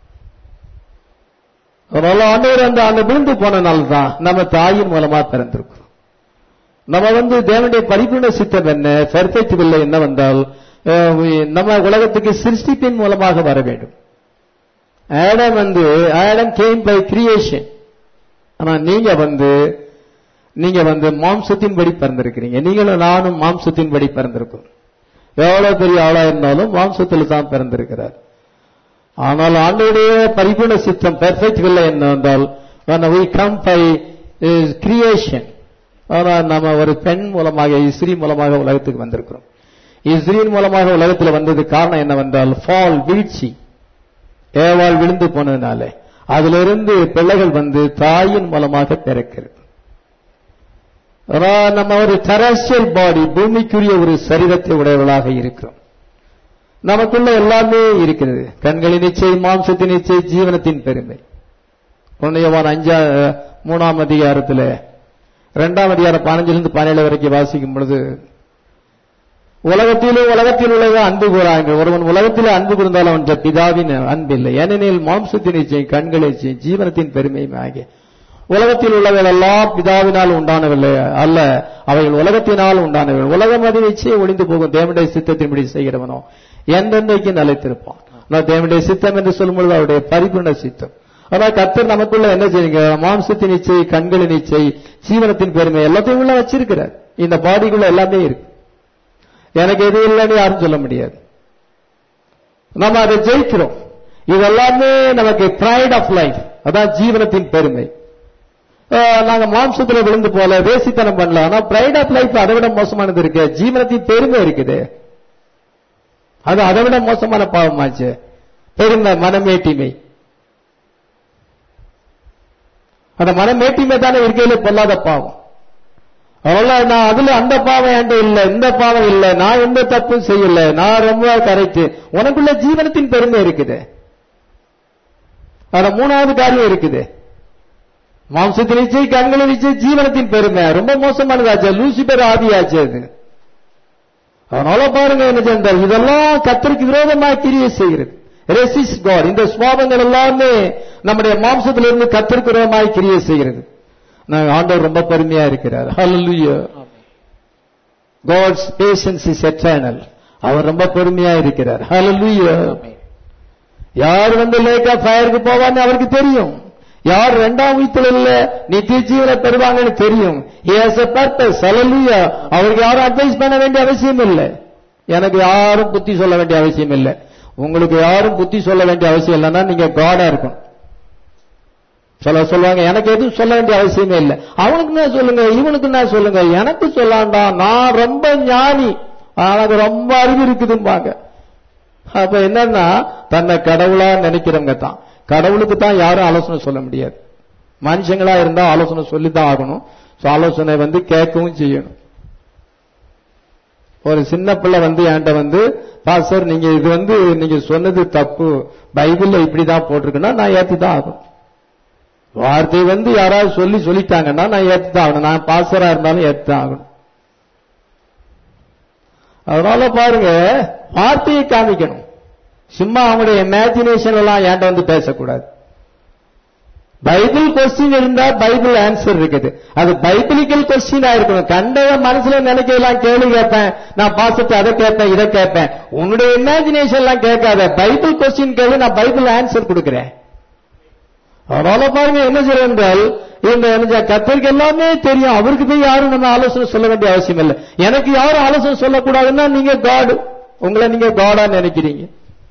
அதனால ஆண்டவர் அந்த அந்த விழுந்து போனனால தான் நம்ம தாயின் மூலமா பிறந்திருக்கிறோம் நம்ம வந்து தேவனுடைய பரிபூர்ண சித்தம் என்ன பெர்ஃபெக்ட் இல்லை என்ன வந்தால் அஹ், நம்ம உலகத்துக்கு சிருஷ்டிப்பின் மூலமாக வர வேண்டும் ஆடம் வந்து ஆடம் கேம் பை கிரியேஷன் ஆனா நீங்க வந்து நீங்க வந்து மாம்சத்தின்படி பிறந்திருக்கிறீங்க நீங்களும் நானும் மாம்சத்தின்படி பிறந்திருக்கோம் எவ்வளவு பெரிய ஆளா இருந்தாலும் மாம்சத்தில் தான் பிறந்திருக்கிறார் ஆனால் ஆண்டோடைய பரிபூர்ண சித்தம் பெர்ஃபெக்ட் இல்லை என்னவென்றால் when we come by uh, creation ஆனால் நம்ம ஒரு பெண் மூலமாக இஸ்ரீ மூலமாக உலகத்துக்கு வந்திருக்கிறோம் இஸ்ரீன் மூலமாக உலகத்தில் வந்தது காரணம் என்னவென்றால் ஃபால் வீழ்ச்சி ஏவாள் விழுந்து போனதுனால அதிலிருந்து பிள்ளைகள் வந்து தாயின் மூலமாக பிறக்கிறது ஆனா, நம்ம ஒரு டெரஸ்டியல் பாடி பூமிக்குரிய ஒரு சரீரத்தை உடையவர்களாக இருக்கிறோம் நமக்குள்ள எல்லாமே இருக்கிறது கண்களின் இச்சை மாம்சத்தின் இச்சை ஜீவனத்தின் பெருமை குழந்தையவான் அஞ்சா மூணாம் அதிகாரத்துல இரண்டாம் அதிகாரம் பதினஞ்சிலிருந்து பதினேழு வரைக்கும் வாசிக்கும் பொழுது உலகத்திலும் உலகத்தில் உள்ளது அன்பு கூறாங்க ஒருவன் உலகத்தில் அன்பு கூர்ந்தால் அவன் பிதாவின் அன்பில்லை ஏனெனில் மாம்சத்தின் இச்சை கண்கள் இச்சை ஜீவனத்தின் பெருமையும் ஆகிய உலகத்தில் உள்ளவைகள் எல்லாம் பிதாவினால் உண்டானவில்லை அல்ல அவைகள் உலகத்தினால் உண்டானவை உலகம் அது நிச்சயம் ஒளிந்து போகும் தேவனுடைய சித்தத்தின்படி செய்கிறவனோ என்றென்றைக்கு நிலைத்திருப்பான் ஆனால் தேவனுடைய சித்தம் என்று சொல்லும்பொழுது அவருடைய பரிபூர்ண சித்தம் அதான் கர்த்தர் நமக்குள்ள என்ன செய்யுங்க மாம்சத்தின் இச்சை கண்களின் இச்சை ஜீவனத்தின் பெருமை எல்லாத்தையும் உள்ள வச்சிருக்கிறார் இந்த பாடிக்குள்ள எல்லாமே இருக்கு எனக்கு எது இல்லைன்னு யாரும் சொல்ல முடியாது நம்ம அதை ஜெயிக்கிறோம் இதெல்லாமே நமக்கு ப்ரைட் ஆஃப் லைஃப் அதான் ஜீவனத்தின் பெருமை அஹ், நாங்க மாம்சத்துல விழுந்து போல வேசித்தனம் பண்ணல ஆனா பிரைட் ஆஃப் லைஃப் அதை விட மோசமானது இருக்கு ஜீவனத்தின் பெருமை இருக்குது அது அதை விட மோசமான பாவமாச்சு பெருமை மனமேட்டிமை அந்த மனமேட்டிமை தானே இருக்கையில பொல்லாத பாவம் அதனால நான் அதுல அந்த பாவம் என்கிட்ட இல்ல இந்த பாவம் இல்ல நான் எந்த தப்பும் செய்யல நான் ரொம்ப கரெக்ட் உனக்குள்ள ஜீவனத்தின் பெருமை இருக்குது அத மூணாவது காரியம் இருக்குது மாம்சத்தின் இச்சை கண்களின் இச்சை ஜீவனத்தின் பெருமை ரொம்ப மோசமானதாச்சு லூசிபர் ஆதியாச்சு அது அதனால பாருங்க என்ன சென்றால் இதெல்லாம் கத்தருக்கு விரோதமாக கிரியை செய்கிறது ரெசிஸ் காட் இந்த சுவாபங்கள் எல்லாமே நம்முடைய மாம்சத்திலிருந்து கத்தருக்கு விரோதமாக கிரியை செய்கிறது நான் ஆண்டவர் ரொம்ப பெருமையா இருக்கிறார் hallelujah God's patience is eternal அவர் ரொம்ப பெருமையா இருக்கிறார் ஹalleluya யார் வந்து லேக் ஆஃப் ஃபயருக்கு போவான்னு அவருக்கு தெரியும் யார் இரண்டாம் உயிர்த்தலில் நித்திய ஜீவனை பெறுவாங்கன்னு தெரியும் he has a purpose hallelujah அவருக்கு யாரும் அட்வைஸ் பண்ண வேண்டிய அவசியம் இல்லை எனக்கு யாரும் புத்தி சொல்ல வேண்டிய அவசியம் இல்லை உங்களுக்கு யாரும் புத்தி சொல்ல வேண்டிய அவசியம் இல்லைன்னா நீங்க காடா இருக்கணும் சொல்ல சொல்லுவாங்க எனக்கு எதுவும் சொல்ல வேண்டிய அவசியமே இல்லை அவனுக்கு நான் சொல்லுங்க இவனுக்கு நான் சொல்லுங்க எனக்கு சொல்லாண்டா நான் ரொம்ப ஞானி எனக்கு ரொம்ப அறிவு இருக்குதும்பாங்க அப்ப என்னன்னா தன்னை கடவுளா நினைக்கிறவங்க தான் கடவுளுக்கு தான் யாரும் ஆலோசனை சொல்ல முடியாது மனுஷங்களா இருந்தா ஆலோசனை சொல்லித்தான் ஆகணும் So, ஆலோசனை வந்து கேட்கவும் செய்யணும் ஒரு சின்ன பிள்ளை வந்து என்கிட்ட வந்து பாஸ்டர் நீங்க இது வந்து நீங்க சொன்னது தப்பு பைபிள்ல இப்படிதான் போட்டிருக்குன்னா நான் ஏத்து தான் ஆகணும் வார்த்தை வந்து யாராவது சொல்லி சொல்லிட்டாங்கன்னா நான் ஏத்து தான் ஆகணும் நான் பாஸ்டரா இருந்தாலும் ஏத்து தான் ஆகணும் அதனால பாருங்க வார்த்தையை காமிக்கணும் சும்மா அவங்களுடைய இமேஜினேஷன் எல்லாம் ஏன்ட்ட வந்து பேசக்கூடாது பைபிள் கொஸ்டின் இருந்தா பைபிள் ஆன்சர் இருக்குது அது பைபிளிக்கல் கொஸ்டினா இருக்கணும் கண்டத மனசுல நினைக்கலாம் கேள்வி கேட்பேன் நான் பாசத்தை அதை கேட்பேன் இதை கேட்பேன் உன்னுடைய இமேஜினேஷன் எல்லாம் கேட்காத பைபிள் கொஸ்டின் கேள்வி நான் பைபிள் ஆன்சர் கொடுக்கிறேன் அதனால பாருங்க என்ன செய்ய என்றால் இந்த என்ன கத்தருக்கு எல்லாமே தெரியும் அவருக்கு போய் யாரும் நம்ம ஆலோசனை சொல்ல வேண்டிய அவசியம் இல்லை எனக்கு யாரும் ஆலோசனை சொல்லக்கூடாதுன்னா நீங்க காடு உங்களை நீங்க காடா நினைக்கிறீங்க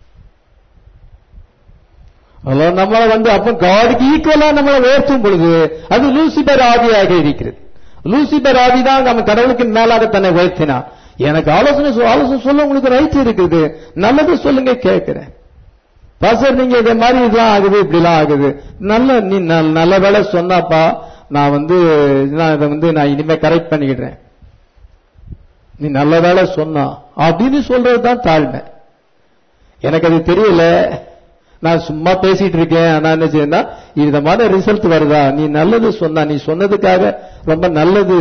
அதனால நம்மள வந்து அப்ப காடுக்கு ஈக்குவலா நம்மளை உயர்த்தும் பொழுது அது லூசிபர் ஆவியாக இருக்கிறது லூசிபர் ஆவி தான் நம்ம கடவுளுக்கு மேலாக தன்னை உயர்த்தினார் எனக்கு ஆலோசனை சொ- ஆலோசனை சொல்ல உங்களுக்கு ரைட் இருக்குது நல்லது சொல்லுங்க கேட்கிறேன் பாசர் நீங்க இதே மாதிரி இதெல்லாம் ஆகுது இப்படிலாம் ஆகுது நல்ல நீ நல்- நல்ல வேலை சொன்னாப்பா நான் வந்து நான் இதை வந்து நான் இனிமே கரெக்ட் பண்ணிக்கிடுறேன் நீ நல்ல வேலை சொன்னா அப்படின்னு சொல்றது தான் தாழ்மை எனக்கு அது தெரியல நான் சும்மா பேசிட்டு இருக்கேன் நான் என்ன செய்யனா இந்த மாதிரி ரிசல்ட் வருதா நீ நல்லது சொன்னா நீ சொன்னதுக்காக ரொம்ப நல்லது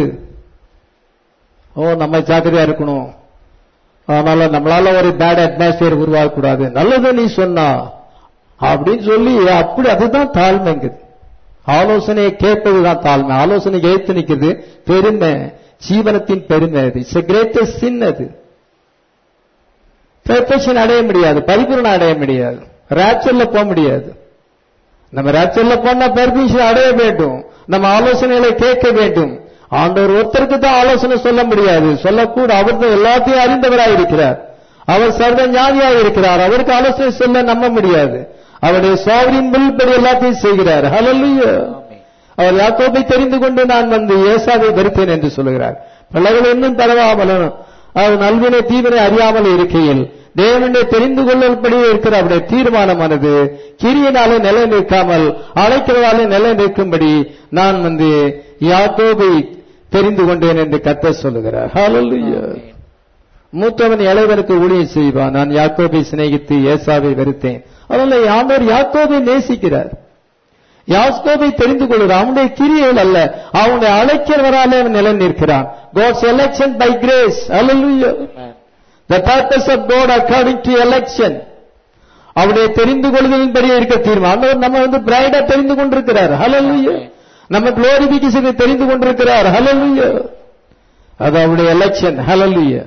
ஓ நம்ம ஜாக்கிரதையா இருக்கணும் அதனால நம்மளால ஒரு பேட் அட்மாஸ்பியர் உருவாகக்கூடாது நல்லது நீ சொன்னா அப்படின்னு சொல்லி அப்படி அதுதான் தாழ்மைங்குது ஆலோசனையை கேட்பதுதான் தாழ்மை ஆலோசனை ஏத்து நிக்கிறது பெருமை ஜீவனத்தின் பெருமை அது இட்ஸ் கிரேட்டஸ்ட் சின் அது பெர்ஃபெக்ஷன் அடைய முடியாது பரிபூரணம் அடைய முடியாது ராப்சர்ல போக முடியாது நம்ம ராப்சர்ல போனா பெர்மிஷன் அடைய வேண்டும் நம்ம ஆலோசனைகளை கேட்க வேண்டும் ஆண்டவர் ஒருத்தருக்கு தான் ஆலோசனை சொல்ல முடியாது சொல்லக்கூட அவர் தான் எல்லாத்தையும் அறிந்தவராய் இருக்கிறார் அவர் சர்வ ஞானியாக இருக்கிறார் அவருக்கு ஆலோசனை சொல்ல நம்ப முடியாது அவருடைய சாவரின் படி எல்லாத்தையும் செய்கிறார் ஹalleluya அவர் யாக்கோபை தெரிந்து கொண்டு நான் வந்து ஏசாவை வெறுத்தேன் என்று சொல்லுகிறார் பிள்ளைகள் இன்னும் பரவாமலும் அவர் நல்வினை தீவினை அறியாமல் இருக்கையில் தேவனுடைய தெரிந்து கொள்ளப்படி இருக்கிற அவருடைய தீர்மானமானது கிரியினாலே நிலை நிற்காமல் அழைக்கிறதாலே நிலை நிற்கும்படி நான் வந்து யாக்கோபை தெரிந்து கொண்டேன் என்று கத்த சொல்லுகிறார் ஹalleluya மூத்தவன் இளைவனுக்கு ஊழியம் செய்வான் நான் யாக்கோபை சிநேகித்து ஏசாவை வெறுத்தேன் அதனால ஆண்டவர் யாக்கோபை நேசிக்கிறார் யாக்கோபை தெரிந்து கொள்கிறார் அவனுடைய கிரியைகள் அல்ல அவனுடைய அழைக்கிறவராலே அவன் நிலை நிற்கிறான் God's election by grace hallelujah the purpose of God according to election அவருடைய தெரிந்து கொள்வதின்படி இருக்க தீர்மானம் ஆண்டவர் நம்ம வந்து பிரைடா தெரிந்து கொண்டிருக்கிறார் ஹalleluya நம்ம குளோரிபிகேஷனை தெரிந்து கொண்டிருக்கிறார் ஹalleluya அது அவருடைய எலெக்ஷன் ஹalleluya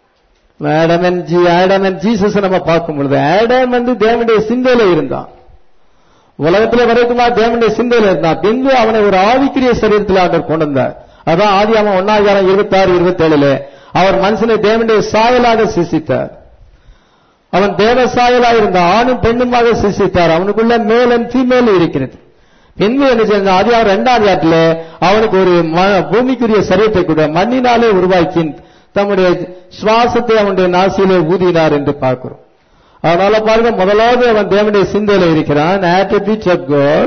ஆடம் அண்ட் ஜி ஆடம் அண்ட் ஜீசஸ் நம்ம பார்க்கும் பொழுது ஆடம் வந்து தேவனுடைய சிந்தையில இருந்தான் உலகத்துல வரைக்குமா தேவனுடைய சிந்தையில இருந்தான் பின்பு அவனை ஒரு ஆவிக்குரிய சரீரத்தில் ஆண்டவர் கொண்டு வந்தார் அதான் ஆதியாம ஒன்னாயிரம் இருபத்தி ஆறு இருபத்தி ஏழுல அவர் மனுஷனை தேவனுடைய சாயலாக சிசித்தார் அவன் தேவ சாயலாக இருந்தான் ஆணும் பெண்ணுமாக சிசித்தார் அவனுக்குள்ள மேல் அண்ட் ஃபீமேல் இருக்கிறது பின்பு என்ன செய்ய ஆதியார் இரண்டாம் ஆட்டில அவனுக்கு ஒரு ம- பூமிக்குரிய சரீரத்தை கூட மண்ணினாலே உருவாக்கி தம்முடைய சுவாசத்தை அவனுடைய நாசியிலே ஊதினார் என்று பார்க்கிறோம் அதனால பாருங்க முதலாவது அவன் தேவனுடைய சிந்தையில இருக்கிறான் attributes of God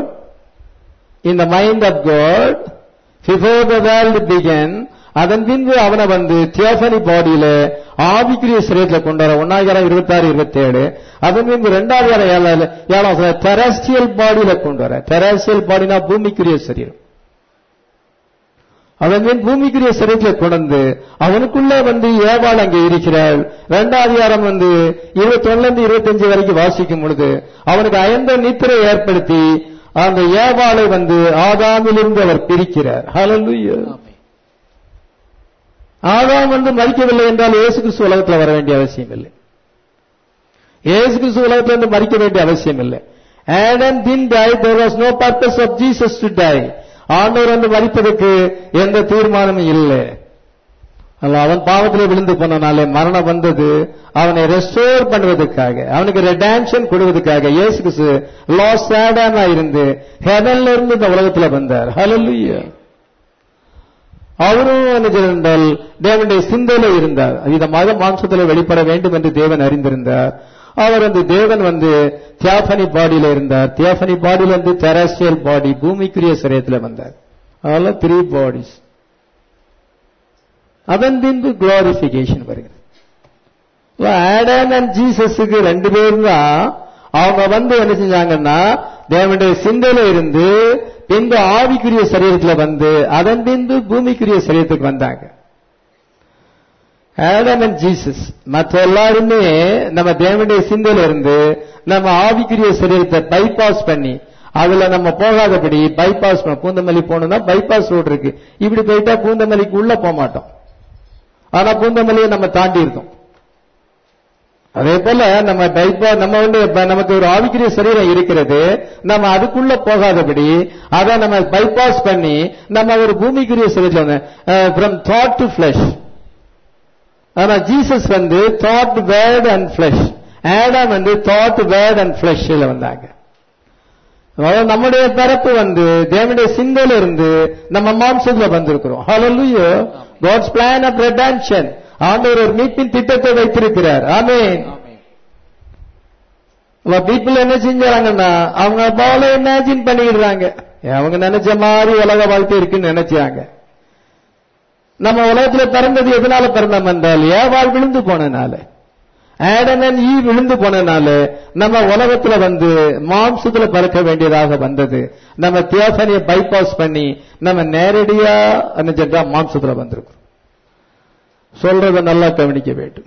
in the mind of God before the world began அதன் பின்பு அவனை வந்து தியோபனி பாடியில ஆவிக்குரிய சரீரத்துல கொண்டு வர ஒன்னாயிரம் இருபத்தாறு இருபத்தி ஏழு அதன் பின்பு ரெண்டாவது ஏழாவது ஏழாம் டெரஸ்டியல் பாடியில கொண்டு வர டெரஸ்டியல் பாடினா பூமிக்குரிய சரீரம் அவன் மேல் பூமிக்குரிய சரீரத்தில் கொண்டு அவனுக்குள்ள வந்து ஏவாள் அங்கே இருக்கிறாள் இரண்டாவது அதிகாரம் வந்து இருபத்தி ஒண்ணுல இருந்து இருபத்தஞ்சு வரைக்கும் வாசிக்கும் பொழுது அவனுக்கு அயந்த நித்திரை ஏற்படுத்தி அந்த ஏவாளை வந்து ஆதாமிலிருந்து அவர் பிரிக்கிறார் ஹalleluya ஆதாம் வந்து மறிக்கவில்லை என்றால் இயேசு கிறிஸ்து உலகத்தில் வர வேண்டிய அவசியம் இல்லை இயேசு கிறிஸ்து உலகத்தில் இருந்து மறிக்க வேண்டிய அவசியம் இல்லை Adam didn't die there was no purpose of Jesus to die ஆண்டவர் வந்து மறிப்பதற்கு எந்த தீர்மானமும் இல்லை அல்ல, அவன் பாவத்திலே விழுந்து போனனாலே மரணம் வந்தது அவனை ரெஸ்டோர் பண்ணுவதற்காக அவனுக்கு ரெடான்ஷன் கொடுவதற்காக இயேசு கிறிஸ்து லாஸ் ஆடானா இருந்து ஹெவன்ல இருந்து இந்த உலகத்துல வந்தார் ஹalleluya அவரும் என்ன செய்தால் தேவனுடைய சிந்தையில இருந்தார் இந்த மத மாம்சத்தில் வெளிப்பட வேண்டும் என்று தேவன் அறிந்திருந்தார் அவர் வந்து தேவன் வந்து தியாபனி பாடியில இருந்தார் தியாபனி பாடியில இருந்து தெராஸ்டியல் பாடி பூமிக்குரிய சரீரத்துல வந்தார் அதெல்லாம் த்ரீ பாடிஸ் அதன் பின்பு குளோரிபிகேஷன் வருகிறது ஆடம் அண்ட் ஜீசஸுக்கு ரெண்டு பேரும் தான் அவங்க வந்து என்ன செஞ்சாங்கன்னா தேவனுடைய சிந்தையில இருந்து பின்பு ஆவிக்குரிய சரீரத்துல வந்து அதன் பின்பு பூமிக்குரிய சரீரத்துக்கு வந்தாங்க ஆடம் அண்ட் ஜீசஸ் மற்ற எல்லாருமே நம்ம தேவனுடைய சிந்தையில இருந்து நம்ம ஆவிக்குரிய சரீரத்தை பைபாஸ் பண்ணி அதுல நம்ம போகாதபடி பைபாஸ் பூந்தமல்லி போகணும்னா பைபாஸ் ரோடு இருக்கு இப்படி போயிட்டா பூந்தமல்லிக்கு உள்ள போக மாட்டோம் ஆனா பூந்தமல்லியை நம்ம தாண்டி இருக்கோம் அதே போல நம்ம பைப்பா நம்ம வந்து இப்ப நமக்கு ஒரு ஆவிக்குரிய சரீரம் இருக்கிறது நம்ம அதுக்குள்ள போகாதபடி அதை நம்ம பைபாஸ் பண்ணி நம்ம ஒரு பூமிக்குரிய சரீரம் ஃப்ரம் தாட் டு ஃபிளஷ் ஆனா ஜீசஸ் வந்து thought word and flesh Adam வந்து தாட் வேர்ட் அண்ட் ஃபிளஷ்ல வந்தாங்க அதாவது நம்முடைய பிறப்பு வந்து தேவனுடைய சிந்தையில இருந்து நம்ம மாம்சத்துல வந்திருக்கிறோம் ஹalleluya God's plan of redemption ஆண்டவர் ஒரு மீட்பின் திட்டத்தை வைத்திருக்கிறார் ஆமென் பீப்புள் என்ன செஞ்சாங்கன்னா அவங்க போல இமேஜின் பண்ணிடுறாங்க அவங்க நினைச்ச மாதிரி உலக வாழ்க்கை இருக்குன்னு நினைச்சாங்க நம்ம உலகத்துல பிறந்தது எதனால பிறந்தோம் என்றால் ஏவாள் விழுந்து போனனால ஆடனன் ஈ விழுந்து போனனால நம்ம உலகத்துல வந்து மாம்சத்துல பிறக்க வேண்டியதாக வந்தது நம்ம தியோசனிய பைபாஸ் பண்ணி நம்ம நேரடியா என்ன செஞ்சா மாம்சத்துல வந்திருக்கிறோம் சொல்றத நல்லா கவனிக்க வேண்டும்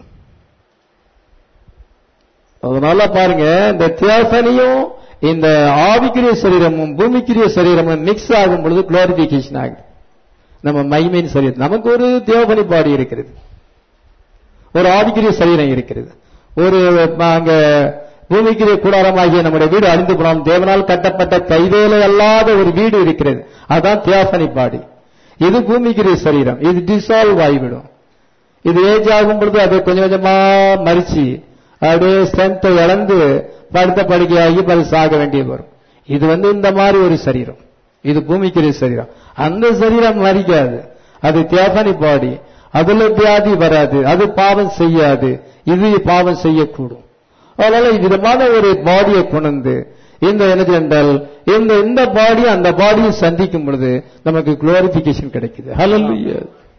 அதனால பாருங்க இந்த தியோசனியும் இந்த ஆவிக்குரிய சரீரமும் பூமிக்குரிய சரீரமும் மிக்ஸ் ஆகும் பொழுது குளோரிபிகேஷன் ஆகுது நம்ம மைமையின் சரீரம் நமக்கு ஒரு தேவபலி பாடி இருக்கிறது ஒரு ஆவிக்குரிய சரீரம் இருக்கிறது ஒரு அங்க பூமிக்கு கூடாரமாகிய நம்முடைய வீடு அழிந்து போனாலும் தேவனால் கட்டப்பட்ட கைவேலை அல்லாத ஒரு வீடு இருக்கிறது அதான் தியாசனி பாடி இது பூமிக்குரிய சரீரம் இது டிசால்வ் ஆகிவிடும் இது ஏஜ் ஆகும் பொழுது அதை கொஞ்சம் கொஞ்சமா மறிச்சு அப்படியே ஸ்ட்ரென்த்தை இழந்து படுத்த படுக்கையாகி அது சாக வேண்டிய வரும் இது வந்து இந்த மாதிரி ஒரு சரீரம் இது பூமிக்குரிய சரீரம் அந்த சரீரம் மறிக்காது அது தியாசனி பாடி அதுல வியாதி வராது அது பாவம் செய்யாது இது பாவம் செய்யக்கூடும் அதனால விதமான ஒரு பாடியை கொண்டு இந்த என்னது என்றால் இந்த இந்த பாடி அந்த பாடியை சந்திக்கும் பொழுது நமக்கு குளோரிபிகேஷன் கிடைக்குது ஹalleluya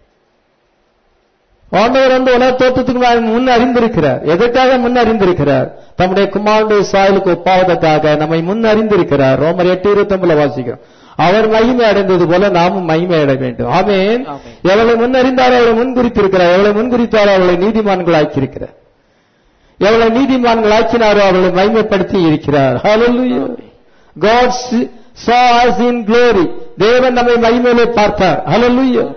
ஆண்டவர் வந்து உலக தோற்றத்துக்கு முன் அறிந்திருக்கிறார் எதற்காக முன் அறிந்திருக்கிறார் தம்முடைய குமாரனுடைய சாயலுக்கு ஒப்பாவதற்காக நம்மை முன் அறிந்திருக்கிறார் ரோமர் எட்டு இருபத்தி வாசிக்கிறோம் அவர் மகிமை அடைந்தது போல நாமும் மகிமை அடைய வேண்டும் ஆமேன் ஆமென். எவளை முன் அறிந்தாரோ அவளை முன் குறித்திருக்கிறார் எவளை முன் குறித்தாரோ அவளை நீதிமான்கள் ஆக்கியிருக்கிறார் எவளை நீதிமான்கள் ஆக்கினாரோ அவளை மகிமைப்படுத்தி இருக்கிறார் Hallelujah. God s- saw us in glory. தேவன் நம்மை மகிமையிலே பார்த்தார் Hallelujah.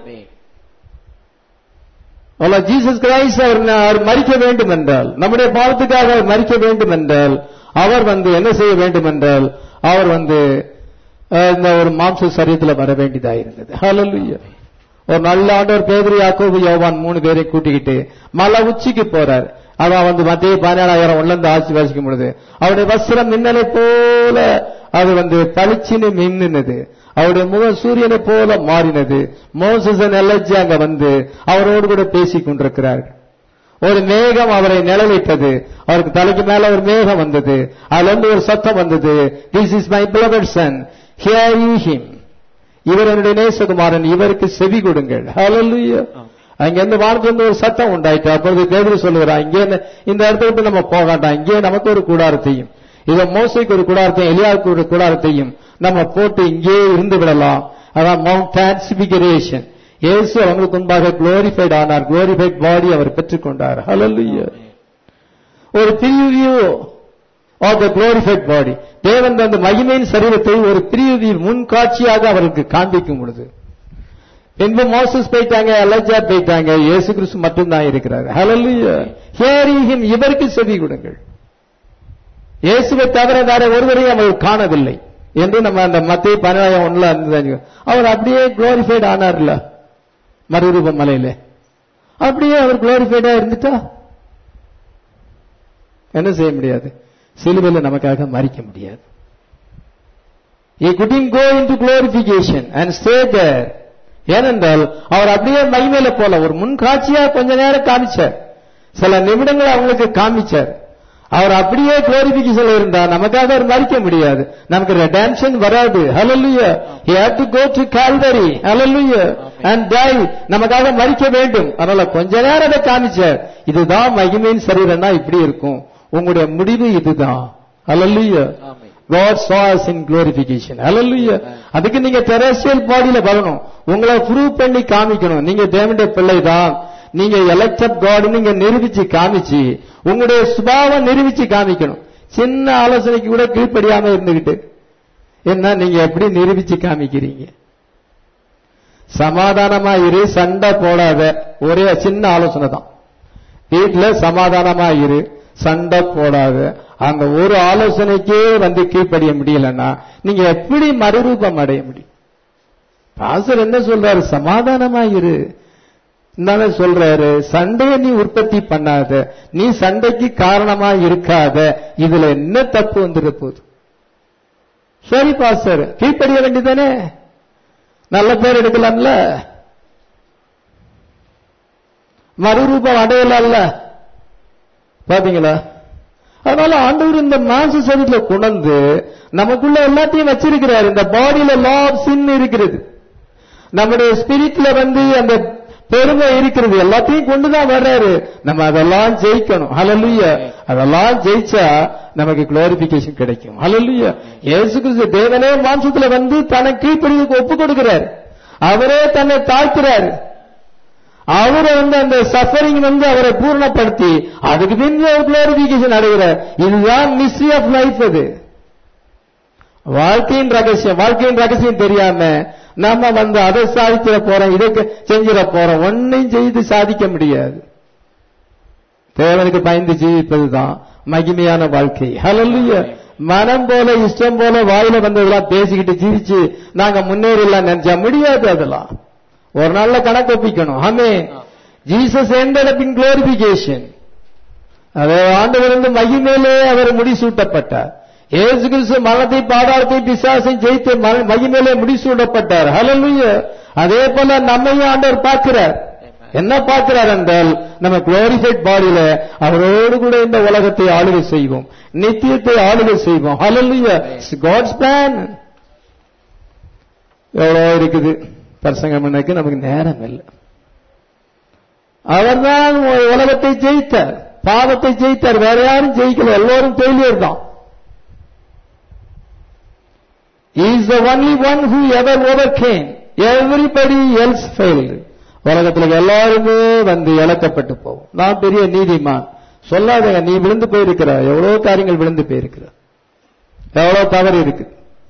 அல்ல ஜீசஸ் கிரைஸ்ட் அவர் அவர் மறிக்க வேண்டும் என்றால் நம்முடைய பாவத்துக்காக அவர் மறிக்க வேண்டும் என்றால் அவர் வந்து என்ன செய்ய வேண்டும் என்றால் அவர் வந்து அஹ், இந்த ஒரு மாம்ச சரீரத்தில் வர வேண்டியதாயிருந்தது Hallelujah. ஒரு நல்ல ஆண்டவர் பேதரி யாக்கோபு யோவான் மூணு பேரை கூட்டிக்கிட்டு மலை உச்சிக்கு போறார் அதான் வந்து மத்திய பதினேழாயிரம் உள்ளந்து ஆட்சி வாசிக்கும் பொழுது அவருடைய வஸ்திரம் மின்னலை போல அது வந்து பளிச்சுன்னு மின்னுனது அவருடைய முகம் சூரியனை போல மாறினது மோசஸ் எல்லஜி அங்க வந்து அவரோடு கூட பேசிக் கொண்டிருக்கிறார்கள் ஒரு மேகம் அவரை நிழலிட்டது அவருக்கு தலைக்கு மேல ஒரு மேகம் வந்தது அதுல இருந்து ஒரு சத்தம் வந்தது this is my beloved son hear ye him இவர் என்னுடைய நேசகுமாரன் இவருக்கு செவி கொடுங்கள் ஹalleluya அங்கிருந்து வானத்திலிருந்து ஒரு சத்தம் உண்டாயிட்டு அப்பொழுது தேவரி சொல்லுகிறார் இங்கே என்ன- இந்த இடத்த விட்டு நம்ம போக வேண்டாம் இங்கே நமக்கு ஒரு கூடாரத்தையும் இதை மோசைக்கு ஒரு கூடாரத்தையும் எலியாவுக்கு ஒரு கூடாரத்தையும் நம்ம போட்டு இங்கே இருந்து விடலாம் அதான் மவுண்ட் டிரான்ஸ்பிகரேஷன் இயேசு அவங்களுக்கு முன்பாக குளோரிஃபைட் ஆனார் குளோரிஃபைட் பாடி அவர் பெற்றுக்கொண்டார் ஹalleluya ஒரு பிரிவியூ ஆஃப் த குளோரிஃபைட் பாடி தேவன் அந்த மகிமையின் சரீரத்தை ஒரு பிரிவியூ முன்காட்சியாக அவருக்கு காண்பிக்கும் பொழுது பின்பு மோசஸ் போயிட்டாங்க அலஜா போயிட்டாங்க இயேசு கிறிஸ்து மட்டும்தான் இருக்கிறார் ஹalleluya ஹியரிங் ஹிம் இவருக்கு செவி கொடுங்கள் இயேசுவை தவிர வேற ஒருவரையும் அவர் காணவில்லை என்று நம்ம அந்த மத்திய பதினாயிரம் ஒண்ணுல இருந்து அவர் அப்படியே குளோரிஃபைட் ஆனார்ல மறுரூப மலையில அப்படியே அவர் குளோரிஃபைடா இருந்துட்டா என்ன செய்ய முடியாது சிலுவையில் நமக்காக மறிக்க முடியாது He couldn't go into glorification and stay there. ஏனென்றால் அவர் அப்படியே மகிமையில போல ஒரு முன்காட்சியா கொஞ்ச நேரம் காமிச்சார் சில நிமிடங்கள் அவங்களுக்கு காமிச்சார் அவர் அப்படியே குளோரிபிகேஷன்ல இருந்தா நமக்காக அவர் மறிக்க முடியாது நமக்கு ரெடான்ஷன் வராது ஹalleluya he had to go to calvary hallelujah and die நமக்காக மறிக்க வேண்டும் அதனால கொஞ்ச நேரம் அதை காமிச்சார் இதுதான் மகிமையின் சரீரம்னா இப்படி இருக்கும் உங்களுடைய முடிவு இதுதான் hallelujah amen. God saw us in glorification. Hallelujah. அதுக்கு நீங்க terrestrial பாடியில வரணும் உங்களை ப்ரூவ் பண்ணி காமிக்கணும் நீங்க தேவனுடைய பிள்ளை தான் நீங்க எலக்டட் காட் நீங்க நிரூபிச்சு காமிச்சு உங்களுடைய சுபாவம் நிரூபிச்சு காமிக்கணும் சின்ன ஆலோசனைக்கு கூட கீழ்ப்படியாம இருந்துகிட்டு என்ன நீங்க எப்படி நிரூபிச்சு காமிக்கிறீங்க சமாதானமா இரு சண்டை போடாத ஒரே சின்ன ஆலோசனை தான் வீட்டுல சமாதானமா இரு சண்டை போடாத அந்த ஒரு ஆலோசனைக்கே வந்து கீழ்ப்படிய முடியலன்னா நீங்க எப்படி மறுரூபம் அடைய முடியும் பாசர் என்ன சொல்றாரு சமாதானமா இரு தானே சொல்றாரு சண்டையை நீ உற்பத்தி பண்ணாத நீ சண்டைக்கு காரணமா இருக்காத இதுல என்ன தப்பு வந்துட போகுது சரி பாஸ்டர் கீழ்ப்படிய வேண்டியதானே நல்ல பேர் எடுக்கலாம்ல மறுரூபம் அடையலாம்ல பாத்தீங்களா அதனால ஆண்டவர் இந்த மாச சரீரத்துல கொண்டு நமக்குள்ள எல்லாத்தையும் வச்சிருக்கிறார் இந்த பாடியில லா ஆஃப் சின் இருக்கிறது நம்முடைய ஸ்பிரிட்ல வந்து அந்த பெருமை இருக்கிறது எல்லாத்தையும் கொண்டுதான் வர்றாரு நம்ம அதெல்லாம் ஜெயிக்கணும் ஹalleluya அதெல்லாம் ஜெயிச்சா நமக்கு குளோரிபிகேஷன் கிடைக்கும் ஹalleluya இயேசு கிறிஸ்து தேவனே மாம்சத்துல வந்து தனக்கு கீழ்ப்படிவுக்கு ஒப்பு கொடுக்கிறார் அவரே தன்னை தாழ்த்துறாரு அவரை வந்து அந்த சஃபரிங் வந்து அவரை பூர்ணப்படுத்தி அதுக்கு பின்பு குளோரிபிகேஷன் அடைகிறார் இதுதான் மிஸ்ட்ரி ஆஃப் லைஃப் அது வாழ்க்கையின் ரகசியம் வாழ்க்கையின் ரகசியம் தெரியாம நம்ம வந்து அதை சாதிச்சிட போறோம் இதை செஞ்சிட போறோம் ஒன்னையும் செய்து சாதிக்க முடியாது தேவனுக்கு பயந்து ஜீவிப்பதுதான் மகிமையான வாழ்க்கை ஹalleluya மனம் போல இஷ்டம் போல வாயில வந்ததெல்லாம் பேசிக்கிட்டு ஜீவிச்சு நாங்க முன்னேறலாம் நினைச்சா முடியாது அதெல்லாம் ஒரு நாள்ல கணக்கு ஒப்பிக்கணும் ஆமே Jesus ended up in glorification அதை ஆண்டவர் வந்து மகிமையிலே அவர் முடிசூட்டப்பட்டார் இயேசு கிறிஸ்து மரணத்தை பாதாளத்தை பிசாசை ஜெயித்து ம- மகிமையிலே முடிசூட்டப்பட்டார் ஹalleluya அதே போல நம்மையும் ஆண்டவர் பார்க்கிறார் என்ன பார்க்கிறார் என்றால் நம்ம குளோரிஃபைட் பாடியில அவரோடு கூட இந்த உலகத்தை ஆளுகை செய்வோம் நித்தியத்தை ஆளுகை செய்வோம் ஹalleluya காட்ஸ் பிளான் எவ்வளவு இருக்குது பிரசங்கம் பண்ணக்கு நமக்கு நேரம் இல்லை அவர்தான் உலகத்தை ஜெயித்தார் பாவத்தை ஜெயித்தார் வேற யாரும் ஜெயிக்கல எல்லாரும் ஃபெயிலியர் தான் is the only one who ever overcame everybody else failed உலகத்துல எல்லாருமே வந்து இழக்கப்பட்டு போகும் நான் பெரிய நீதிமான் சொல்லாதங்க நீ விழுந்து போயிருக்கிற எவ்வளவு காரியங்கள் விழுந்து போயிருக்கிற எவ்வளவு தவறு இருக்கு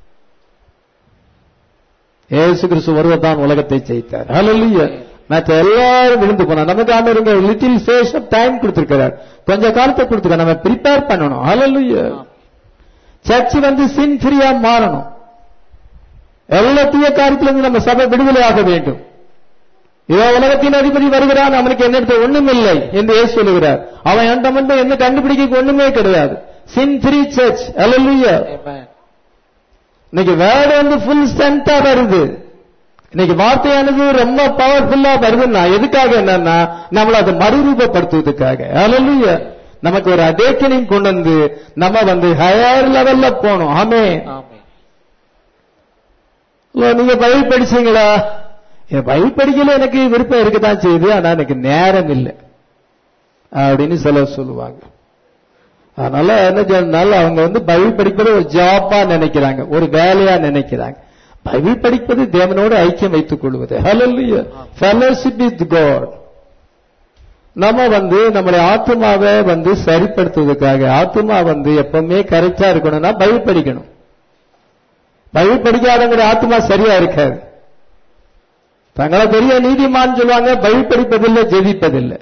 ஏசு கிறிஸ்து ஒருவர் உலகத்தை ஜெயித்தார் ஹalleluya மற்ற எல்லாரும் விழுந்து போனா நமக்கு ஆண்டவருங்க லிட்டில் ஃபேஸ் ஆஃப் டைம் கொடுத்திருக்கிறார் கொஞ்ச காலத்தை கொடுத்துருக்க நம்ம ப்ரிப்பேர் பண்ணணும் ஹalleluya சர்ச் வந்து சின் ஃப்ரீயா மாறணும் எல்லா தீய காரியத்திலிருந்து நம்ம சபை விடுதலை ஆக வேண்டும் இதோ உலகத்தின் அதிபதி வருகிறான் அவனுக்கு என்ன ஒண்ணுமில்லை என்று இயேசு சொல்லுகிறார் அவன் அந்த மட்டும் என்ன கண்டுபிடிக்க ஒண்ணுமே கிடையாது sin free church hallelujah Amen. இன்னைக்கு வேர்டு வந்து ஃபுல் ஸ்ட்ரென்த்தா வருது இன்னைக்கு வார்த்தையானது ரொம்ப பவர்ஃபுல்லா வருதுன்னா எதுக்காக என்னன்னா நம்மள அதை மறுரூபப்படுத்துவதற்காக ஹalleluya நமக்கு ஒரு அடேக்கனிங் கொண்டு வந்து நம்ம வந்து ஹையர் லெவல்ல போகணும் ஆமே Amen. நீங்க பைபிள் படிச்சீங்களா என் பைபிள் படிக்கல எனக்கு விருப்பம் இருக்குதான் செய்யுது ஆனா எனக்கு நேரம் இல்லை அப்படின்னு சிலர் சொல்லுவாங்க அதனால என்ன சொன்னால அவங்க வந்து பைபிள் படிப்பதை ஒரு ஜாப்பா நினைக்கிறாங்க ஒரு வேலையா நினைக்கிறாங்க பைபிள் படிப்பது தேவனோடு ஐக்கியம் வைத்துக் கொள்வது ஹalleluya fellowship with god நம்ம வந்து நம்முடைய ஆத்மாவை வந்து சரிப்படுத்துவதற்காக ஆத்மா வந்து எப்பவுமே கரெக்டா இருக்கணும்னா பைபிள் படிக்கணும் பைபிள் படிக்காதவங்க ஆத்மா சரியா இருக்காது தங்களை பெரிய நீதிமான் சொல்லுவாங்க பைபிள் படிப்பதில்லை ஜெபிப்பதில்லை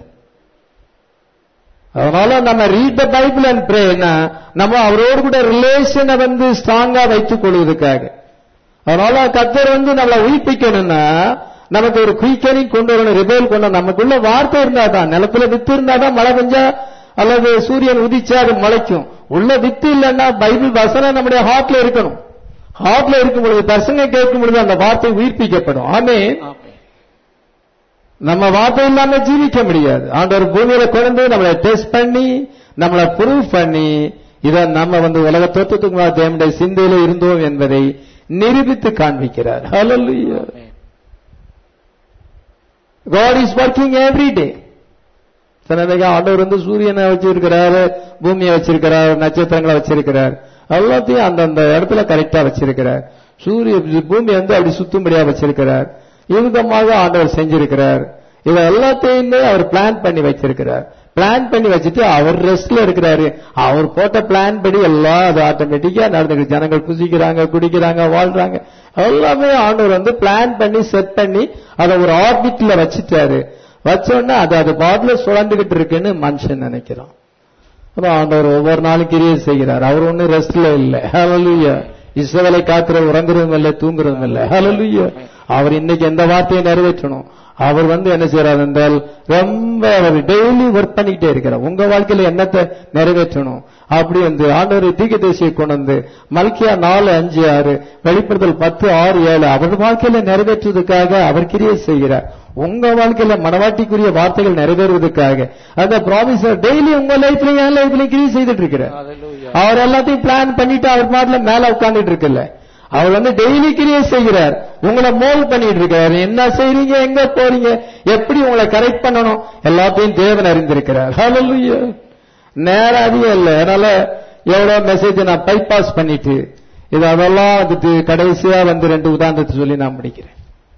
அதனால நம்ம ரீட் த பைபிள் அண்ட் ப்ரேனா நம்ம அவரோடு கூட ரிலேஷனை வந்து ஸ்ட்ராங்கா வைத்துக் கொள்வதற்காக அதனால கத்தர் வந்து நம்மளை உயிர்ப்பிக்கணும்னா நமக்கு ஒரு குயிக்கனி கொண்டு வரணும் ரிபேல் கொண்டு வரணும். நமக்குள்ள வார்த்தை இருந்தா தான் நிலத்துல வித்து இருந்தா தான் மழை பெஞ்சா அல்லது சூரியன் உதிச்சா அது முளைக்கும் உள்ள வித்து இல்லைன்னா பைபிள் வசனம் நம்முடைய ஹார்ட்ல இருக்கணும் ஹார்ட்ல இருக்கும் பொழுது பசங்க கேட்கும் பொழுது அந்த வார்த்தை உயிர்ப்பிக்கப்படும் ஆமே Amen. நம்ம வார்த்தை இல்லாம ஜீவிக்க முடியாது ஆண்டவர் பூமியில கொண்டு நம்மளை டெஸ்ட் பண்ணி நம்மளை ப்ரூவ் பண்ணி இத நம்ம வந்து உலக தோற்றத்துக்கு முன்னாடி தேவனுடைய சிந்தையில இருந்தோம் என்பதை நிரூபித்து காண்பிக்கிறார் Hallelujah. Amen. God is working every day. சிலருக்கு ஆண்டவர் வந்து சூரியனை வச்சிருக்கிறாரு பூமியை வச்சிருக்கிறார் நட்சத்திரங்களை வச்சிருக்கிறார் எல்லாத்தையும் அந்தந்த இடத்துல கரெக்டா வச்சிருக்கிறார் சூரிய பூமி வந்து அப்படி சுத்தும்படியா வச்சிருக்கிறார் இவ்விதமாக ஆண்டவர் செஞ்சிருக்கிறார் இதை எல்லாத்தையுமே அவர் பிளான் பண்ணி வச்சிருக்கிறார் பிளான் பண்ணி வச்சுட்டு அவர் ரெஸ்ட்ல இருக்கிறாரு அவர் போட்ட பிளான் படி எல்லாம் அது ஆட்டோமேட்டிக்கா நடந்துக்கு ஜனங்கள் புசிக்கிறாங்க குடிக்கிறாங்க வாழ்றாங்க எல்லாமே ஆண்டவர் வந்து பிளான் பண்ணி செட் பண்ணி அதை ஒரு ஆர்பிட்ல வச்சுட்டாரு வச்ச உடனே அது அது பாட்டுல சுழந்துகிட்டு இருக்குன்னு மனுஷன் நினைக்கிறான் அப்புறம் ஆண்டவர் ஒவ்வொரு நாளும் கிரியை செய்கிறார் அவர் ஒன்னும் ரெஸ்ட்ல இல்ல ஹalleluya இஸ்ரவேலை காக்கிற உறங்குறதும் இல்ல தூங்குறதும் இல்ல ஹalleluya அவர் இன்னைக்கு எந்த வார்த்தையை நிறைவேற்றணும் அவர் வந்து என்ன செய்யறாரு என்றால் ரொம்ப அவர் டெய்லி ஒர்க் பண்ணிக்கிட்டே இருக்கிறார் உங்க வாழ்க்கையில என்னத்தை நிறைவேற்றணும் அப்படி வந்து ஆண்டவர் தீக்க தேசியை கொண்டு வந்து மல்கியா நாலு அஞ்சு ஆறு வெளிப்படுத்தல் பத்து ஆறு ஏழு அவர் வாழ்க்கையில நிறைவேற்றுவதற்காக அவர் கிரியை செய்கிறார் உங்க வாழ்க்கையில மனவாட்டிக்குரிய வார்த்தைகள் நிறைவேறுவதற்காக அந்த ப்ராமிஸ் டெய்லி உங்க லைஃப்லயும் என் லைஃப்லயும் கிரியை செய்துட்டு இருக்கிறார் Hallelujah. அவர் எல்லாத்தையும் பிளான் பண்ணிட்டு அவர் பாட்டுல மேல உட்கார்ந்துட்டு இருக்குல்ல அவர் வந்து டெய்லி கிரியை செய்கிறார் உங்களை மோல் பண்ணிட்டு இருக்காரு என்ன செய்றீங்க எங்க போறீங்க எப்படி உங்களை கரெக்ட் பண்ணணும் எல்லாத்தையும் தேவன் அறிந்திருக்கிறார் Hallelujah. நேரம் அதிகம் இல்லை அதனால எவ்வளவு மெசேஜ் நான் பைபாஸ் பண்ணிட்டு இது அதெல்லாம் வந்துட்டு கடைசியா வந்து ரெண்டு உதாரணத்தை சொல்லி நான் முடிக்கிறேன்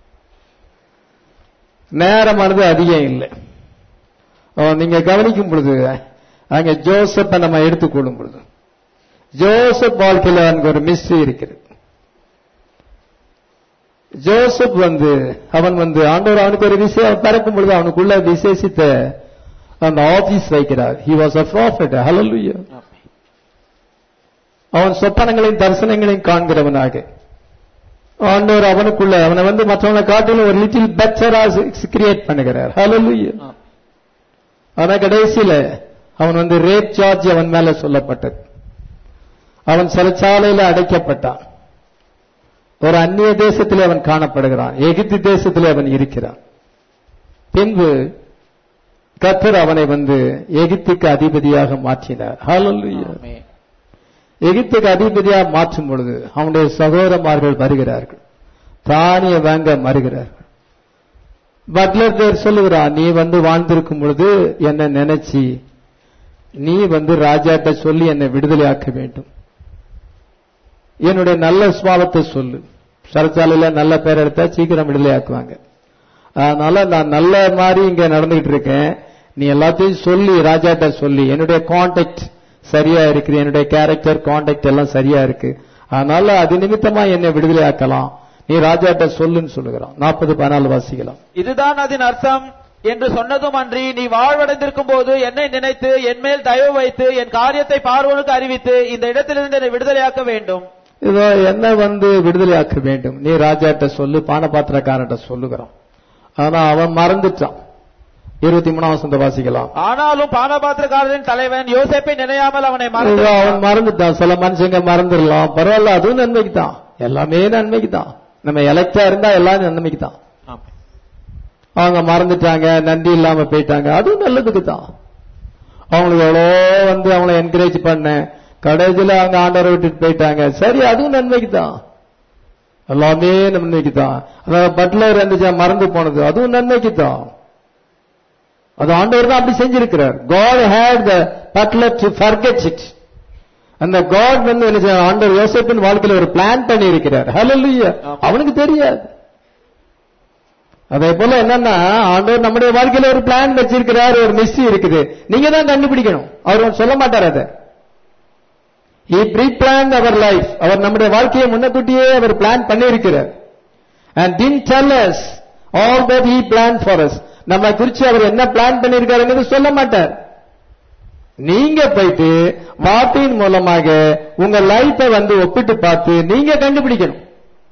நேரமானது அதிகம் இல்லை ஓ, நீங்க கவனிக்கும் பொழுது அங்க ஜோசப்பை நம்ம எடுத்துக்கொள்ளும் பொழுது ஜோசப் வாழ்க்கையில அங்க ஒரு மிஸ்ட்ரி இருக்கிறது ஜோசப் வந்து அவன் வந்து ஆண்டவர் அவனுக்கு ஒரு விஷயம் பிறக்கும் பொழுது அவனுக்குள்ள விசேஷித்த அந்த ஆபீஸ் வைக்கிறார் he was a prophet hallelujah அவன் சொப்பனங்களையும் தரிசனங்களையும் காண்கிறவனாக ஆண்டவர் அவனுக்குள்ள அவனை வந்து மற்றவனை காட்டிலும் ஒரு லிட்டில் பெட்டரா கிரியேட் பண்ணுகிறார் hallelujah ஆனா கடைசியில அவன் வந்து ரேப் சார்ஜ் அவன் மேல சொல்லப்பட்டது அவன் சிறைச்சாலையில அடைக்கப்பட்டான் ஒரு அந்நிய தேசத்திலே அவன் காணப்படுகிறான் எகிப்து தேசத்திலே அவன் இருக்கிறான் பின்பு கத்தர் அவனை வந்து எகிப்துக்கு அதிபதியாக மாற்றினார் ஹalleluya ஆமென். எகிப்துக்கு அதிபதியாக மாற்றும் பொழுது அவனுடைய சகோதரமார்கள் வருகிறார்கள் தானிய வாங்க மறுகிறார்கள் பட்லர் பேர் சொல்லுகிறான் நீ வந்து வாழ்ந்திருக்கும் பொழுது என்ன நினைச்சு நீ வந்து ராஜாட்ட சொல்லி என்னை விடுதலையாக்க வேண்டும் என்னுடைய நல்ல சுவாபத்தை சொல்லு சரச்சாலையில நல்ல பேர் எடுத்தா சீக்கிரம் விடுதலையாக்குவாங்க அதனால நான் நல்ல மாதிரி இங்க நடந்துகிட்டு இருக்கேன் நீ எல்லாத்தையும் சொல்லி ராஜாட்ட சொல்லி என்னுடைய கான்டாக்ட் சரியா இருக்குது என்னுடைய கேரக்டர் கான்டாக்ட் எல்லாம் சரியா இருக்கு அதனால அது நிமித்தமா என்னை விடுதலையாக்கலாம் நீ ராஜாட்ட சொல்லுன்னு சொல்லுகிறான் நாற்பது பதினாலு வாசிக்கலாம் இதுதான் அதன் அர்த்தம் என்று சொன்னதும் அன்றி நீ வாழ்வடைந்திருக்கும் போது என்னை நினைத்து என் மேல் தயவு வைத்து என் காரியத்தை பார்வோனுக்கு அறிவித்து இந்த இடத்திலிருந்து என்னை விடுதலையாக்க வேண்டும் இதோ என்ன வந்து விடுதலையாக்க வேண்டும் நீ ராஜாட்ட சொல்லு பானபாத்திரக்காரன்ட்ட சொல்லுகிறான் ஆனா அவன் மறந்துட்டான் இருபத்தி மூணாம் வசந்த வாசிக்கலாம் ஆனாலும் பானபாத்திரக்காரரின் தலைவன் யோசேப்பை நினையாமல் அவனை இதோ மறந்து அவன் மறந்துட்டான் சில மனுஷங்க மறந்துடலாம் பரவாயில்ல அதுவும் நன்மைக்கு தான் எல்லாமே நன்மைக்கு தான் நம்ம எலக்டா இருந்தா எல்லாம் நன்மைக்கு தான் ஆமென். அவங்க மறந்துட்டாங்க நன்றி இல்லாம போயிட்டாங்க அதுவும் நல்லதுக்கு தான் அவங்களுக்கு எவ்வளோ வந்து அவங்கள என்கரேஜ் பண்ணேன் கடைசியில அவங்க ஆண்டவரை விட்டுட்டு போயிட்டாங்க சரி அதுவும் நன்மைக்கு தான் எல்லாமே நன்மைக்கு தான் அதாவது பட்லர் இருந்துச்சா மறந்து போனது அதுவும் நன்மைக்கு தான் அது ஆண்டவர் தான் அப்படி செஞ்சிருக்கிறார் God had the butler to forget it அந்த காட் வந்து என்ன செய்ய- ஆண்டவர் யோசேப்பின் வாழ்க்கையில ஒரு பிளான் பண்ணி இருக்கிறார் ஹalleluya அவனுக்கு தெரியாது அதே போல என்னன்னா ஆண்டவர் நம்முடைய வாழ்க்கையில ஒரு பிளான் வச்சிருக்கிறார் ஒரு மிஸ்ட்ரி இருக்குது நீங்க தான் கண்டுபிடிக்கணும் அவர் சொல்ல மாட்டார் அதை he pre-planned our life அவர் நம்முடைய வாழ்க்கையை முன்னக்கூட்டியே அவர் பிளான் பண்ணியிருக்கிறார் and didn't tell us all that he planned for us நம்ம குறிச்சு அவர் என்ன பிளான் பண்ணியிருக்காருங்கிறது சொல்ல மாட்டார் நீங்க போயிட்டு வார்த்தையின் மூலமாக உங்க லைஃபை வந்து ஒப்பிட்டு பார்த்து நீங்க கண்டுபிடிக்கணும்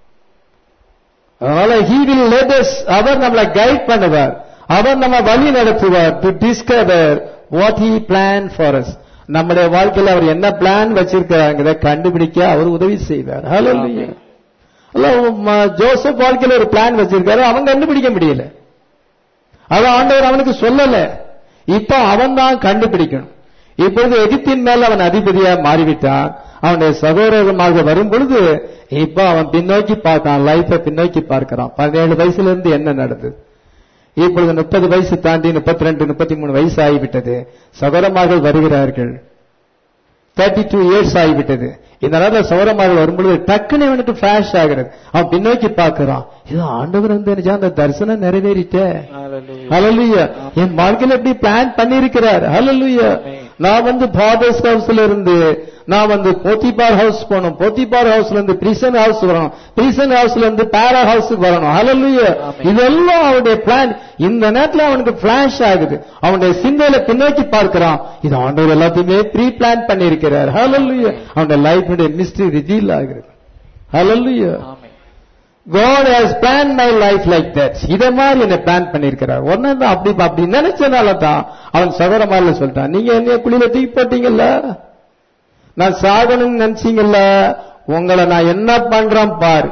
அதனால he will let us அவர் நம்மளை கைட் பண்ணுவார் அவர் நம்ம வழி நடத்துவார் to discover what he planned for us நம்முடைய வாழ்க்கையில அவர் என்ன பிளான் வச்சிருக்கிறாங்கிறத கண்டுபிடிக்க அவர் உதவி செய்வார் ஹalleluya அல்ல ம- ஜோசப் வாழ்க்கையில ஒரு பிளான் வச்சிருக்காரு அவன் கண்டுபிடிக்க முடியல அவன் ஆண்டவர் அவனுக்கு சொல்லல இப்ப அவன் தான் கண்டுபிடிக்கணும் இப்பொழுது எகிப்தின் மேல் அவன் அதிபதியா மாறிவிட்டான் அவனுடைய சகோதரமாக வரும் பொழுது இப்ப அவன் பின்னோக்கி பார்த்தான் லைஃபை பின்னோக்கி பார்க்கிறான் பதினேழு வயசுல இருந்து என்ன நடந்தது இப்பொழுது முப்பது வயசு தாண்டி முப்பத்தி ரெண்டு முப்பத்தி மூணு வயசு ஆகிவிட்டது சகோதரமாக வருகிறார்கள் தேர்ட்டி டூ இயர்ஸ் ஆகிவிட்டது இந்த நேரத்தில் சௌரமாக வரும்பொழுது டக்குன்னு இவனுக்கு ஃபிளாஷ் ஆகிறது அவன் பின்னோக்கி பார்க்கிறான் இது ஆண்டவர் வந்து நினைச்சா அந்த தரிசனம் நிறைவேறிட்டே ஹalleluya என் வாழ்க்கையில எப்படி பிளான் பண்ணியிருக்கிறார் ஹalleluya நான் வந்து ஃபாதர்ஸ் ஹவுஸ்ல இருந்து நான் வந்து போத்திபார் ஹவுஸ் போகணும் போத்திபார் ஹவுஸ்ல இருந்து பிரிசன் ஹவுஸ் வரணும் பிரிசன் ஹவுஸ்ல இருந்து பாரா ஹவுஸுக்கு வரணும் ஹalleluya இதெல்லாம் அவனுடைய பிளான் இந்த நேரத்துல அவனுக்கு ஃபிளாஷ் ஆகுது அவனுடைய சிந்தையில பின்னோக்கி பார்க்கிறான் இது ஆண்டவர் எல்லாத்தையுமே ப்ரீ பிளான் பண்ணியிருக்கிறார் ஹalleluya அவனுடைய லைஃபுடைய மிஸ்ட்ரி ரிவீல் ஆகிறது ஹalleluya ஆமென். God has planned my life like that. இத மாதிரி என்ன பிளான் பண்ணிருக்கிறார் ஒன்னு தான் அப்படி அப்படி நினைச்சனால தான் அவன் சகோதரமாரில சொல்லிட்டான் நீங்க என்னைய குழியில தூக்கி போட்டீங்கல்ல நான் சாகணும்னு நினைச்சீங்கல்ல உங்களை நான் என்ன பண்றேன் பாரு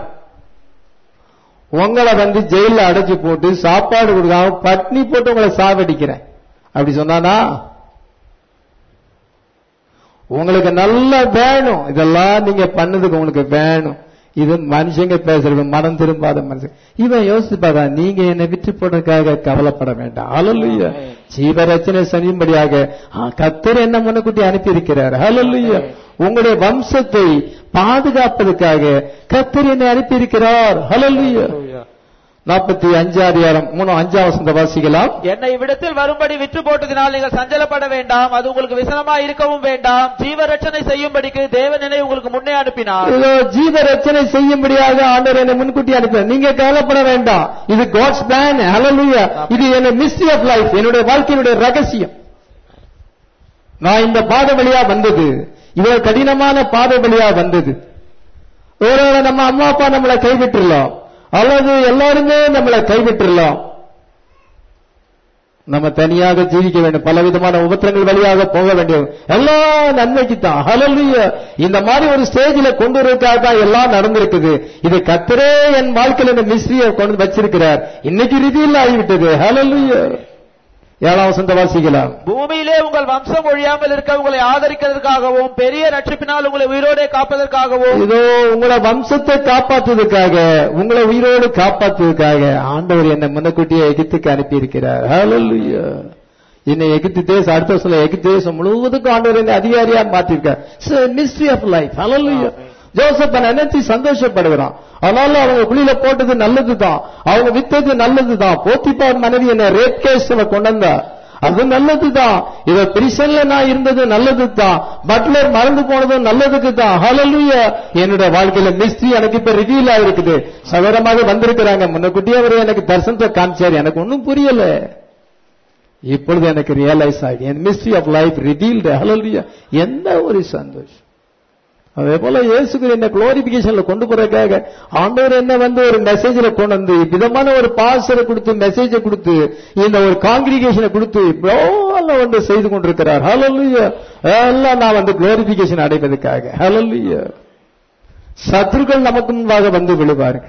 உங்களை வந்து ஜெயில அடைச்சு போட்டு சாப்பாடு கொடுக்காம பட்னி போட்டு உங்களை சாவடிக்கிறேன் அப்படி சொன்னானா உங்களுக்கு நல்லா வேணும் இதெல்லாம் நீங்க பண்ணதுக்கு உங்களுக்கு வேணும் இது மனுஷங்க பேசுறது மனம் திரும்பாத மனுஷன் இவன் யோசிச்சு பார்த்தா நீங்க என்னை விட்டு போடுறதுக்காக கவலைப்பட வேண்டாம் அலல்லுயா ஜீவரச்சனை செய்யும்படியாக ஆ, கர்த்தர் என்ன முன்னக்கூட்டி அனுப்பி இருக்கிறார் ஹalleluya உங்களுடைய வம்சத்தை பாதுகாப்பதற்காக கர்த்தர் என்னை அனுப்பி இருக்கிறார் ஹalleluya நாற்பத்தி அஞ்சாதிகாரம் மூணு அஞ்சாம் வசந்த வாசிக்கலாம் என்னை இவ்விடத்தில் வரும்படி விற்று போட்டதினால் நீங்கள் சஞ்சலப்பட வேண்டாம் அது உங்களுக்கு விசனமா இருக்கவும் வேண்டாம் ஜீவரட்சணை செய்யும்படிக்கு தேவன் உங்களுக்கு முன்னே அனுப்பினார் இதோ ஜீவ ரச்சனை செய்யும்படியாக ஆண்டவர் என்னை முன்கூட்டி அனுப்பினார் நீங்க கவலைப்பட வேண்டாம் இது காட்ஸ் பிளான் ஹalleluya இது என்ன மிஸ்ட்ரி ஆஃப் லைஃப் என்னுடைய வாழ்க்கையினுடைய ரகசியம் நான் இந்த பாதை வழியா வந்தது இவ்வளவு கடினமான பாதை வழியா வந்தது ஒருவேளை நம்ம அம்மா அப்பா நம்மளை கைவிட்டுறலாம் அல்லது எல்லாருமே நம்மளை கைவிட்டுறலாம் நம்ம தனியாக ஜீவிக்க வேண்டும் பல விதமான உபத்திரங்கள் வழியாக போக வேண்டியது எல்லாம் நன்மைக்கு தான் ஹalleluya இந்த மாதிரி ஒரு ஸ்டேஜில கொண்டு வரதுக்காக தான் எல்லாம் நடந்திருக்குது இது கத்தரே என் வாழ்க்கையில இந்த மிஸ்ரியை கொண்டு வச்சிருக்கிறார் இன்னைக்கு ரிதியில் ஆகிவிட்டது ஹalleluya ஏழாம் வசந்த வாசிக்கலாம் பூமியிலே உங்கள் வம்சம் ஒழியாமல் இருக்க உங்களை ஆதரிக்கிறதுக்காகவும் பெரிய ரட்சிப்பினால் உங்களை உயிரோடே காப்பதற்காகவும் இதோ உங்களை வம்சத்தை காப்பாற்றுவதற்காக உங்களை உயிரோடு காப்பாற்றுவதற்காக ஆண்டவர் என்னை முன்னக்கூட்டியே எகிப்துக்கு அனுப்பி இருக்கிறார் ஹalleluya என்னை எகிப்து தேசம் அடுத்த வருஷம் எகிப்து தேசம் முழுவதுக்கும் ஆண்டவர் என்னை அதிகாரியா மாத்திருக்கார் mystery of life hallelujah Joseph நினைச்சு சந்தோஷப்படுகிறான் அதனால அவங்க குழியில போட்டது நல்லதுதான் அவங்க வித்தது நல்லதுதான் போத்திப்பார் மனைவி என்ன ரேப் கேஸ்ல கொண்டு வந்தா அது நல்லதுதான் இத பிரிசன்ல நான் இருந்தது நல்லதுதான் பட்லர் மறந்து போனதும் நல்லதுக்கு தான் ஹalleluya என்னோட வாழ்க்கையில மிஸ்ட்ரி எனக்கு இப்ப ரிவீல் ஆயிருக்குது சகரமாக வந்திருக்கிறாங்க முன்னக்கூட்டியே அவர் எனக்கு தரிசனத்தை காமிச்சாரு எனக்கு ஒன்னும் புரியல இப்பொழுது எனக்கு ரியலைஸ் ஆகி என் mystery of life revealed hallelujah என்ன ஒரு சந்தோஷம் அதே போல இயேசுக்கு என்ன குளோரிபிகேஷன்ல கொண்டு போறதுக்காக ஆண்டவர் என்ன வந்து ஒரு மெசேஜ்ல கொண்டு வந்து விதமான ஒரு பாசரை கொடுத்து மெசேஜை கொடுத்து இந்த ஒரு காங்கிரிகேஷனை கொடுத்து இவ்வளோ வந்து செய்து கொண்டிருக்கிறார் ஹalleluya எல்லாம் நான் வந்து குளோரிபிகேஷன் அடைவதற்காக ஹalleluya சத்துருக்கள் நமக்கு முன்பாக வந்து விழுவார்கள்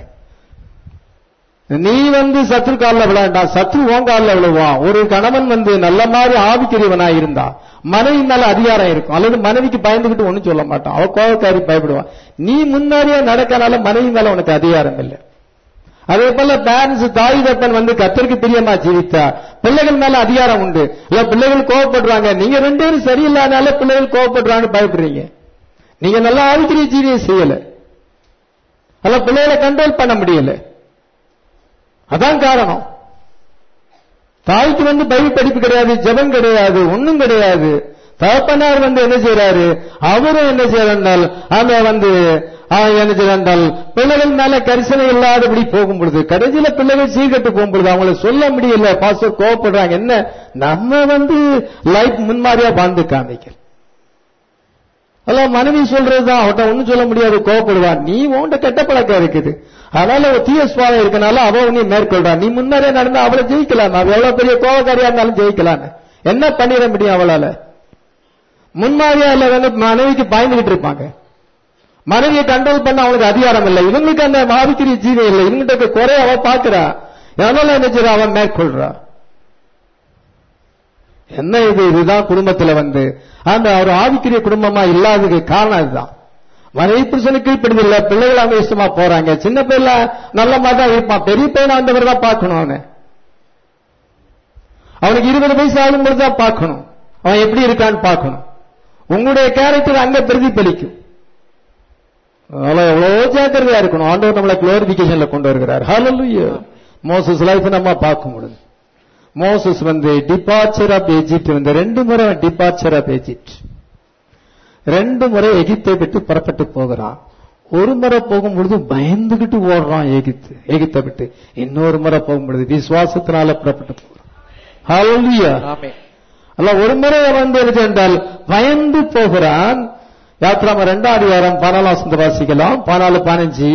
நீ வந்து சத்ரு காலில் விளையாண்டா சத்ரு உன் காலில் விழுவான் ஒரு கணவன் வந்து நல்ல மாதிரி ஆவிக்கிறவனா இருந்தா மனைவி மேல அதிகாரம் இருக்கும் அல்லது மனைவிக்கு பயந்துகிட்டு ஒண்ணும் சொல்ல மாட்டான் அவ கோவக்காரி பயப்படுவான் நீ முன்னாடியே நடக்கனால மனைவி மேல உனக்கு அதிகாரம் இல்லை அதே போல பேரண்ட்ஸ் தாய் தப்பன் வந்து கத்தருக்கு பிரியமா ஜீவித்தா பிள்ளைகள் மேல அதிகாரம் உண்டு இல்ல பிள்ளைகள் கோவப்படுறாங்க நீங்க ரெண்டு பேரும் சரியில்லாதனால பிள்ளைகள் கோவப்படுறான்னு பயப்படுறீங்க நீங்க நல்லா ஆவிக்கிரிய ஜீவியம் செய்யல அல்ல பிள்ளைகளை கண்ட்ரோல் பண்ண முடியல அதான் காரணம் தாய்க்கு வந்து பைபிள் படிப்பு கிடையாது ஜெபம் கிடையாது ஒண்ணும் கிடையாது தகப்பனார் வந்து என்ன செய்யறாரு அவரும் என்ன செய்யறால் அந்த வந்து ஆ, என்ன செய்யறால் பிள்ளைகள் மேல கரிசனை இல்லாதபடி போகும் பொழுது கடைசியில பிள்ளைகள் சீர்கட்டு போகும் பொழுது அவங்கள சொல்ல முடியல பாஸ்டர் கோவப்படுறாங்க என்ன நம்ம வந்து லைஃப் முன்மாதிரியா வாழ்ந்து காமிக்கல அதான் மனைவி சொல்றதுதான் அவட்ட ஒண்ணும் சொல்ல முடியாது கோவப்படுவான் நீ உன்கிட்ட கெட்ட பழக்கம் இருக்குது அதனால ஒரு தீய சுவாதம் இருக்கனால அவ உன்னை மேற்கொள்றான் நீ முன்னரே நடந்தா அவளை ஜெயிக்கலாம் அவ எவ்வளவு பெரிய கோவக்காரியா இருந்தாலும் ஜெயிக்கலாம் என்ன பண்ணிட முடியும் அவளால முன்மாதிரியா இல்ல வந்து மனைவிக்கு பயந்துகிட்டு இருப்பாங்க மனைவியை கண்ட்ரோல் பண்ண அவனுக்கு அதிகாரம் இல்லை இவங்களுக்கு அந்த மாவிக்கிரிய ஜீவன் இல்லை இவங்கிட்ட குறைய அவ பாக்குறா அதனால என்ன செய்றா அவன் மேற்கொள்றா என்ன இது இதுதான் குடும்பத்துல வந்து அந்த ஒரு ஆவிக்கிரிய குடும்பமா இல்லாததுக்கு காரணம் இதுதான் மனைவி புருஷனுக்கு கீழ்ப்படுதில்ல பிள்ளைகள் அவங்க இஷ்டமா போறாங்க சின்ன பிள்ளை நல்ல மாதிரி தான் இருப்பான் பெரிய பையனை வந்தவர் தான் பார்க்கணும் அவனை அவனுக்கு இருபது வயசு ஆகும்போது தான் பார்க்கணும் அவன் எப்படி இருக்கான்னு பார்க்கணும் உங்களுடைய கேரக்டர் அங்க பிரதிபலிக்கும் அதனால எவ்வளவு ஜாக்கிரதையா இருக்கணும் ஆண்டவர் நம்மளை குளோரிபிகேஷன்ல கொண்டு வருகிறார் ஹalleluya மோசஸ் லைஃப் நம்ம பார்க்க முடியும் மோசஸ் வந்து டிபார்ச்சர் ஆஃப் எஜிப்ட் வந்து ரெண்டு முறை டிபார்ச்சர் ஆஃப் எஜிப்ட் ரெண்டு முறை எகிப்தை விட்டு புறப்பட்டு போகிறான் ஒரு முறை போகும் பொழுது பயந்துகிட்டு ஓடுறான் எகிப்து எகிப்தை விட்டு இன்னொரு முறை போகும் பொழுது விசுவாசத்தினால புறப்பட்டு போகிறான் ஹalleluya ஆமென் அல்ல ஒரு முறை அவன் வந்து என்ன என்றால் பயந்து போகிறான் யாத்ராம ரெண்டாம் அதிகாரம் பதினாலாம் வசந்த வாசிக்கலாம் பதினாலு பதினஞ்சு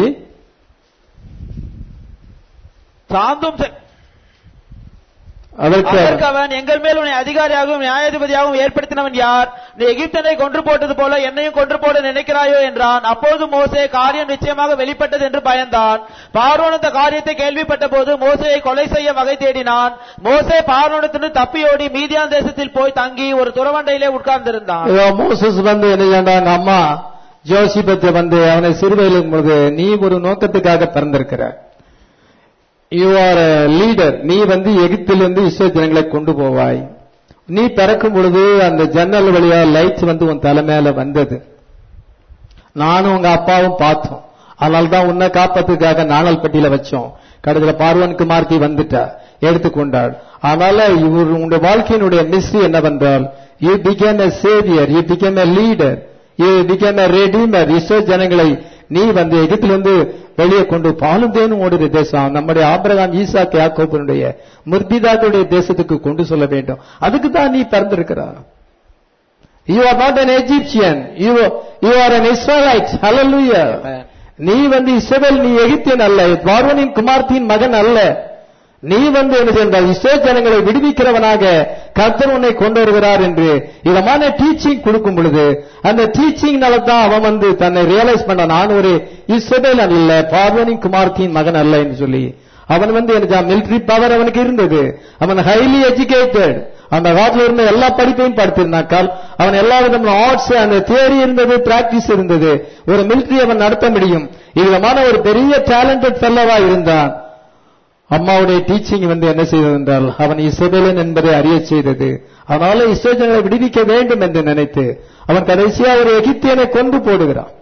சாந்தும் செ- அதற்கு அதற்கு அவன் எங்கள் மேல் உன்னை அதிகாரியாகவும் நியாயாதிபதியாகவும் ஏற்படுத்தினவன் யார் நீ எகிப்தனை கொன்று போட்டது போல என்னையும் கொன்று போட நினைக்கிறாயோ என்றான் அப்போது மோசே காரியம் நிச்சயமாக வெளிப்பட்டது என்று பயந்தான் பார்வோன் அந்த காரியத்தை கேள்விப்பட்ட போது மோசேயை கொலை செய்ய வகை தேடினான் மோசே பார்வோனத்திலிருந்து தப்பியோடி மீதியான் தேசத்தில் போய் தங்கி ஒரு துறவண்டையிலே உட்கார்ந்திருந்தான் இதோ மோசஸ் வந்து என்ன செய்யறாங்க அம்மா ஜோசிபத்தை வந்து அவனை சிறுவையில் இருக்கும் பொழுது நீ ஒரு நோக்கத்துக்காக பிறந்திருக்கிற யூ ஆர் லீடர் நீ வந்து எகிப்திலிருந்து இஸ்ரோ ஜனங்களை கொண்டு போவாய் நீ பிறக்கும் பொழுது அந்த ஜன்னல் வழியா லைட்ஸ் வந்து உன் தலை மேல வந்தது நானும் உங்க அப்பாவும் பார்த்தோம் அதனால தான் உன்னை காப்பதுக்காக நாணல் பெட்டியில வச்சோம் கடைசியில பார்வனுக்கு மார்த்தி வந்துட்டா எடுத்துக்கொண்டாள் அதனால இவர் உங்க வாழ்க்கையினுடைய மிஸ்ரி என்னவென்றால் you became a saviour you became a leader you became a redeemer இஸ்ரோ ஜனங்களை நீ வந்து எகிப்திலிருந்து வெளியே கொண்டு பாலும் தேனும் ஓடுற தேசம் நம்முடைய ஆபிரகாம் ஈசாக்கு யாக்கோபனுடைய முர்பிதாக்களுடைய தேசத்துக்கு கொண்டு சொல்ல வேண்டும் அதுக்கு தான் நீ பிறந்திருக்கிறா you are not an Egyptian you you are an Israelite hallelujah Amen. நீ வந்து இஸ்ரவேல் நீ எகிப்தியன் அல்ல பார்வனின் குமார்த்தியின் மகன் அல்ல நீ வந்து என்ன செய்தால் இஸ்ரேல் ஜனங்களை விடுவிக்கிறவனாக கர்த்தர் உன்னை கொண்டு வருகிறார் என்று இதமான டீச்சிங் கொடுக்கும் பொழுது அந்த டீச்சிங்னால தான் அவன் வந்து தன்னை ரியலைஸ் பண்ண நான் ஒரு இஸ்ரவேல் அல்ல பார்வனின் குமார்த்தியின் மகன் அல்ல என்று சொல்லி அவன் வந்து என்ன மிலிட்டரி பவர் அவனுக்கு இருந்தது அவன் ஹைலி எஜுகேட்டட் அந்த காலத்துல இருந்த எல்லா படிப்பையும் படித்திருந்தாக்கால் அவன் எல்லா விதமான ஆர்ட்ஸ் அந்த தியரி இருந்தது பிராக்டிஸ் இருந்தது ஒரு மிலிட்டரி அவன் நடத்த முடியும் விதமான ஒரு பெரிய டேலண்டட் ஃபெல்லவா இருந்தான் அம்மாவுடைய டீச்சிங் வந்து என்ன செய்தது என்றால் அவன் இசபேலன் என்பதை அறிய செய்தது அதனால இஸ்ரேஜனை விடுவிக்க வேண்டும் என்று நினைத்து அவன் கடைசியா ஒரு எகிப்தியனை கொண்டு போடுகிறான்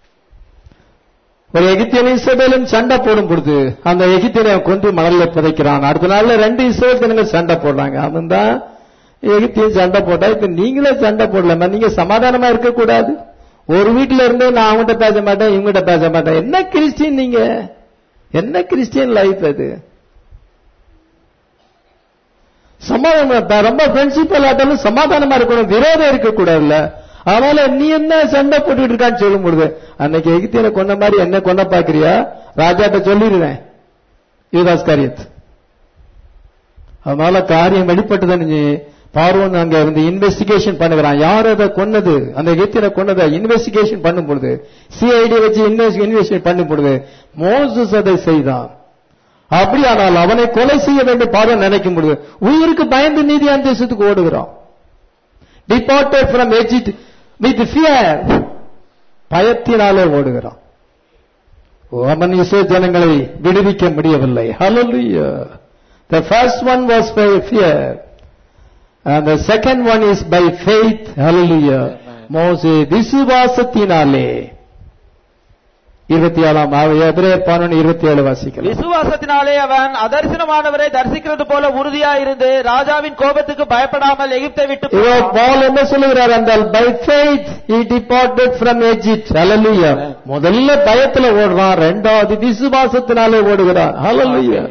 ஒரு எகிப்தியனை இஸ்ரேலும் சண்டை போடும் பொழுது அந்த எகிப்தியனை அவன் கொண்டு மணல்ல புதைக்கிறான் அடுத்த நாள்ல ரெண்டு இஸ்ரேல் ஜனங்கள் சண்டை போடுறாங்க அவன் தான் எகிப்தியன் சண்டை போட்டா இப்ப நீங்களே சண்டை போடலாமா நீங்க சமாதானமா இருக்க கூடாது ஒரு வீட்டுல இருந்தே நான் அவங்ககிட்ட பேச மாட்டேன் இவங்ககிட்ட பேச மாட்டேன் என்ன கிறிஸ்டின் நீங்க என்ன கிறிஸ்டியன் லைஃப் அது சமாதானம் ரொம்ப ஃப்ரெண்ட்ஷிப் ஆட்டாலும் சமாதானமா இருக்கணும் விரோதம் இருக்கக்கூடாதுல்ல அதனால நீ என்ன சண்டை போட்டுட்டு இருக்கான்னு சொல்லும் பொழுது அன்னைக்கு எகிப்தியனை கொண்ட மாதிரி என்ன கொண்ட பாக்குறியா ராஜாட்ட சொல்லிடுவேன் யுவதாஸ் காரியத் அதனால காரியம் வெளிப்பட்டதுன்னு பார்வன் அங்க வந்து இன்வெஸ்டிகேஷன் பண்ணுகிறான் யார் அதை கொன்னது அந்த எகிப்தியனை கொன்னதை இன்வெஸ்டிகேஷன் பண்ணும் பொழுது சிஐடி வச்சு இன்வெஸ்டிகேஷன் பண்ணும் பொழுது மோசஸ் அதை செய்தான் அப்படியானால் அவனை கொலை செய்ய வேண்டும் பார்வன் நினைக்கும் பொழுது உயிருக்கு பயந்து நீதி தேசத்துக்கு ஓடுகிறான் departed from Egypt with fear பயத்தினாலே ஓடுகிறான் அவன் இசை ஜனங்களை விடுவிக்க முடியவில்லை ஹalleluya the first one was by fear and the second one is by faith hallelujah மோசே விசுவாசத்தினாலே இருபத்தி ஏழாம் எபிரேயர் பதினொன்று இருபத்தி ஏழு வாசிக்கலாம் விசுவாசத்தினாலே அவன் அதரிசனமானவரை தரிசிக்கிறது போல உறுதியா இருந்து ராஜாவின் கோபத்துக்கு பயப்படாமல் எகிப்தை விட்டு இதோ போனான். பால் என்ன சொல்லுகிறார் என்றால் by faith he departed from egypt hallelujah முதல்ல பயத்துல ஓடுறான் ரெண்டாவது விசுவாசத்தினாலே ஓடுகிறான் hallelujah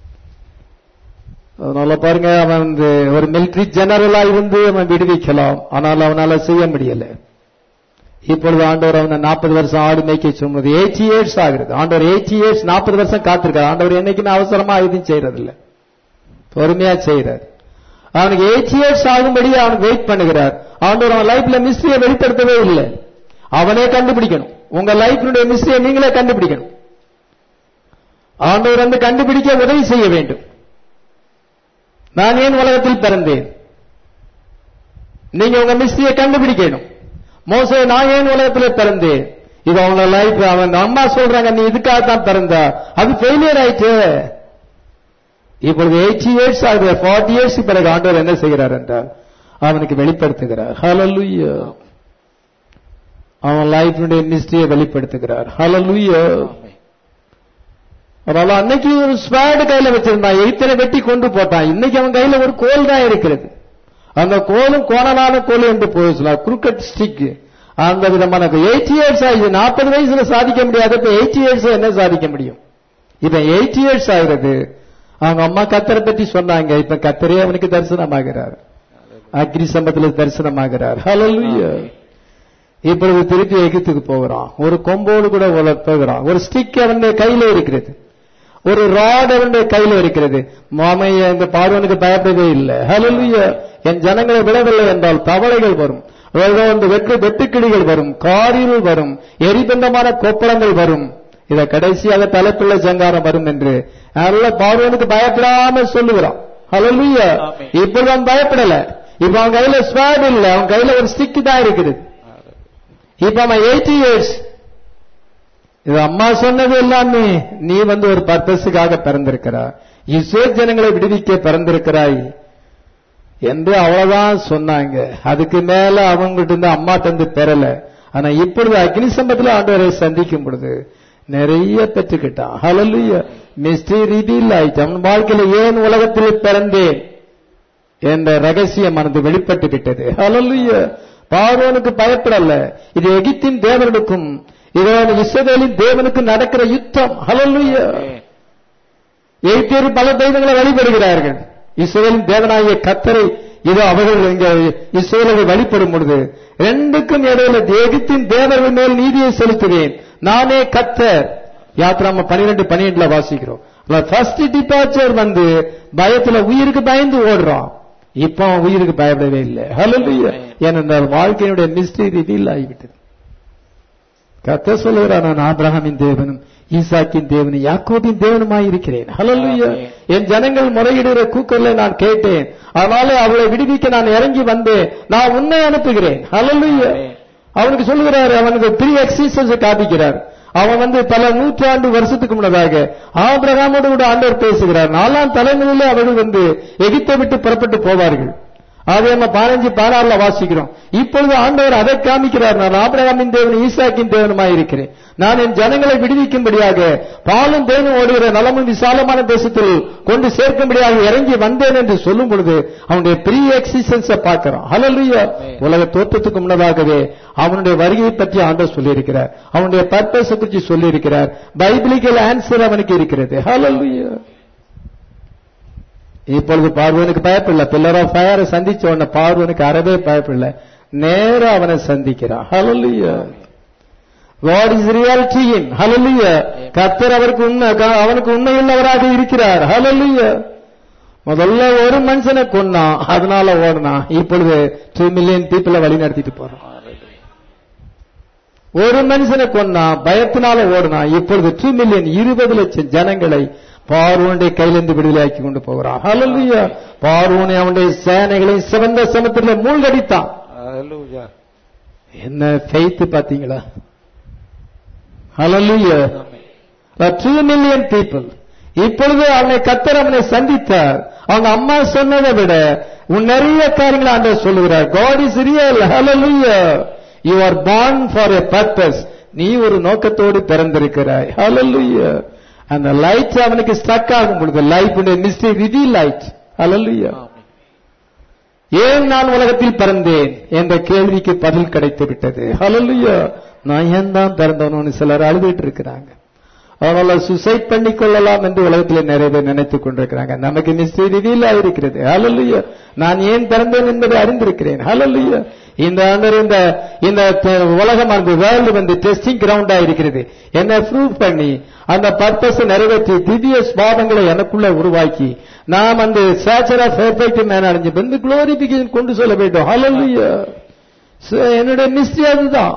அதனால பாருங்க அவன் வந்து ஒரு மிலிட்டரி ஜெனரலா இருந்து அவன் விடுவிக்கலாம் ஆனால் அவனால செய்ய முடியல இப்பொழுது ஆண்டவர் அவனை நாற்பது வருஷம் ஆடு மேய்க்க சொன்னது எயிட்டி இயர்ஸ் ஆகுது ஆண்டவர் எயிட்டி இயர்ஸ் நாற்பது வருஷம் காத்திருக்காரு ஆண்டவர் என்னைக்குன்னு அவசரமா எதுவும் செய்யறது இல்ல பொறுமையா செய்யறாரு அவனுக்கு எயிட் இயர்ஸ் ஆகும்படி அவனுக்கு வெயிட் பண்ணுகிறார் ஆண்டவர் அவன் லைஃப்ல மிஸ்டரியை வெளிப்படுத்தவே இல்லை அவனே கண்டுபிடிக்கணும் உங்க லைஃபினுடைய மிஸ்டரியை நீங்களே கண்டுபிடிக்கணும் ஆண்டவர் வந்து கண்டுபிடிக்க உதவி செய்ய வேண்டும் நான் ஏன் உலகத்தில் பிறந்தேன் நீங்க உங்க மிஸ்டரியை கண்டுபிடிக்கணும் மோசே நான் ஏன் உலகத்தில் பிறந்தேன் இது அவங்க லைஃப் அவன் அம்மா சொல்றாங்க நீ இதுக்காக தான் பிறந்தா அது ஃபெயிலியர் ஆயிட்டு இப்பொழுது எயிட்டி இயர்ஸ் ஆகுது ஃபார்ட்டி இயர்ஸ் பிறகு ஆண்டவர் என்ன செய்கிறார் என்றால் அவனுக்கு வெளிப்படுத்துகிறார் ஹalleluya அவன் லைஃபினுடைய மிஸ்டரியை வெளிப்படுத்துகிறார் ஹalleluya அதனால அன்னைக்கு ஒரு ஸ்வாட் கையில வச்சிருந்தான் எய்த்தனை வெட்டி கொண்டு போட்டான் இன்னைக்கு அவன் கையில ஒரு கோல் தான் இருக்கிறது அந்த கோலும் கோணலான கோல் என்று போயிடலாம் குறுக்கட் ஸ்டிக் அந்த விதமான எயிட்டி இயர்ஸ் ஆகுது நாற்பது வயசுல சாதிக்க முடியாது இப்ப எயிட்டி இயர்ஸ் என்ன சாதிக்க முடியும் இப்ப எயிட்டி இயர்ஸ் ஆகுறது அவங்க அம்மா கத்தரை பத்தி சொன்னாங்க இப்ப கத்தரே அவனுக்கு தரிசனமாகிறார் அக்னி சம்பத்துல தரிசனமாகிறார் ஹalleluya இப்பொழுது திருப்பி எகிப்துக்கு போகிறான் ஒரு கொம்போடு கூட உல- போகிறான் ஒரு ஸ்டிக் அவனுடைய கையில இருக்கிறது ஒரு ராட் அவனுடைய கையில இருக்கிறது மாமைய இந்த பார்வனுக்கு பயப்படவே இல்லை ஹalleluya என் ஜனங்களை விடவில்லை என்றால் தவளைகள் வரும் ஏதோ இந்த வெட்டு வெட்டுக்கிளிகள் வரும் காரில் வரும் எரிபந்தமான கொப்பளங்கள் வரும் இத கடைசியாக தலைப்பிள்ளை சங்காரம் வரும் என்று நல்ல பார்வனுக்கு பயப்படாம சொல்லுகிறான் ஹalleluya ஆமென். இப்பொழுது அவன் பயப்படல இப்ப அவன் கையில ஸ்வாட் இல்ல அவன் கையில ஒரு ஸ்டிக் தான் இருக்குது இப்ப அவன் எயிட்டி இயர்ஸ் இது அம்மா சொன்னது எல்லாமே நீ வந்து ஒரு பர்பஸுக்காக பிறந்திருக்கிறாய் இஸ்ரேல் ஜனங்களை விடுவிக்க பிறந்திருக்கிறாய் என்று அவ்வளவுதான் சொன்னாங்க அதுக்கு மேல அவங்ககிட்ட இருந்து அம்மா தந்து பெறல ஆனா இப்பொழுது அக்னி சம்பத்துல ஆண்டவரை சந்திக்கும் பொழுது நிறைய பெற்றுக்கிட்டான் ஹalleluya மிஸ்டரி ரிவீல் ஆயிட்டு அவன் வாழ்க்கையில ஏன் உலகத்தில் பிறந்தேன் என்ற ரகசியமானது வெளிப்பட்டு விட்டது ஹalleluya பார்வோனுக்கு பயப்படல இது எகிப்தின் தேவனுக்கும் இதோ இஸ்ரவேலின் தேவனுக்கு நடக்கிற யுத்தம் ஹalleluya எகிப்தியர் பல தெய்வங்களை வழிபடுகிறார்கள் இஸ்ரவேலின் தேவனாகிய கத்தரை இதோ அவர்கள் இங்க இஸ்ரேலை வழிபடும் பொழுது ரெண்டுக்கும் இடையில எகிப்தின் தேவர்கள் மேல் நீதியை செலுத்துவேன் நானே கத்தர் யாத்திராம பன்னிரெண்டு பன்னிரெண்டுல வாசிக்கிறோம் ஃபர்ஸ்ட் டிபார்ச்சர் வந்து பயத்துல உயிருக்கு பயந்து ஓடுறான் இப்போ அவன் உயிருக்கு பயப்படவே இல்லை ஹalleluya ஏனென்றால் வாழ்க்கையினுடைய மிஸ்ட்ரி ரிவீல் ஆகிவிட்டது கத்த சொல்லுகிறார் நான் ஆபிரகாமின் தேவனும் ஈசாக்கின் தேவனும் யாக்கோபின் தேவனுமாய் இருக்கிறேன் ஹalleluya என் ஜனங்கள் முறையிடுகிற கூக்கல்ல நான் கேட்டேன் அதனால அவளை விடுவிக்க நான் இறங்கி வந்தேன் நான் உன்னை அனுப்புகிறேன் ஹalleluya அவனுக்கு சொல்லுகிறார் அவனுக்கு த்ரீ எக்ஸிஸ்டன்ஸ் காட்டிக்கிறார் அவன் வந்து பல நூற்றாண்டு வருஷத்துக்கு முன்னதாக ஆபிரகாமோடு கூட ஆண்டவர் பேசுகிறார் நாலாம் தலைமுறையிலே அவர்கள் வந்து எகிப்தை விட்டு புறப்பட்டு போவார்கள் அதை நம்ம பதினஞ்சு பதினாறுல வாசிக்கிறோம் இப்பொழுது ஆண்டவர் அதை காமிக்கிறார் நான் ஆபிரகாமின் தேவன் ஈசாக்கின் தேவனுமாய் இருக்கிறேன் நான் என் ஜனங்களை விடுவிக்கும்படியாக பாலும் தேனும் ஓடுகிற நலமும் விசாலமான தேசத்தில் கொண்டு சேர்க்கும்படியாக இறங்கி வந்தேன் என்று சொல்லும் பொழுது அவனுடைய ப்ரீ எக்ஸிஸ்டன்ஸ பார்க்கிறோம் ஹalleluya உலக தோற்றத்துக்கு முன்னதாகவே அவனுடைய வருகையை பற்றி ஆண்டவர் சொல்லியிருக்கிறார் அவனுடைய பர்பஸ் பற்றி சொல்லியிருக்கிறார் பைபிளிக்கல் ஆன்சர் அவனுக்கு இருக்கிறது ஹalleluya இப்பொழுது பார்வனுக்கு பயப்படல பில்லர் ஆஃப் ஃபயரை சந்திச்ச உடனே பார்வனுக்கு அறவே பயப்படல நேரா அவனை சந்திக்கிறான் ஹalleluya God is reality in hallelujah கர்த்தர் அவருக்கு உண்மை அவனுக்கு உண்மையுள்ளவராக இருக்கிறார் hallelujah முதல்ல ஒரு மனுஷனை கொன்னான் அதனால ஓடுனான் இப்பொழுது டூ மில்லியன் பீப்புளை வழி நடத்திட்டு போறான் ஒரு மனுஷனை கொன்னான் பயத்தினால ஓடுனான் இப்பொழுது டூ மில்லியன் இருபது லட்சம் ஜனங்களை பார்வோனுடைய கையிலிருந்து விடுதலையாக்கி கொண்டு போகிறான் ஹalleluya பார்வோனை அவனுடைய சேனைகளை சிவந்த சமுத்திரத்தில் மூழ்கடித்தான் Hallelujah. என்ன ஃபெய்த் பாத்தீங்களா ஹalleluya டூ மில்லியன் பீப்புள் இப்பொழுது அவனை கத்தர் அவனை சந்தித்தார் அவங்க அம்மா சொன்னதை விட உன் நிறைய காரியங்களை ஆண்டவர் சொல்லுகிறார் God is real hallelujah you are born for a purpose நீ ஒரு நோக்கத்தோடு பிறந்திருக்கிறாய் ஹalleluya அந்த லைட் அவனுக்கு ஸ்ட்ரக் ஆகும் பொழுது லைஃப் மிஸ்டரி ரிதி லைட் ஹalleluya ஏன் நான் உலகத்தில் பிறந்தேன் என்ற கேள்விக்கு பதில் கிடைத்து விட்டது ஹalleluya நான் ஏன் தான் பிறந்தவனு சிலர் அழுதுட்டு இருக்கிறாங்க அதனால சுசைட் பண்ணி கொள்ளலாம் என்று உலகத்தில் நிறைய பேர் நினைத்துக் கொண்டிருக்கிறாங்க நமக்கு நிச்சய ரிவீல் ஆயிருக்கிறது ஹalleluya நான் ஏன் பிறந்தேன் என்பதை அறிந்திருக்கிறேன் ஹalleluya இந்த ஆண்டர் இந்த இந்த த- உலகம் அந்த வேர்ல்டு வந்து டெஸ்டிங் கிரவுண்டா இருக்கிறது என்னை ப்ரூவ் பண்ணி அந்த பர்பஸ் நிறைவேற்றி திவ்ய சுவாபங்களை எனக்குள்ள உருவாக்கி நாம் அந்த சேச்சர் ஆஃப் பெர்ஃபெக்ட் மேன் அடைஞ்சு வந்து குளோரிபிகேஷன் கொண்டு சொல்ல வேண்டும் ஹalleluya So, என்னுடைய மிஸ்ட்ரி அதுதான்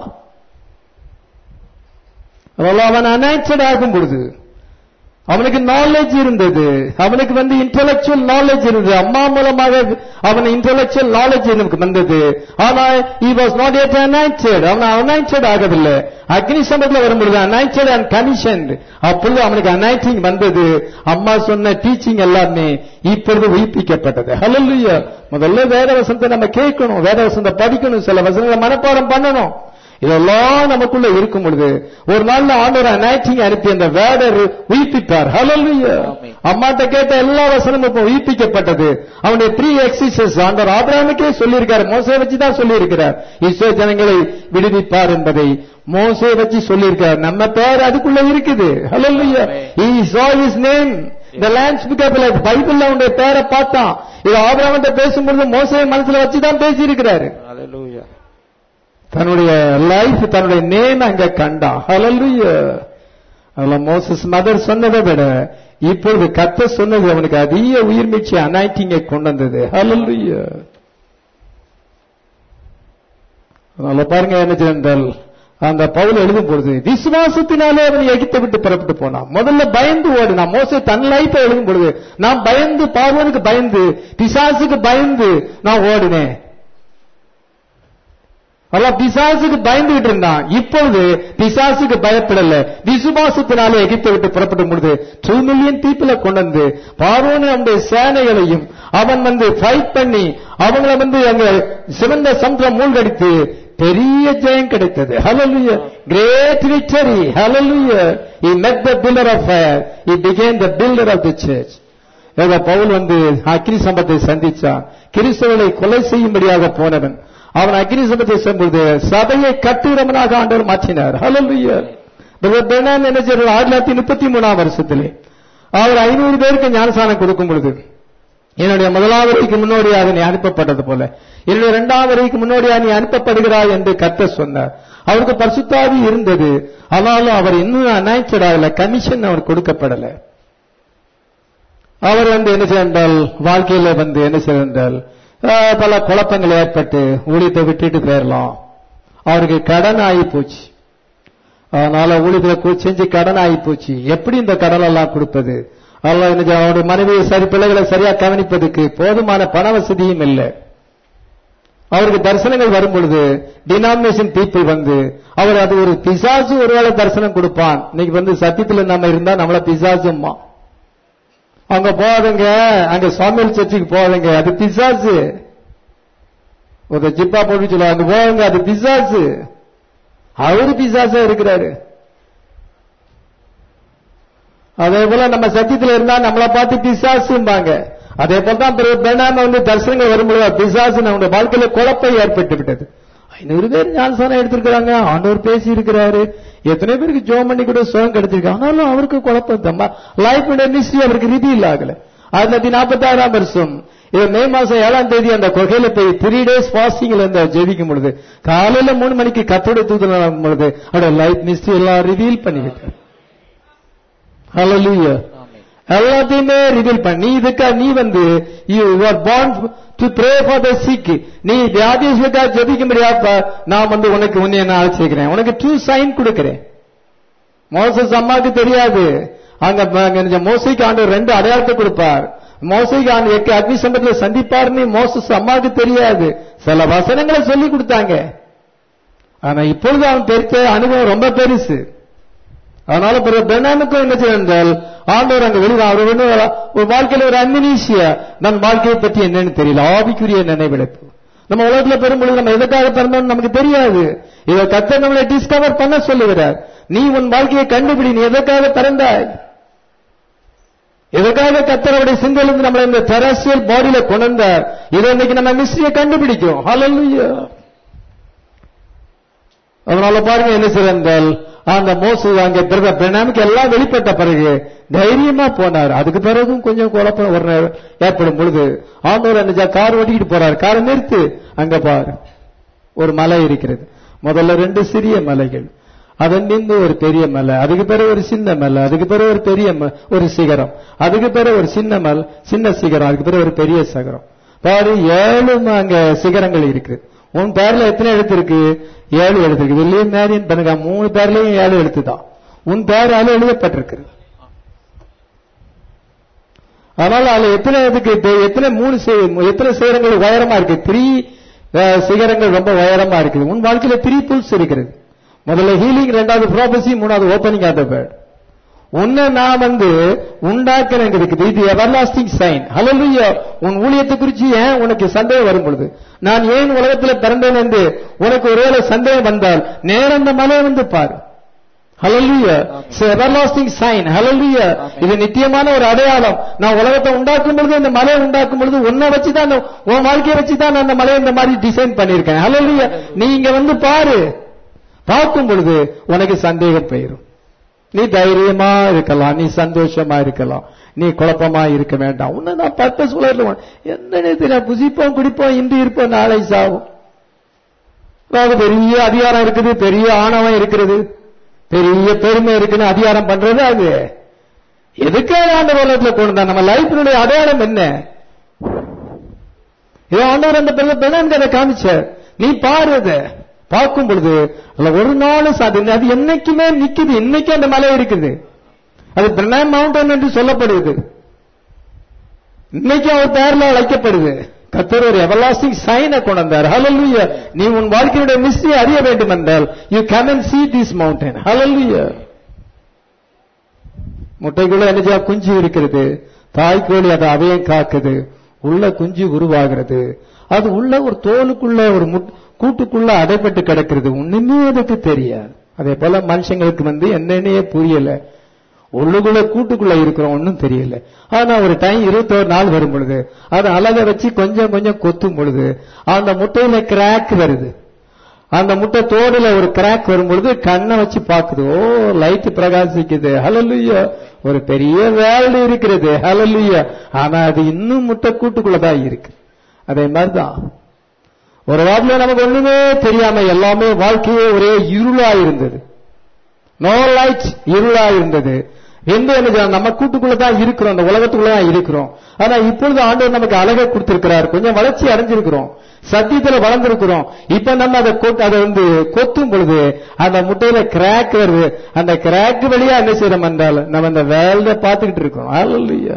அதனால அவன் அனாய்ச்சட் ஆகும் பொழுது அவனுக்கு நாலேஜ் இருந்தது அவனுக்கு வந்து இன்டலெக்சுவல் நாலேஜ் இருந்தது அம்மா மூலமாக அவன் இன்டலெக்சுவல் நாலேஜ் எனக்கு வந்தது ஆனா he was not yet anointed அவன் anointed ஆகவில்லை அக்னி சம்பத்தில் வரும்பொழுது anointed and commissioned அப்பொழுது அவனுக்கு anointing வந்தது அம்மா சொன்ன டீச்சிங் எல்லாமே இப்பொழுது உயிர்ப்பிக்கப்பட்டது ஹalleluya முதல்ல வேத வசனத்தை நம்ம கேட்கணும் வேத வசனத்தை படிக்கணும் சில வசனங்களை மனப்பாடம் பண்ணணும் இதெல்லாம் நமக்குள்ள இருக்கும் பொழுது ஒரு நாள்ல ஆண்டவர் அனாய்டிங் அனுப்பி அந்த வேடர் உயிர்ப்பித்தார் ஹalleluya ஆமென். அம்மாட்ட கேட்ட எல்லா வசனமும் இப்போ உயிர்ப்பிக்கப்பட்டது அவனுடைய த்ரீ எக்ஸிசஸ் ஆண்டவர் ஆபிரகாமுக்கே சொல்லியிருக்கார் மோசே வச்சு தான் சொல்லியிருக்கிறார் இஸ்ரோ ஜனங்களை விடுவிப்பார் என்பதை மோசே வச்சு சொல்லியிருக்கார் நம்ம பேர் அதுக்குள்ள இருக்குது ஹalleluya ஆமென். he saw his name the lands became like பைபிள்ல அவனுடைய பேரை பார்த்தான் இது ஆபிரகாமிட்ட பேசும்பொழுது மோசே மனசுல வச்சு தான் பேசியிருக்கிறாரு Hallelujah. தன்னுடைய லைஃப் தன்னுடைய நேம் அங்க கண்டான் ஹalleluya அதுல மோசஸ் மதர் சொன்னதை விட இப்பொழுது கத்த சொன்னது அவனுக்கு அதிக உயிர்மீட்சி அனாய்டிங்கை கொண்டு வந்தது ஹalleluya அதனால பாருங்க என்ன செய்தால் அந்த பவுல் எழுதும் பொழுது விசுவாசத்தினாலே அவன் எகிப்தை விட்டு புறப்பட்டு போனான் முதல்ல பயந்து ஓடினான் மோசே தன் லைஃபை எழுதும் பொழுது நான் பயந்து பார்வனுக்கு பயந்து பிசாசுக்கு பயந்து நான் ஓடினேன் அல்லாஹ் பிசாசுக்கு பயந்துகிட்டு இருந்தான் இப்பொழுது பிசாசுக்கு பயப்படல விசுவாசத்தினாலே எகிப்தை விட்டு புறப்படும் பொழுது டூ மில்லியன் பீப்புளை கொண்டு வந்து பார்வோனு அவனுடைய சேனைகளையும் அவன் வந்து ஃபைட் பண்ணி அவங்கள வந்து அங்க சிவந்த சமுத்திரம் மூழ்கடித்து பெரிய ஜெயம் கிடைத்தது hallelujah great victory hallelujah he met the builder of fire he became the builder of the church ஏதோ பவுல் வந்து அக்னி சம்பத்தை சந்திச்சான் கிறிஸ்தவனை கொலை செய்யும்படியாக போனவன் அவன் அக்னி சம்பத்தை செல்லும்போது சபையை கட்டுகிறவனாக ஆண்டவர் மாற்றினார் ஹalleluya பிரதர் பெர்னான் என்ன செய்யறார் ஆயிரத்தி தொள்ளாயிரத்தி முப்பத்தி மூணாம் வருஷத்திலே அவர் ஐநூறு பேருக்கு ஞானசானம் கொடுக்கும் பொழுது என்னுடைய முதலாவது வரைக்கு முன்னோடியாக நீ அனுப்பப்பட்டது போல என்னுடைய இரண்டாவது வரைக்கு முன்னோடியாக நீ அனுப்பப்படுகிறாய் என்று கத்த சொன்னார் அவருக்கு பரிசுத்தாவி இருந்தது ஆனாலும் அவர் இன்னும் அனாய்ச்சட் ஆகல கமிஷன் அவர் கொடுக்கப்படல அவர் வந்து என்ன செய்தால் வாழ்க்கையில வந்து என்ன செய்தால் அஹ், பல குழப்பங்கள் ஏற்பட்டு ஊழியத்தை விட்டுட்டு போயிடலாம் அவருக்கு கடன் ஆகி போச்சு அதனால ஊழியத்தை கு- செஞ்சு கடன் ஆகி போச்சு எப்படி இந்த கடன் எல்லாம் கொடுப்பது அதனால என்ன செய்ய- அவருடைய மனைவியை சரி பிள்ளைகளை சரியா கவனிப்பதற்கு போதுமான பண வசதியும் இல்லை அவருக்கு தரிசனங்கள் வரும் பொழுது டினாமினேஷன் பீப்புள் வந்து அவர் அது ஒரு பிசாசு ஒருவேளை தரிசனம் கொடுப்பான் இன்னைக்கு வந்து சத்தியத்துல நம்ம இருந்தா நம்மள பிசாசும்மா அங்க போகாதங்க அங்க சாமியல் சர்ச்சுக்கு போகாதங்க அது பிசாசு ஒரு ஜிப்பா போட்டு சொல்லுவாங்க அங்க போகாதங்க அது பிசாசு அவரு பிசாசா இருக்கிறாரு அதே போல நம்ம சத்தியத்துல இருந்தா நம்மளை பார்த்து பிசாசும்பாங்க அதே போல தான் பிறகு பெண்ணாம வந்து தரிசனங்கள் வரும்பொழுது பிசாசு நம்முடைய வாழ்க்கையில குழப்பம் ஏற்பட்டு விட்டது ஐநூறு பேர் ஞானசானம் எடுத்திருக்கிறாங்க ஆண்டவர் பேசி இருக்கிறாரு எத்தனை பேருக்கு ஜோம் பண்ணி கூட சுகம் கிடைச்சிருக்கு ஆனாலும் அவருக்கு குழப்பம் தம்மா லைஃப் மினிஸ்ட்ரி அவருக்கு ரிவீல் ஆகல ஆயிரத்தி தொள்ளாயிரத்தி நாற்பத்தி ஆறாம் வருஷம் இது மே மாசம் ஏழாம் தேதி அந்த குகையில போய் த்ரீ டேஸ் ஃபாஸ்டிங்ல இருந்து அவர் ஜெபிக்கும் பொழுது காலையில மூணு மணிக்கு கத்தோட தூதல் நடக்கும் பொழுது அவருடைய லைஃப் மினிஸ்ட்ரி எல்லாம் ரிவீல் பண்ணிவிட்டார் Hallelujah. எல்லாத்தையுமே ரிவீல் பண்ணி இதுக்கா நீ வந்து you are born to pray for the sick நீ வியாதிகளுக்காக ஜெபிக்கும்படியா நான் வந்து உனக்கு உன்னை நான் அழைச்சிருக்கிறேன் உனக்கு ட்ரூ சைன் கொடுக்கிறேன் மோசஸ் அம்மாவுக்கு தெரியாது அங்க அங்க மோசைக்கு ஆண்டு ரெண்டு அடையாளத்தை கொடுப்பார் மோசைக்கு ஆண்டு எக்கு அக்னி சம்பத்துல சந்திப்பார்னு மோசஸ் அம்மாவுக்கு தெரியாது சில வசனங்களை சொல்லி கொடுத்தாங்க ஆனா இப்பொழுது அவன் பெருத்த அனுபவம் ரொம்ப பெருசு அதனால பிறகு பெண்ணாமுக்கும் என்ன செய்தால் ஆண்டவர் அங்க வெளியே அவர் வந்து ஒரு வாழ்க்கையில ஒரு அன்மினீசியா நம் வாழ்க்கையை பற்றி என்னன்னு தெரியல ஆவிக்குரிய நினைவிழப்பு நம்ம உலகத்துல பெரும்பொழுது நம்ம எதுக்காக பிறந்தோம் நமக்கு தெரியாது இதை கத்த நம்மளை டிஸ்கவர் பண்ண சொல்லுகிறார் நீ உன் வாழ்க்கையை கண்டுபிடி நீ எதற்காக பிறந்தாய் எதற்காக கத்தரவுடைய சிந்தையிலிருந்து நம்மளை இந்த தெரசியல் பாடியில கொண்டு வந்தார் இதை இன்னைக்கு நம்ம மிஸ்ட்ரியை கண்டுபிடிக்கும் ஹalleluya அதனால பாருங்க என்ன செய்தால் அந்த மோசு அங்க பிறந்த பிரணாமிக்கு எல்லாம் வெளிப்பட்ட பிறகு தைரியமா போனார் அதுக்கு பிறகும் கொஞ்சம் குழப்பம் ஒரு நேரம் ஏற்படும் பொழுது ஆண்டவர் என்ன கார் ஓட்டிக்கிட்டு போறார் காரை நிறுத்து அங்க பாரு ஒரு மலை இருக்கிறது முதல்ல ரெண்டு சிறிய மலைகள் அதன் மீது ஒரு பெரிய மலை அதுக்கு பிறகு ஒரு சின்ன மலை அதுக்கு பிறகு ஒரு பெரிய ம- ஒரு சிகரம் அதுக்கு பிறகு ஒரு சின்ன மலை சின்ன சிகரம் அதுக்கு பிறகு ஒரு பெரிய சிகரம் பாரு ஏழு ம- அங்க சிகரங்கள் இருக்கு உன் பேர்ல எத்தனை எழுத்து இருக்கு ஏழு எழுத்து இருக்கு வில்லியம் மேரியன் பண்ணுங்க மூணு பேர்லயும் ஏழு எழுத்து தான் உன் பேரால எழுதப்பட்டிருக்கு அதனால அதுல எத்தனை இதுக்கு இப்ப எத்தனை மூணு சி- எத்தனை சிகரங்கள் உயரமா இருக்கு த்ரீ சிகரங்கள் ரொம்ப உயரமா இருக்குது உன் வாழ்க்கையில த்ரீ புல்ஸ் இருக்கிறது முதல்ல ஹீலிங் ரெண்டாவது ப்ராபசி மூணாவது ஓப்பனிங் ஆஃப் த பேர்ட் உன்னை நான் வந்து உண்டாக்குறேங்க இருக்குது இது எவர்லாஸ்டிங் சைன் ஹalleluya உன் ஊழியத்தை குறித்து ஏன் உனக்கு சந்தேகம் வரும் பொழுது நான் ஏன் உலகத்துல பிறந்தேன் என்று உனக்கு ஒருவேளை சந்தேகம் வந்தால் நேரம் அந்த மலையை வந்து பாரு ஹalleluya எவர்லாஸ்டிங் சைன் ஹalleluya இது நித்தியமான ஒரு அடையாளம் நான் உலகத்தை உண்டாக்கும் பொழுது இந்த மலையை உண்டாக்கும் பொழுது உன்னை வச்சு தான் உன் வாழ்க்கையை வச்சு தான் நான் அந்த மலையை இந்த மாதிரி டிசைன் பண்ணியிருக்கேன் ஹalleluya நீ இங்க வந்து பாரு பார்க்கும் பொழுது உனக்கு சந்தேகம் போயிரும் நீ தைரியமா இருக்கலாம் நீ சந்தோஷமா இருக்கலாம் நீ குழப்பமா இருக்க வேண்டாம் உன்னை நான் பர்பஸ் சொல்லிடுவேன் எந்த நேரத்தில் புசிப்போம் குடிப்போம் இன்று இருப்போம் நாளை சாவும் அதாவது பெரிய அதிகாரம் இருக்குது பெரிய ஆணவம் இருக்கிறது பெரிய பெருமை இருக்குன்னு அதிகாரம் பண்றது அது எதுக்காக ஆண்டு உலகத்துல கொண்டு வந்தா? நம்ம லைஃபினுடைய அடையாளம் என்ன இதோ ஆண்டவர் அந்த பெண்ண பெண்ணான் அதை காமிச்சார் நீ பாரு அதை பார்க்கும் பொழுது அதுல ஒரு நாளும் சாதி அது என்னைக்குமே நிக்குது இன்னைக்கு அந்த மலை இருக்குது அது பிரணாம் மவுண்டன் என்று சொல்லப்படுது இன்னைக்கு அவர் பேர்ல அழைக்கப்படுது கத்தர் ஒரு எவர்லாஸ்டிங் சைனை கொண்டு வந்தார் ஹalleluya நீ உன் வாழ்க்கையுடைய மிஸ்டரி அறிய வேண்டும் என்றால் you come and see this mountain hallelujah முட்டைக்குள்ள என்ன செய்ய குஞ்சு இருக்கிறது தாய்க்கோழி அதை அவையம் காக்குது உள்ள குஞ்சு உருவாகிறது அது உள்ள ஒரு தோலுக்குள்ள ஒரு முட்- கூட்டுக்குள்ள அடைப்பட்டு கிடக்கிறது ஒண்ணுமே அதுக்கு தெரியாது அதே போல மனுஷங்களுக்கு வந்து என்னன்னே புரியல உள்ளுக்குள்ள கூட்டுக்குள்ள இருக்கிறோம் ஒன்னும் தெரியல ஆனா ஒரு டைம் இருபத்தோரு நாள் வரும் பொழுது அது அழக வச்சு கொஞ்சம் கொஞ்சம் கொத்தும் பொழுது அந்த முட்டையில கிராக் வருது அந்த முட்டை தோடுல ஒரு கிராக் வரும் பொழுது கண்ணை வச்சு பாக்குது ஓ லைட் பிரகாசிக்குது ஹalleluya ஒரு பெரிய வேல்டு இருக்கிறது ஹalleluya ஆனா அது இன்னும் முட்டை கூட்டுக்குள்ளதான் இருக்கு அதே மாதிரிதான் ஒரு வாரத்துல நமக்கு ஒண்ணுமே தெரியாம எல்லாமே வாழ்க்கையே ஒரே இருளா இருந்தது நோ லைட் இருளா இருந்தது எந்த என்ன நம்ம கூட்டுக்குள்ள தான் இருக்கிறோம் அந்த உலகத்துக்குள்ள தான் இருக்கிறோம் ஆனா இப்பொழுது ஆண்டவர் நமக்கு அழகை கொடுத்திருக்கிறார் கொஞ்சம் வளர்ச்சி அடைஞ்சிருக்கிறோம் சத்தியத்துல வளர்ந்திருக்கிறோம் இப்ப நம்ம அதை கொத்- அதை வந்து கொத்தும் பொழுது அந்த முட்டையில கிராக் வருது அந்த கிராக் வழியா என்ன செய்யறோம் என்றால் நம்ம அந்த வேல்ட பாத்துக்கிட்டு இருக்கோம் ஹalleluya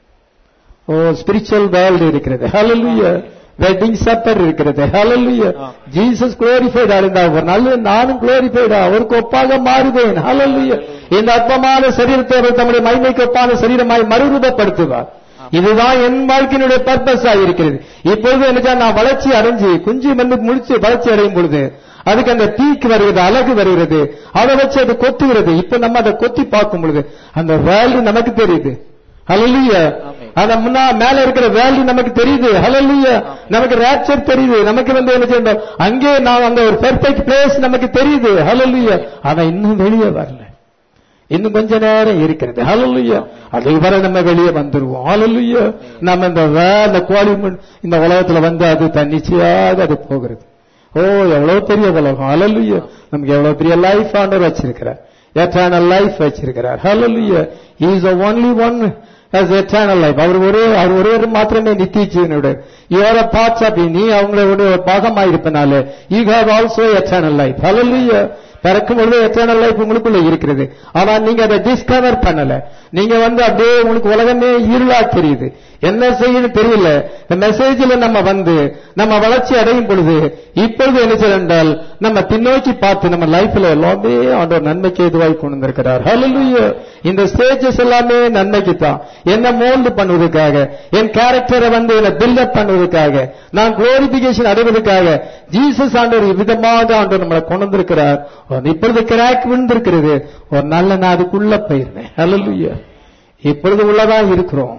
ஓ ஸ்பிரிச்சுவல் வேர்ல்டு இருக்கிறது ஹalleluya வெட்டிங் சப்பர் இருக்கிறது ஹalleluya ஜீசஸ் குளோரிஃபைட் இருந்தா ஒரு நாள் நானும் குளோரிஃபைடா அவருக்கு ஒப்பாக மாறுவேன் ஹalleluya இந்த அற்பமான சரீரத்தை அவர் தம்முடைய மகிமைக்கு ஒப்பான சரீரமாய் மறுரூபப்படுத்துவார் இதுதான் என் வாழ்க்கையினுடைய பர்பஸ் இருக்கிறது இப்பொழுது என்ன நான் வளர்ச்சி அடைஞ்சு குஞ்சு வந்து முடிச்சு வளர்ச்சி அடையும் பொழுது அதுக்கு அந்த பீக் வருகிறது அழகு வருகிறது அதை வச்சு அது கொத்துகிறது இப்ப நம்ம அதை கொத்தி பார்க்கும் பொழுது அந்த வேல்யூ நமக்கு தெரியுது ஹalleluya அந்த முன்னா மேல இருக்கிற வேல்யூ நமக்கு தெரியுது ஹalleluya நமக்கு ரேப்சர் தெரியுது நமக்கு வந்து என்ன செய்யணும் அங்கே நான் அந்த ஒரு பெர்ஃபெக்ட் பிளேஸ் நமக்கு தெரியுது ஹalleluya ஆனா இன்னும் வெளியே வரல இன்னும் கொஞ்ச நேரம் இருக்கிறது ஹalleluya அதை வர நம்ம வெளியே வந்துருவோம் ஹalleluya நம்ம இந்த வே- இந்த கோழி முன்- இந்த உலகத்துல வந்து அது தன்னிச்சையாக அது போகிறது ஓ எவ்வளவு பெரிய உலகம் ஹalleluya நமக்கு எவ்வளவு பெரிய லைஃப் ஆண்டவர் வச்சிருக்கிறார் எட்டர்னல் லைஃப் வச்சிருக்கிறார் ஹalleluya he is the only one as eternal life அவர் ஒரே அவர் ஒரே மாத்திரமே நித்திய ஜீவனுடைய you are a part of him. நீ அவங்களுடைய ஒரு பாகமாயிருப்பனால you have also eternal life hallelujah பிறக்கும் பொழுது எத்தனை லைஃப் உங்களுக்குள்ள இருக்கிறது ஆனா நீங்க அதை டிஸ்கவர் பண்ணல நீங்க வந்து அப்படியே உங்களுக்கு உலகமே இருளா தெரியுது என்ன செய்யணும் தெரியல இந்த மெசேஜ்ல நம்ம வந்து நம்ம வளர்ச்சி அடையும் பொழுது இப்பொழுது என்ன செய்ய என்றால் நம்ம பின்னோக்கி பார்த்து நம்ம லைஃப்ல எல்லாமே ஆண்டவர் நன்மைக்கு எதுவாய் கொண்டு வந்திருக்கிறார் ஹalleluya இந்த ஸ்டேஜஸ் எல்லாமே நன்மைக்கு தான் என்ன மோல்டு பண்ணுவதற்காக என் கேரக்டரை வந்து என்ன பில்டப் பண்ணுவதற்காக நான் குளோரிபிகேஷன் அடைவதற்காக ஜீசஸ் ஆண்டவர் விதமாக ஆண்டவர் நம்மளை கொண்டு வந்திருக்கிறார் ஒரு இப்பொழுது கிராக் விழுந்திருக்கிறது ஒரு நல்ல நான் அதுக்குள்ள போயிருந்தேன் ஹalleluya இப்பொழுது உள்ளதான் இருக்கிறோம்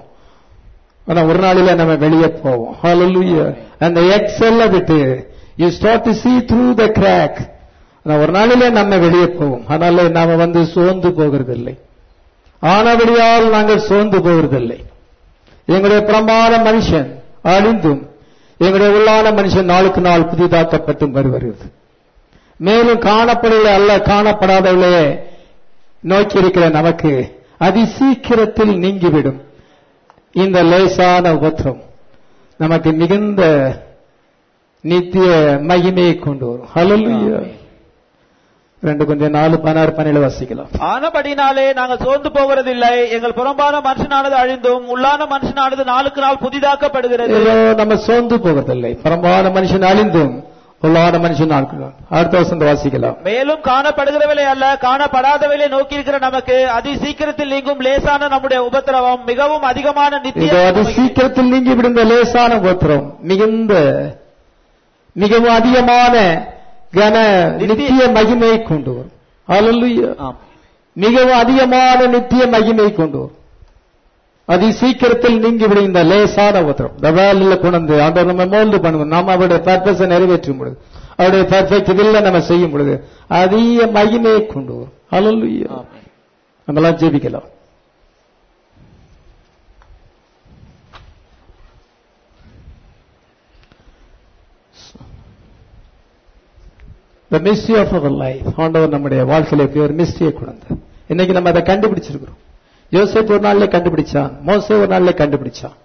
ஆனா ஒரு நாளில நம்ம வெளியே போவோம் ஹalleluya அந்த எக்ஸல்ல விட்டு you start to see through the crack ஆனா ஒரு நாளிலே நம்ம வெளியே போவோம் அதனால நாம வந்து சோர்ந்து போகிறதில்லை ஆனபடியால் நாங்கள் சோர்ந்து போகிறதில்லை எங்களுடைய பிரமாண மனுஷன் அழிந்தும் எங்களுடைய உள்ளான மனுஷன் நாளுக்கு நாள் புதிதாக்கப்பட்டும் வருகிறது மேலும் காணப்படவில்லை அல்ல காணப்படாதவர்களே நோக்கி இருக்கிற நமக்கு அதி சீக்கிரத்தில் நீங்கிவிடும் இந்த லேசான உபத்திரம் நமக்கு மிகுந்த நித்திய மகிமையை கொண்டு வரும் ஹalleluya ரெண்டு கொஞ்சம் நாலு பதினாறு பன்னெண்டு வாசிக்கலாம் ஆனபடினாலே நாங்கள் சோர்ந்து போகிறதில்லை எங்கள் புறம்பான மனுஷனானது அழிந்தும் உள்ளான மனுஷனானது நாளுக்கு நாள் புதிதாக்கப்படுகிறது ஏதோ நம்ம சோர்ந்து போவதில்லை பரம்பான மனுஷன் அழிந்தும் உள்ளான மனுஷன் ஆட்கள் அடுத்த வசந்த வாசிக்கலாம் மேலும் காணப்படுகிறவளை அல்ல காணப்படாதவளை நோக்கி இருக்கிற நமக்கு அதி சீக்கிரத்தில் நீங்கும் லேசான நம்முடைய உபத்திரவம் மிகவும் அதிகமான இதோ அது நித்திய சீக்கிரத்தில் நீங்கி விடுந்த லேசான கோத்திரம் மிகுந்த மிகவும் அதிகமான கன நித்திய மகிமையை கொண்டு வரும் ஹalleluya ஆம். மிகவும் அதிகமான நித்திய மகிமை கொண்டு வரும் அதி சீக்கிரத்தில் நீங்கி விடும் இந்த லேசான உத்தரம் இந்த வேலையில கொண்டு வந்து ஆண்டவர் நம்ம மோல்டு பண்ணுவோம் நாம அவருடைய பர்பஸை நிறைவேற்றும் பொழுது அவருடைய பர்ஃபெக்ட் வில்ல நம்ம செய்யும் பொழுது அதிக மகிமையை கொண்டு வரும் ஹalleluya ஆமென். நம்மளாம் ஜெபிக்கலாம் The mystery of our life ஆண்டவர் நம்முடைய வாழ்க்கையில எப்படி ஒரு மிஸ்டியை கொடுங்க இன்னைக்கு நம்ம அதை கண்டுபிடிச்சிருக்கிறோம் யோசேப் ஒரு நாள்ல கண்டுபிடிச்சான் மோசே ஒரு நாள்ல கண்டுபிடிச்சான்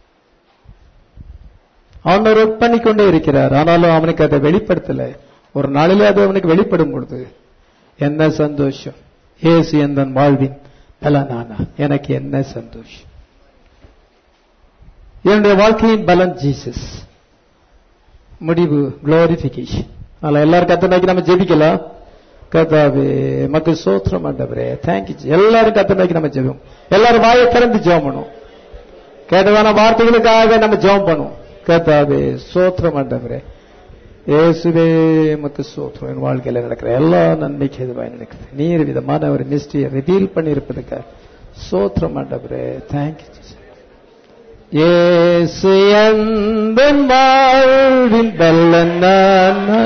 ஆண்டவர் ஒர்க் பண்ணிக்கொண்டே இருக்கிறார் ஆனாலும் அவனுக்கு அதை வெளிப்படுத்தல ஒரு நாளிலே அது அவனுக்கு வெளிப்படும் பொழுது என்ன சந்தோஷம் இயேசு எந்த வாழ்வின் பலனானா எனக்கு என்ன சந்தோஷம் என்னுடைய வாழ்க்கையின் பலன் ஜீசஸ் முடிவு குளோரிபிகேஷன் அதனால எல்லாரும் கத்த நோக்கி நம்ம ஜெபிக்கலாம் கத்தாவே மக்கு சோத்திரம் ஆண்டவரே தேங்க்யூ எல்லாரும் கத்த நோக்கி நம்ம ஜெபம் எல்லாரும் வாயை திறந்து ஜெபம் பண்ணும் கேட்டதான வார்த்தைகளுக்காக நம்ம ஜெபம் பண்ணுவோம் கத்தாவே சோத்திரம் ஆண்டவரே இயேசுவே மக்கு சோத்திரம் என் வாழ்க்கையில நடக்கிற எல்லா நன்மைக்கு எதுவாக நடக்குது நீர் விதமான ஒரு மிஸ்டியை ரிவீல் பண்ணியிருப்பதுக்காக சோத்திரம் ஆண்டவரே தேங்க்யூ இயேசு எந்தன் வாழ்வின் பல்லனானா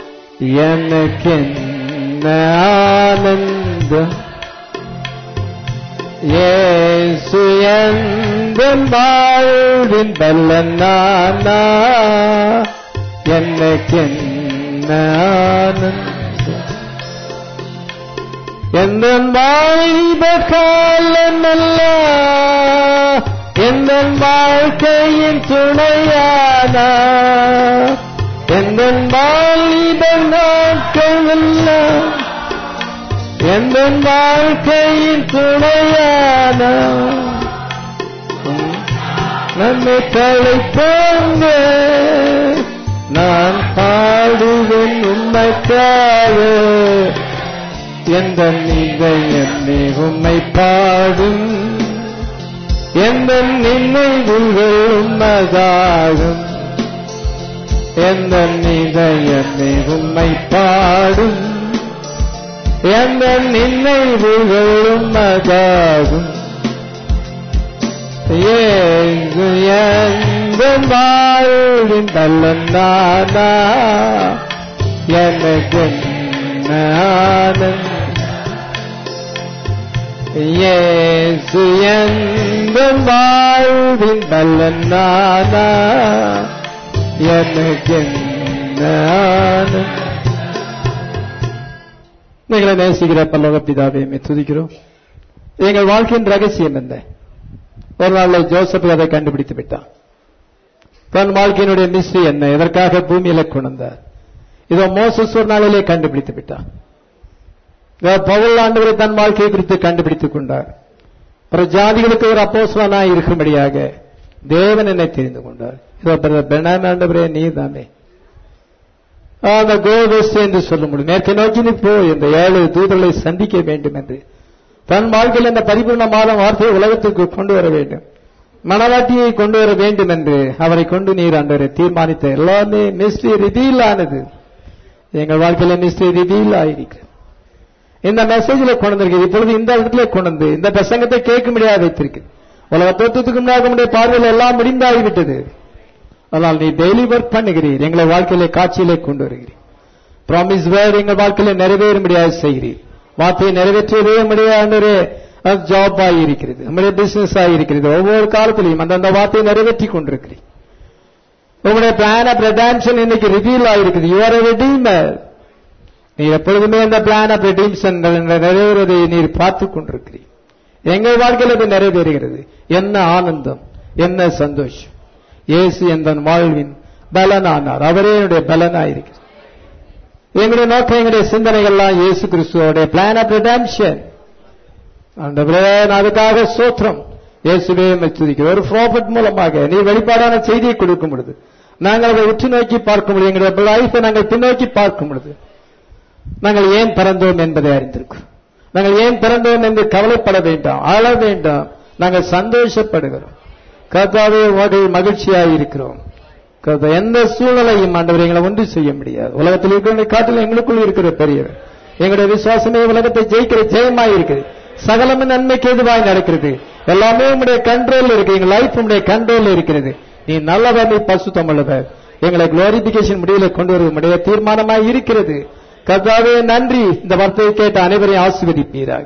எனக்கு என்ன ஆனந்தம் இயேசு எந்தன் வாழ்வின் பல்லனானா எனக்கென்ன ஆனந்தம் எந்த வாலிப காலமல்ல எந்த வாழ்க்கையின் துணையான எந்த வாலிப நாட்கள் எந்த வாழ்க்கையின் துணையான நம்மை களைப்பாங்க நான் பாடுவேன் உண்மைக்காக எந்த நீங்கள் என்னை உம்மை பாடும் எந்த நினைவுகள் உண்மதாகும் எந்த நீங்கள் என்னை உம்மை பாடும் எந்த நினைவுகள் உண்மதாகும் ஏங்கு எந்த வாழ்வின் பல்லனானா எனக்கு என்ன ஆனந்தம் இயேசு எந்த வாழ்வின் பல்லனானா எனக்கு என்ன ஆனந்தம் எங்களை நேசிக்கிற பல்லவ பிதாவை மே துதிக்கிறோம் எங்கள் வாழ்க்கையின் ரகசியம் என்ன ஒரு நாளில் ஜோசப் அதை கண்டுபிடித்து விட்டான் தன் வாழ்க்கையினுடைய மிஸ்ரி என்ன எதற்காக பூமியில கொண்டார் இதோ மோசஸ் ஒரு நாளிலே கண்டுபிடித்து விட்டான் இதோ பவுல் ஆண்டவரை தன் வாழ்க்கையை குறித்து கண்டுபிடித்துக் கொண்டார் ஒரு ஜாதிகளுக்கு ஒரு அப்போஸ்வனாய் இருக்கும்படியாக தேவன் என்னை தெரிந்து கொண்டார் இதோ பிரதர் பெனாமி ஆண்டவரே நீ தானே அந்த கோவெஸ்ட் என்று சொல்ல முடியும் நேற்றை நோக்கி நீ போ இந்த ஏழு தூதர்களை சந்திக்க வேண்டும் என்று தன் வாழ்க்கையில் இந்த பரிபூர்ணமான வார்த்தையை உலகத்துக்கு கொண்டு வர வேண்டும் மனவாட்டியை கொண்டு வர வேண்டும் என்று அவரை கொண்டு நீர் ஆண்டவரை தீர்மானித்த எல்லாமே மிஸ்ட்ரி ரிதீல் ஆனது எங்கள் வாழ்க்கையில மிஸ்ட்ரி ரிதீல் ஆயிருக்கு இந்த மெசேஜில் கொண்டு வந்திருக்கு இப்பொழுது இந்த இடத்துல கொண்டு வந்து இந்த பிரசங்கத்தை கேட்க முடியாது வைத்திருக்கு உலக தத்துவத்துக்கு முன்னாக உடைய பார்வையில் எல்லாம் முடிந்தாகிவிட்டது ஆனால் நீ டெய்லி ஒர்க் பண்ணுகிறீர் எங்களை வாழ்க்கையிலே காட்சியிலே கொண்டு வருகிறீர் ப்ராமிஸ் வேர்ட் எங்கள் வாழ்க்கையில நிறைவேற முடியாது செய்கிறீர் வார்த்தையை நிறைவேற்றவே முடியாது ஜாப் ஆகியிருக்கிறது நம்முடைய பிசினஸ் ஆகியிருக்கிறது ஒவ்வொரு காலத்திலையும் அந்தந்த வார்த்தையை நிறைவேற்றி கொண்டிருக்கிறீர் உங்களுடைய பிளான் ஆஃப் ரெடான்ஷன் இன்னைக்கு ரிவீல் ஆகிருக்குது யூ ஆர் ரெடீமர் நீர் எப்பொழுதுமே அந்த பிளான் ஆஃப் ரெடீம்ஷன் நிறைவேறுவதை நீர் பார்த்துக் கொண்டிருக்கிறீர் எங்கள் வாழ்க்கையில் அது நிறைவேறுகிறது என்ன ஆனந்தம் என்ன சந்தோஷம் இயேசு எந்த வாழ்வின் பலனானார் அவரே என்னுடைய பலனாயிருக்கிறது எங்களுடைய நோக்கம் எங்களுடைய சிந்தனைகள்லாம் இயேசு கிறிஸ்துவோடைய பிளான் ஆஃப் ரிடாம்ஷன் அந்த அதுக்காக சோத்திரம் இயேசுவே துதிக்கிறோம் ஒரு ப்ராஃபிட் மூலமாக நீ வெளிப்பாடான செய்தியை கொடுக்க முடியுது நாங்கள் அதை உற்று நோக்கி பார்க்க முடியும் எங்களுடைய லைஃபை நாங்கள் பின்னோக்கி பார்க்க முடியுது நாங்கள் ஏன் பிறந்தோம் என்பதை அறிந்திருக்கிறோம் நாங்கள் ஏன் பிறந்தோம் என்று கவலைப்பட வேண்டாம் அழ வேண்டாம் நாங்கள் சந்தோஷப்படுகிறோம் கர்த்தாவே வகை மகிழ்ச்சியாக இருக்கிறோம் கர்த்தா எந்த சூழ்நிலையும் ஆண்டவர் எங்களை ஒன்று செய்ய முடியாது உலகத்தில் இருக்கிற காட்டில் எங்களுக்குள் இருக்கிற பெரியவர் எங்களுடைய விசுவாசமே உலகத்தை ஜெயிக்கிற ஜெயமாய் இருக்குது சகலமும் நன்மைக்கு எதுவாய் நடக்கிறது எல்லாமே உங்களுடைய கண்ட்ரோல் இருக்கு எங்க லைஃப் உங்களுடைய கண்ட்ரோல் இருக்கிறது நீ நல்லவர் நீ பசுத்தம் உள்ளவர் எங்களை குளோரிபிகேஷன் முடிவில் கொண்டு வர உடைய தீர்மானமாய் இருக்கிறது கர்த்தாவே நன்றி இந்த வார்த்தையை கேட்ட அனைவரையும் ஆசீர்வதிப்பீராக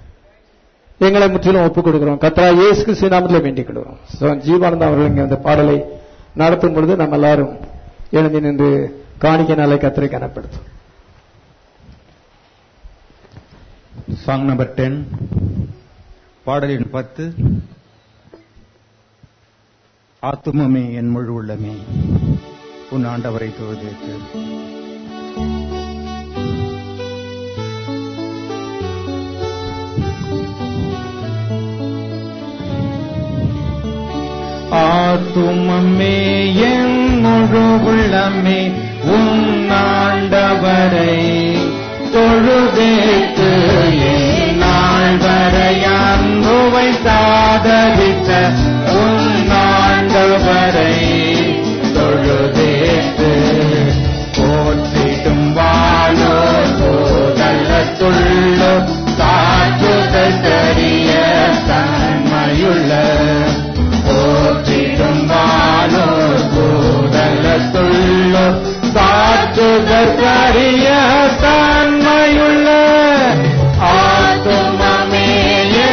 எங்களை முற்றிலும் ஒப்புக் கொடுக்கிறோம் கத்ரா இயேசு கிறிஸ்து நாமத்தில் வேண்டிக் கொள்கிறோம் ஜீவானந்தா அவர்கள் இங்கே அந்த பாடலை நடத்தும் பொழுது நம்ம எல்லாரும் எழுந்தி நின்று காணிக்கை நாளை கத்திரை கனப்படுத்தும் சாங் நம்பர் டென் பாடலின் பத்து ஆத்துமமே என் முழு உள்ளமே உன் ஆண்டவரை தொழுதேற்று ஆத்துமமே என் முழு உள்ளமே உன் ஆண்டவரை தொழுதேத்து என் நாள் வரை அன்புவை சாதரித்த உன் ஆண்டவரை தொழுதேத்து போற்றிடும் வாழோ போதல்லத்துள்ளோ காற்றுதல் தெரிய தன்மையுள்ள போற்றிடும் வாழோ போதல்லத்துள்ளோ காற்றுதற்கரிய தன்மையுள்ள ஆத்துமமே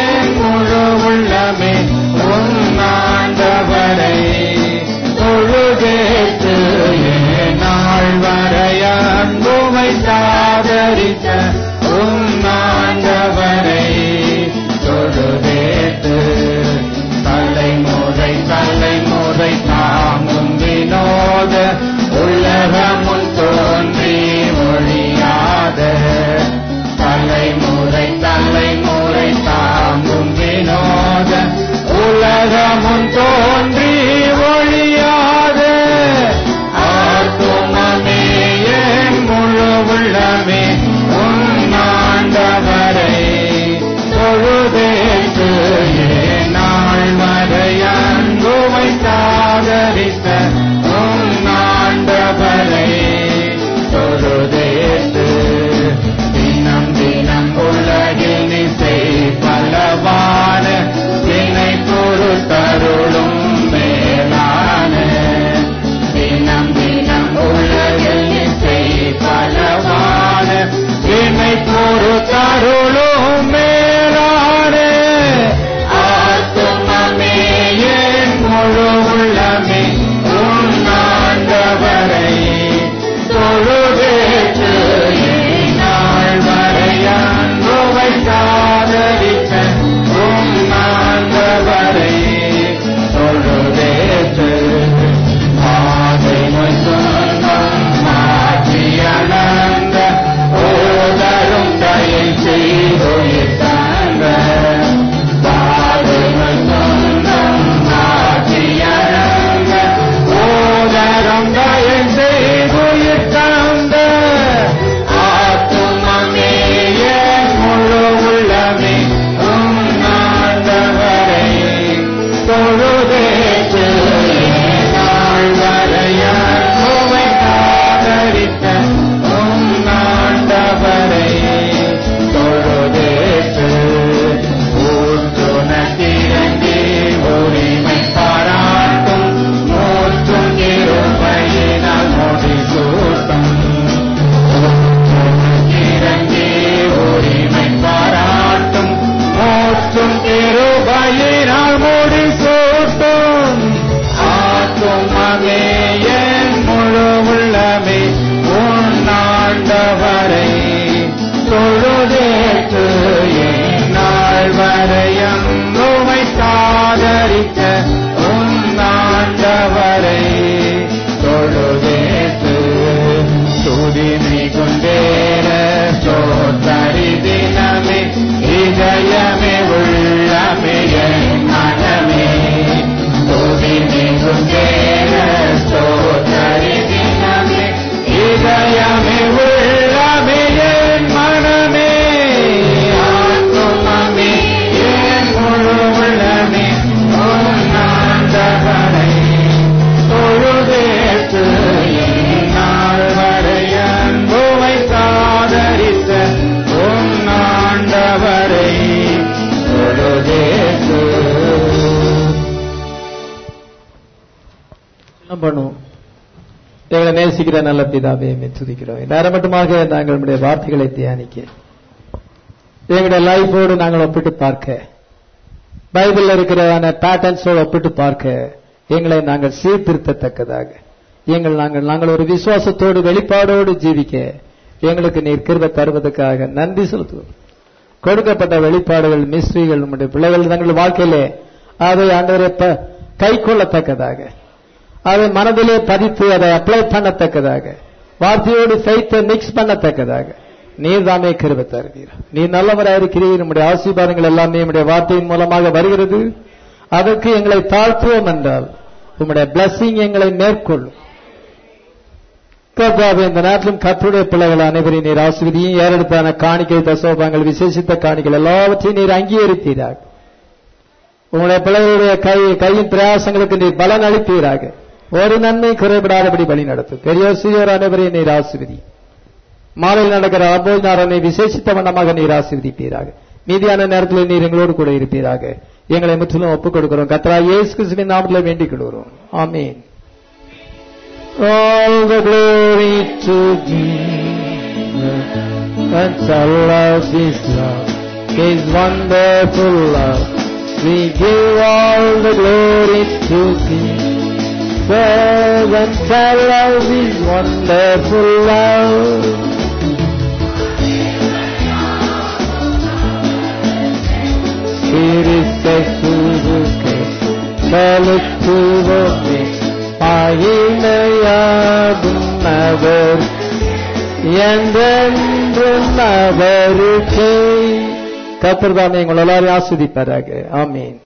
பண்ணுவோம் எங்களை நேசிக்கிற நல்ல பிதாவே உம்மை துதிக்கிறோம் நேரம் மட்டுமாக நாங்கள் நம்முடைய வார்த்தைகளை தியானிக்க எங்களுடைய லைஃபோடு நாங்கள் ஒப்பிட்டு பார்க்க பைபிள்ல இருக்கிறதான பேட்டர்ன்ஸோடு ஒப்பிட்டு பார்க்க எங்களை நாங்கள் சீர்திருத்தத்தக்கதாக எங்கள் நாங்கள் நாங்கள் ஒரு விசுவாசத்தோடு வெளிப்பாடோடு ஜீவிக்க எங்களுக்கு நீர் கிருபை தருவதற்காக நன்றி செலுத்துவோம் கொடுக்கப்பட்ட வெளிப்பாடுகள் மிஸ்ரிகள் நம்முடைய பிள்ளைகள் தங்கள் வாழ்க்கையிலே அதை ஆண்டவரை ப- கை கொள்ளத்தக்கதாக அதை மனதிலே பதித்து அதை அப்ளை பண்ணத்தக்கதாக வார்த்தையோடு ஃபெய்த்தை மிக்ஸ் பண்ணத்தக்கதாக நீர் தாமே கிருபை தருவீர் நீர் நல்லவராயிருக்கிறீர் நம்முடைய ஆசீர்வாதங்கள் எல்லாமே நம்முடைய வார்த்தையின் மூலமாக வருகிறது அதற்கு எங்களை தாழ்த்துவோம் என்றால் உம்முடைய blessing எங்களை மேற்கொள்ளும் கர்த்தாவே இந்த நாட்டிலும் கர்த்தருடைய பிள்ளைகள் அனைவரையும் நீர் ஆசிரியையும் ஏறெடுத்தான காணிக்கை தசோபாங்கள் விசேஷித்த காணிகள் எல்லாவற்றையும் நீர் அங்கீகரித்தீராக உங்களுடைய பிள்ளைகளுடைய கை கையின் பிரயாசங்களுக்கு நீர் பலன் அளிப்பீராக ஒரு நன்மை குறைபடாதபடி வழி நடத்தும் பெரியோர் சிறியோர் அனைவரையும் நீர் ஆசிர்வதி மாலையில் நடக்கிற அபோஜனாரனை விசேஷித்த வண்ணமாக நீர் ஆசீர்வதிப்பீராக மீதியான நேரத்தில் நீர் எங்களோடு கூட இருப்பீராக எங்களை முற்றிலும் ஒப்புக் கொடுக்கிறோம் கத்ரா இயேசு கிறிஸ்துவின் நாமத்தில் வேண்டிக் கொள்கிறோம் ஆமீன் All the glory to Jesus and tell of His love, His wonderful love. We give all the glory to Jesus and tell of His wonderful love. கிறிஸ்துவுக்கு செலுத்துவோமே மகிமையாகும் அவர் என்றென்றும் அவருக்கே கத்திரதாமே உங்கள் எல்லாரையும் ஆஸ்வதிப்பாராக ஆமீன்